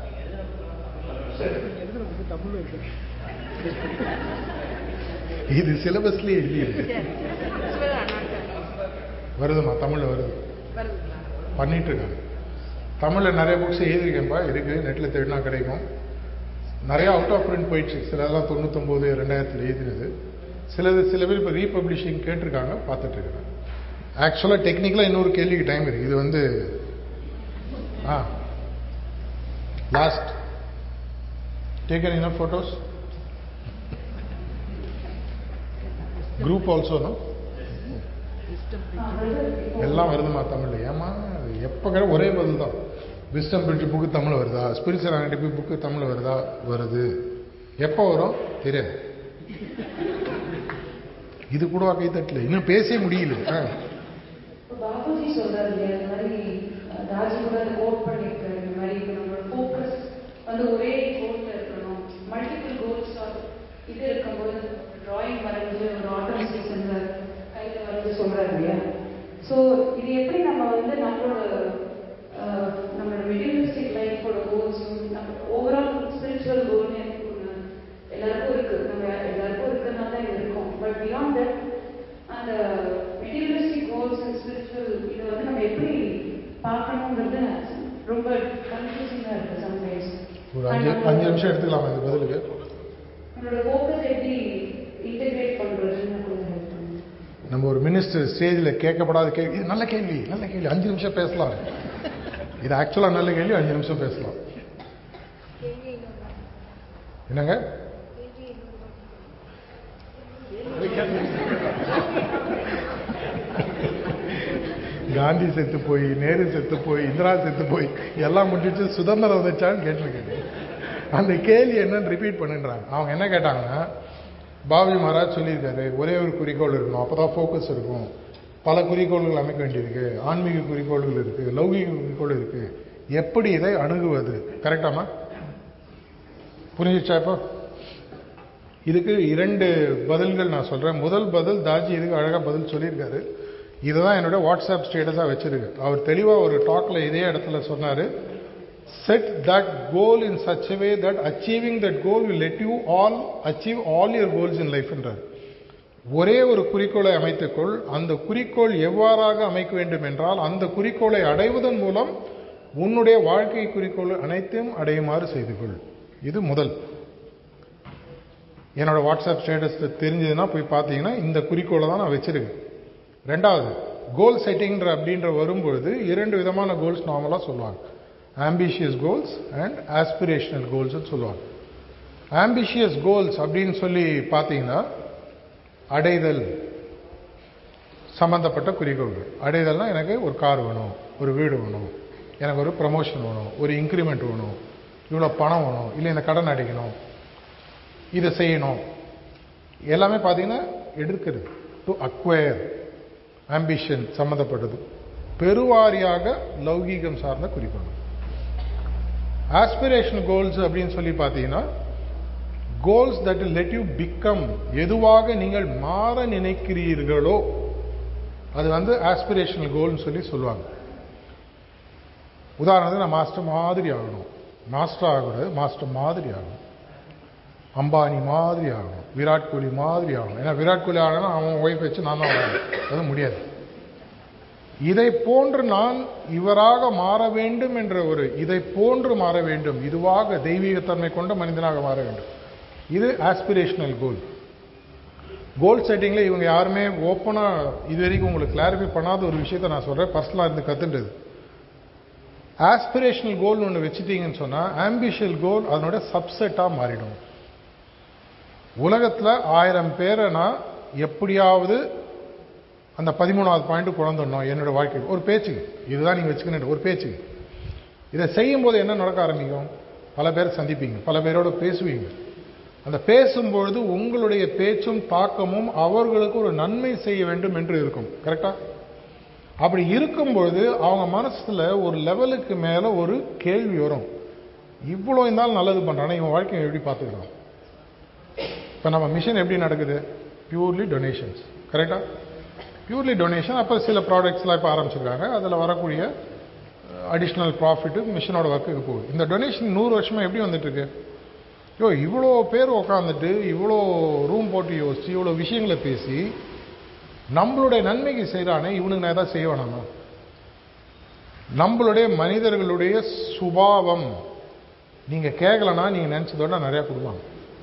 இது சிலபஸ்லயே இல்லையே வருதுமா தமிழ்ல வருது பண்ணிட்டு இருக்காங்க தமிழ்ல நிறைய புக்ஸ் எழுதியிருக்கேன்ப்பா இருக்கு நெட்ல தேடினா கிடைக்கும் நிறைய அவுட் ஆஃப் பிரிண்ட் போயிடுச்சு சிலதெல்லாம் தொண்ணூத்தொம்பது ரெண்டாயிரத்தில் எழுதினது சிலது சில பேர் இப்போ ரீபப்ளிஷிங் கேட்டிருக்காங்க பார்த்துட்டு இருக்கிறாங்க ஆக்சுவலாக டெக்னிக்கலாக இன்னொரு கேள்விக்கு டைம் இருக்கு இது வந்து ஆ last taken enough photos group also no எல்லாம் வருதுமா தமிழ்ல ஏமா எப்போ கூட ஒரே பதில் தான் விஸ்டம் பிரிட்ஜ் புக்கு தமிழ் வருதா ஸ்பிரிச்சுவல் ஆக்டிவி புக்கு தமிழ் வருதா வருது எப்போ வரும் தெரியாது இது கூட கை தட்டல இன்னும் பேசவே முடியல ஆ. இப்போ பாபுஜி சொல்றாரு இல்லையா இந்த மாதிரி அஹ், ராஜி கூட கோட் பண்ணியிருக்காரு இந்த மாதிரி இப்போ நம்மளோட ஃபோக்கஸ் வந்து ஒரே கோட்ல இருக்கணும் மல்டிபிள் கோல்ஸ் இது இருக்கும்போது டிராயிங் வரைஞ்சு ஒரு ஆட்டம் சீசன்ல கையில வரைஞ்சு சொல்றாரு இல்லையா ஸோ இது எப்படி நம்ம வந்து நம்மளோட அஹ், நம்மளோட மெட்டீரியலிஸ்டிக் லைஃபோட கோல்ஸும் நம்ம ஓவரால் ஸ்பிரிச்சுவல் கோல்னு எனக்கு ஒன்று எல்லாருக்கும் இருக்கு நம்ம எல்லாருக்கும் இருக்கிறதுனால தான் இது இருக்கும் பட் பியாண்ட் தட் அந்த மெட்டீரியலிஸ்டிக் கோல்ஸ் அண்ட் ஸ்பிரிச்சுவல் இதை வந்து நம்ம எப்படி பார்க்கணுங்கிறது ரொம்ப கன்ஃபியூசிங்காக இருக்கு சம்டைம்ஸ் ஒரு அஞ்சு அஞ்சு நிமிஷம் எடுத்துக்கலாமா இந்த பதிலுக்கு நம்மளோட ஃபோக்கஸ் எப்படி இன்டெகிரேட் பண்றதுன்னு கொஞ்சம் help பண்ணுங்க. நம்ம ஒரு மினிஸ்டர் ஸ்டேஜில் கேட்கப்படாத கேள்வி இது நல்ல கேள்வி நல்ல கேள்வி அஞ்சு நிமிஷம் பேசலாம் இது ஆக்சுவலாக நல்ல கேள்வி அஞ்சு நிமிஷம் பேசலாம் என்னங்க காந்தி செத்து போய் நேரு செத்து போய் இந்திரா செத்து போய் எல்லாம் முடிஞ்சிச்சு சுதந்திரம் வந்துச்சான்னு கேட்டிருக்கேன் அந்த கேள்வி என்னன்னு ரிப்பீட் பண்ணுன்றாங்க அவங்க என்ன கேட்டாங்கன்னா பாபி மகாராஜ் சொல்லியிருக்காரு ஒரே ஒரு குறிக்கோள் இருக்கணும் அப்பதான் ஃபோக்கஸ் இருக்கும் பல குறிக்கோள்கள் அமைக்க வேண்டியிருக்கு ஆன்மீக குறிக்கோள்கள் இருக்கு லௌகிக குறிக்கோள் இருக்கு எப்படி இதை அணுகுவது கரெக்டாமா புரிஞ்சிச்சா இப்போ இதுக்கு இரண்டு பதில்கள் நான் சொல்றேன் முதல் பதில் தாஜி இதுக்கு அழகா பதில் சொல்லியிருக்காரு இதுதான் என்னோட வாட்ஸ்அப் ஸ்டேட்டஸாக வச்சிருக்கு அவர் தெளிவாக ஒரு டாக்ல இதே இடத்துல சொன்னாரு set that goal in such way that achieving that goal will let you all achieve all your goals in லைஃப்ன்றார் ஒரே ஒரு குறிக்கோளை அமைத்துக்கொள் அந்த குறிக்கோள் எவ்வாறாக அமைக்க வேண்டும் என்றால் அந்த குறிக்கோளை அடைவதன் மூலம் உன்னுடைய வாழ்க்கை குறிக்கோள் அனைத்தையும் அடையுமாறு செய்து கொள் இது முதல் என்னோட வாட்ஸ்அப் ஸ்டேட்டஸ் தெரிஞ்சதுன்னா போய் பார்த்தீங்கன்னா இந்த குறிக்கோளை தான் நான் வச்சிருக்கேன் ரெண்டாவது கோல் செட்டிங்ன்ற அப்படின்ற வரும்பொழுது இரண்டு விதமான கோல்ஸ் நார்மலாக சொல்லுவாங்க ambitious goals and aspirational goals சொல்லுவாங்க ஆம்பிஷியஸ் கோல்ஸ் அப்படின்னு சொல்லி பார்த்தீங்கன்னா அடைதல் சம்பந்தப்பட்ட குறிக்கோள்கள் அடைதல்னா எனக்கு ஒரு கார் வேணும் ஒரு வீடு வேணும் எனக்கு ஒரு ப்ரமோஷன் வேணும் ஒரு இன்க்ரிமெண்ட் வேணும் இவ்வளோ பணம் வேணும் இல்லை இந்த கடன் அடைக்கணும் இதை செய்யணும் எல்லாமே பார்த்தீங்கன்னா எடுக்கிறது டு அக்வயர் ஆம்பிஷன் சம்மந்தப்பட்டது பெருவாரியாக லௌகீகம் சார்ந்த குறிக்கோள் ஆஸ்பிரேஷன் கோல்ஸ் அப்படின்னு சொல்லி பார்த்தீங்கன்னா goals that let you become எதுவாக நீங்கள் மாற நினைக்கிறீர்களோ அது வந்து ஆஸ்பிரேஷனல் கோல்னு சொல்லி சொல்லுவாங்க உதாரணத்துக்கு நான் மாஸ்டர் மாதிரி ஆகணும் மாஸ்டர் ஆகக்கூடாது மாஸ்டர் மாதிரி ஆகணும் அம்பானி மாதிரி ஆகணும் விராட் கோலி மாதிரி ஆகணும் ஏன்னா விராட் கோலி ஆகணும்னா அவன் ஒய்ஃப் வச்சு நான் தான் ஆகணும் அது முடியாது இதை போன்று நான் இவராக மாற வேண்டும் என்ற ஒரு இதை போன்று மாற வேண்டும் இதுவாக தெய்வீகத்தன்மை கொண்ட மனிதனாக மாற வேண்டும் இது ஆஸ்பிரேஷனல் கோல் கோல் செட்டிங்கில் இவங்க யாருமே ஓப்பனாக இது வரைக்கும் உங்களுக்கு கிளாரிஃபை பண்ணாத ஒரு விஷயத்தை நான் சொல்கிறேன் பர்சனலாக இருந்து கற்றுன்றது ஆஸ்பிரேஷனல் கோல் ஒன்று வச்சுட்டீங்கன்னு சொன்னால் ஆம்பிஷியல் கோல் அதனோட சப்செட்டாக மாறிடும் உலகத்தில் ஆயிரம் பேரை நான் எப்படியாவது அந்த பதிமூணாவது பாயிண்ட் குழந்துடணும் என்னோட வாழ்க்கை ஒரு பேச்சுக்கு இதுதான் நீங்கள் வச்சுக்கணும் ஒரு பேச்சுக்கு இதை செய்யும்போது என்ன நடக்க ஆரம்பிக்கும் பல பேர் சந்திப்பீங்க பல பேரோட பேசுவீங்க அந்த பேசும்பொழுது உங்களுடைய பேச்சும் தாக்கமும் அவர்களுக்கு ஒரு நன்மை செய்ய வேண்டும் என்று இருக்கும் கரெக்டா அப்படி இருக்கும்பொழுது அவங்க மனசுல ஒரு லெவலுக்கு மேல ஒரு கேள்வி வரும் இவ்வளோ இருந்தாலும் நல்லது பண்றானா இவன் வாழ்க்கையை எப்படி பார்த்துக்கிறான் இப்போ நம்ம மிஷன் எப்படி நடக்குது பியூர்லி டொனேஷன்ஸ் கரெக்டா பியூர்லி டொனேஷன் அப்போ சில ப்ராடக்ட்ஸ்லாம் இப்போ ஆரம்பிச்சிருக்காங்க அதில் வரக்கூடிய அடிஷ்னல் ப்ராஃபிட்டு மிஷனோட ஒர்க்குக்கு போகுது இந்த டொனேஷன் நூறு வருஷமா எப்படி வந்துட்டு இருக்கு யோ இவ்வளோ பேர் உக்காந்துட்டு இவ்வளோ ரூம் போட்டு யோசிச்சு இவ்வளோ விஷயங்களை பேசி நம்மளுடைய நன்மைக்கு செய்கிறானே இவனுக்கு நான் ஏதாவது செய்ய வேணாமா நம்மளுடைய மனிதர்களுடைய சுபாவம் நீங்க கேட்கலன்னா நீங்க நினைச்சதோட நிறைய கொடுப்பாங்க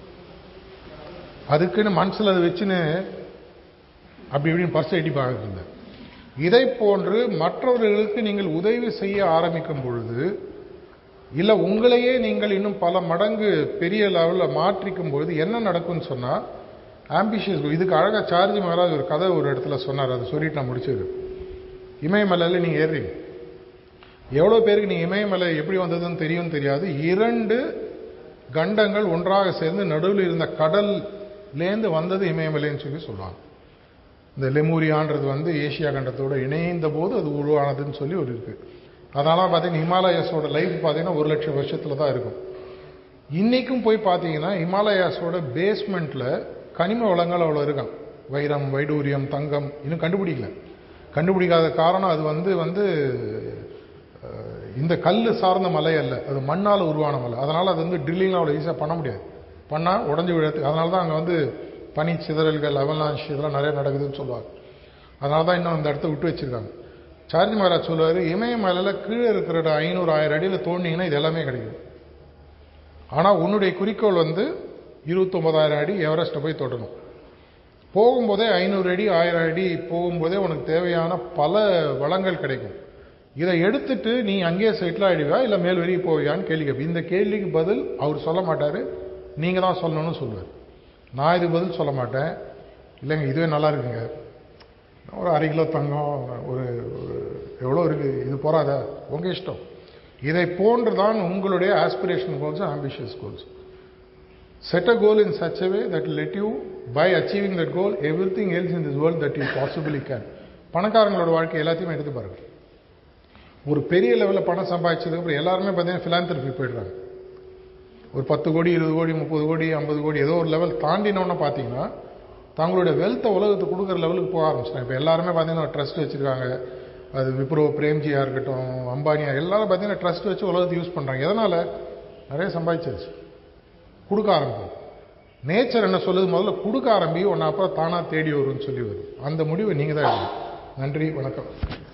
அதுக்குன்னு மனசுல அதை வச்சுன்னு அப்படி இப்படின்னு பர்ஸ் எட்டி பார்க்கறது இதை போன்று மற்றவர்களுக்கு நீங்கள் உதவி செய்ய ஆரம்பிக்கும் பொழுது இல்லை உங்களையே நீங்கள் இன்னும் பல மடங்கு பெரிய லெவலில் மாற்றிக்கும் பொழுது என்ன நடக்கும்னு சொன்னால் ஆம்பிஷியஸ் இதுக்கு அழகாக சார்ஜ் மகாராஜ் ஒரு கதை ஒரு இடத்துல சொன்னார் அதை சொல்லிட்டு நான் முடிச்சது இமயமலையில் நீங்கள் ஏறுறீங்க எவ்வளோ பேருக்கு நீங்கள் இமயமலை எப்படி வந்ததுன்னு தெரியும் தெரியாது இரண்டு கண்டங்கள் ஒன்றாக சேர்ந்து நடுவில் இருந்த கடல்லேருந்து வந்தது இமயமலைன்னு சொல்லி சொல்லுவாங்க இந்த லெமூரியான்றது வந்து ஏசியா கண்டத்தோட இணைந்த போது அது உருவானதுன்னு சொல்லி ஒரு இருக்கு அதனால பார்த்தீங்கன்னா ஹிமாலயாஸோட லைஃப் பார்த்தீங்கன்னா ஒரு லட்சம் வருஷத்துல தான் இருக்கும் இன்னைக்கும் போய் பார்த்தீங்கன்னா ஹிமாலயாஸோட பேஸ்மெண்ட்ல கனிம வளங்கள் அவ்வளோ இருக்கான் வைரம் வைடூரியம் தங்கம் இன்னும் கண்டுபிடிக்கல கண்டுபிடிக்காத காரணம் அது வந்து வந்து அஹ், இந்த கல் சார்ந்த மலை அல்ல அது மண்ணால் உருவான மலை அதனால அது வந்து ட்ரில்லிங்லாம் அவ்வளோ ஈஸியாக பண்ண முடியாது பண்ணால் உடஞ்சி விழத்து அதனால தான் அங்கே வந்து பனி சிதறல்கள் அவலான்ஷ் இதெல்லாம் நிறைய நடக்குதுன்னு சொல்லுவாங்க அதனால தான் இன்னும் அந்த இடத்த விட்டு வச்சிருக்காங்க சார்ஜி மகாராஜ் சொல்லுவார் இமயமலையில் கீழே இருக்கிற ஐநூறு ஆயிரம் அடியில் தோண்டிங்கன்னா இது எல்லாமே கிடைக்கும் ஆனால் உன்னுடைய குறிக்கோள் வந்து இருபத்தொன்பதாயிரம் அடி எவரெஸ்ட்டை போய் தொடணும் போகும்போதே ஐநூறு அடி ஆயிரம் அடி போகும்போதே உனக்கு தேவையான பல வளங்கள் கிடைக்கும் இதை எடுத்துட்டு நீ அங்கேயே செட்டில் ஆயிடுவியா இல்லை மேல் வெளியே போவியான்னு கேள்வி கேட்பேன் இந்த கேள்விக்கு பதில் அவர் சொல்ல மாட்டார் நீங்கள் தான் சொல்லணும்னு சொல்லுவார் நான் இது பதில் சொல்ல மாட்டேன் இல்லைங்க இதுவே நல்லா இருக்குங்க ஒரு அரை கிலோ தங்கம் ஒரு ஒரு எவ்வளோ இருக்குது இது போறாதா உங்கள் இஷ்டம் இதை போன்று தான் உங்களுடைய aspiration goals ambitious goals set a goal in such a way that let you by achieving that goal everything else in this world that you possibly can பணக்காரங்களோட வாழ்க்கை எல்லாத்தையுமே எடுத்து பாருங்க ஒரு பெரிய லெவலில் பணம் சம்பாதிச்சதுக்கு அப்புறம் எல்லாருமே பார்த்தீங்கன்னா philanthropy போயிடுறாங்க ஒரு பத்து கோடி இருபது கோடி முப்பது கோடி ஐம்பது கோடி ஏதோ ஒரு லெவல் தாண்டினோன்னு பார்த்தீங்கன்னா தங்களுடைய வெல்த்தை உலகத்துக்கு கொடுக்குற லெவலுக்கு போக ஆரம்பிச்சிட்டாங்க இப்போ எல்லாருமே பார்த்தீங்கன்னா ட்ரஸ்ட் வச்சிருக்காங்க அது விப்ரோ பிரேம்ஜியா இருக்கட்டும் அம்பானியா எல்லாரும் பார்த்தீங்கன்னா ட்ரஸ்ட் வச்சு உலகத்தை யூஸ் பண்ணுறாங்க எதனால் நிறைய சம்பாதிச்சாச்சு கொடுக்க ஆரம்பிக்கும் நேச்சர் என்ன சொல்லுது முதல்ல கொடுக்க ஆரம்பி உன்னை அப்புறம் தானா தேடி வரும்னு சொல்லி வரும் அந்த முடிவை நீங்க தான் எடுக்கணும் நன்றி வணக்கம்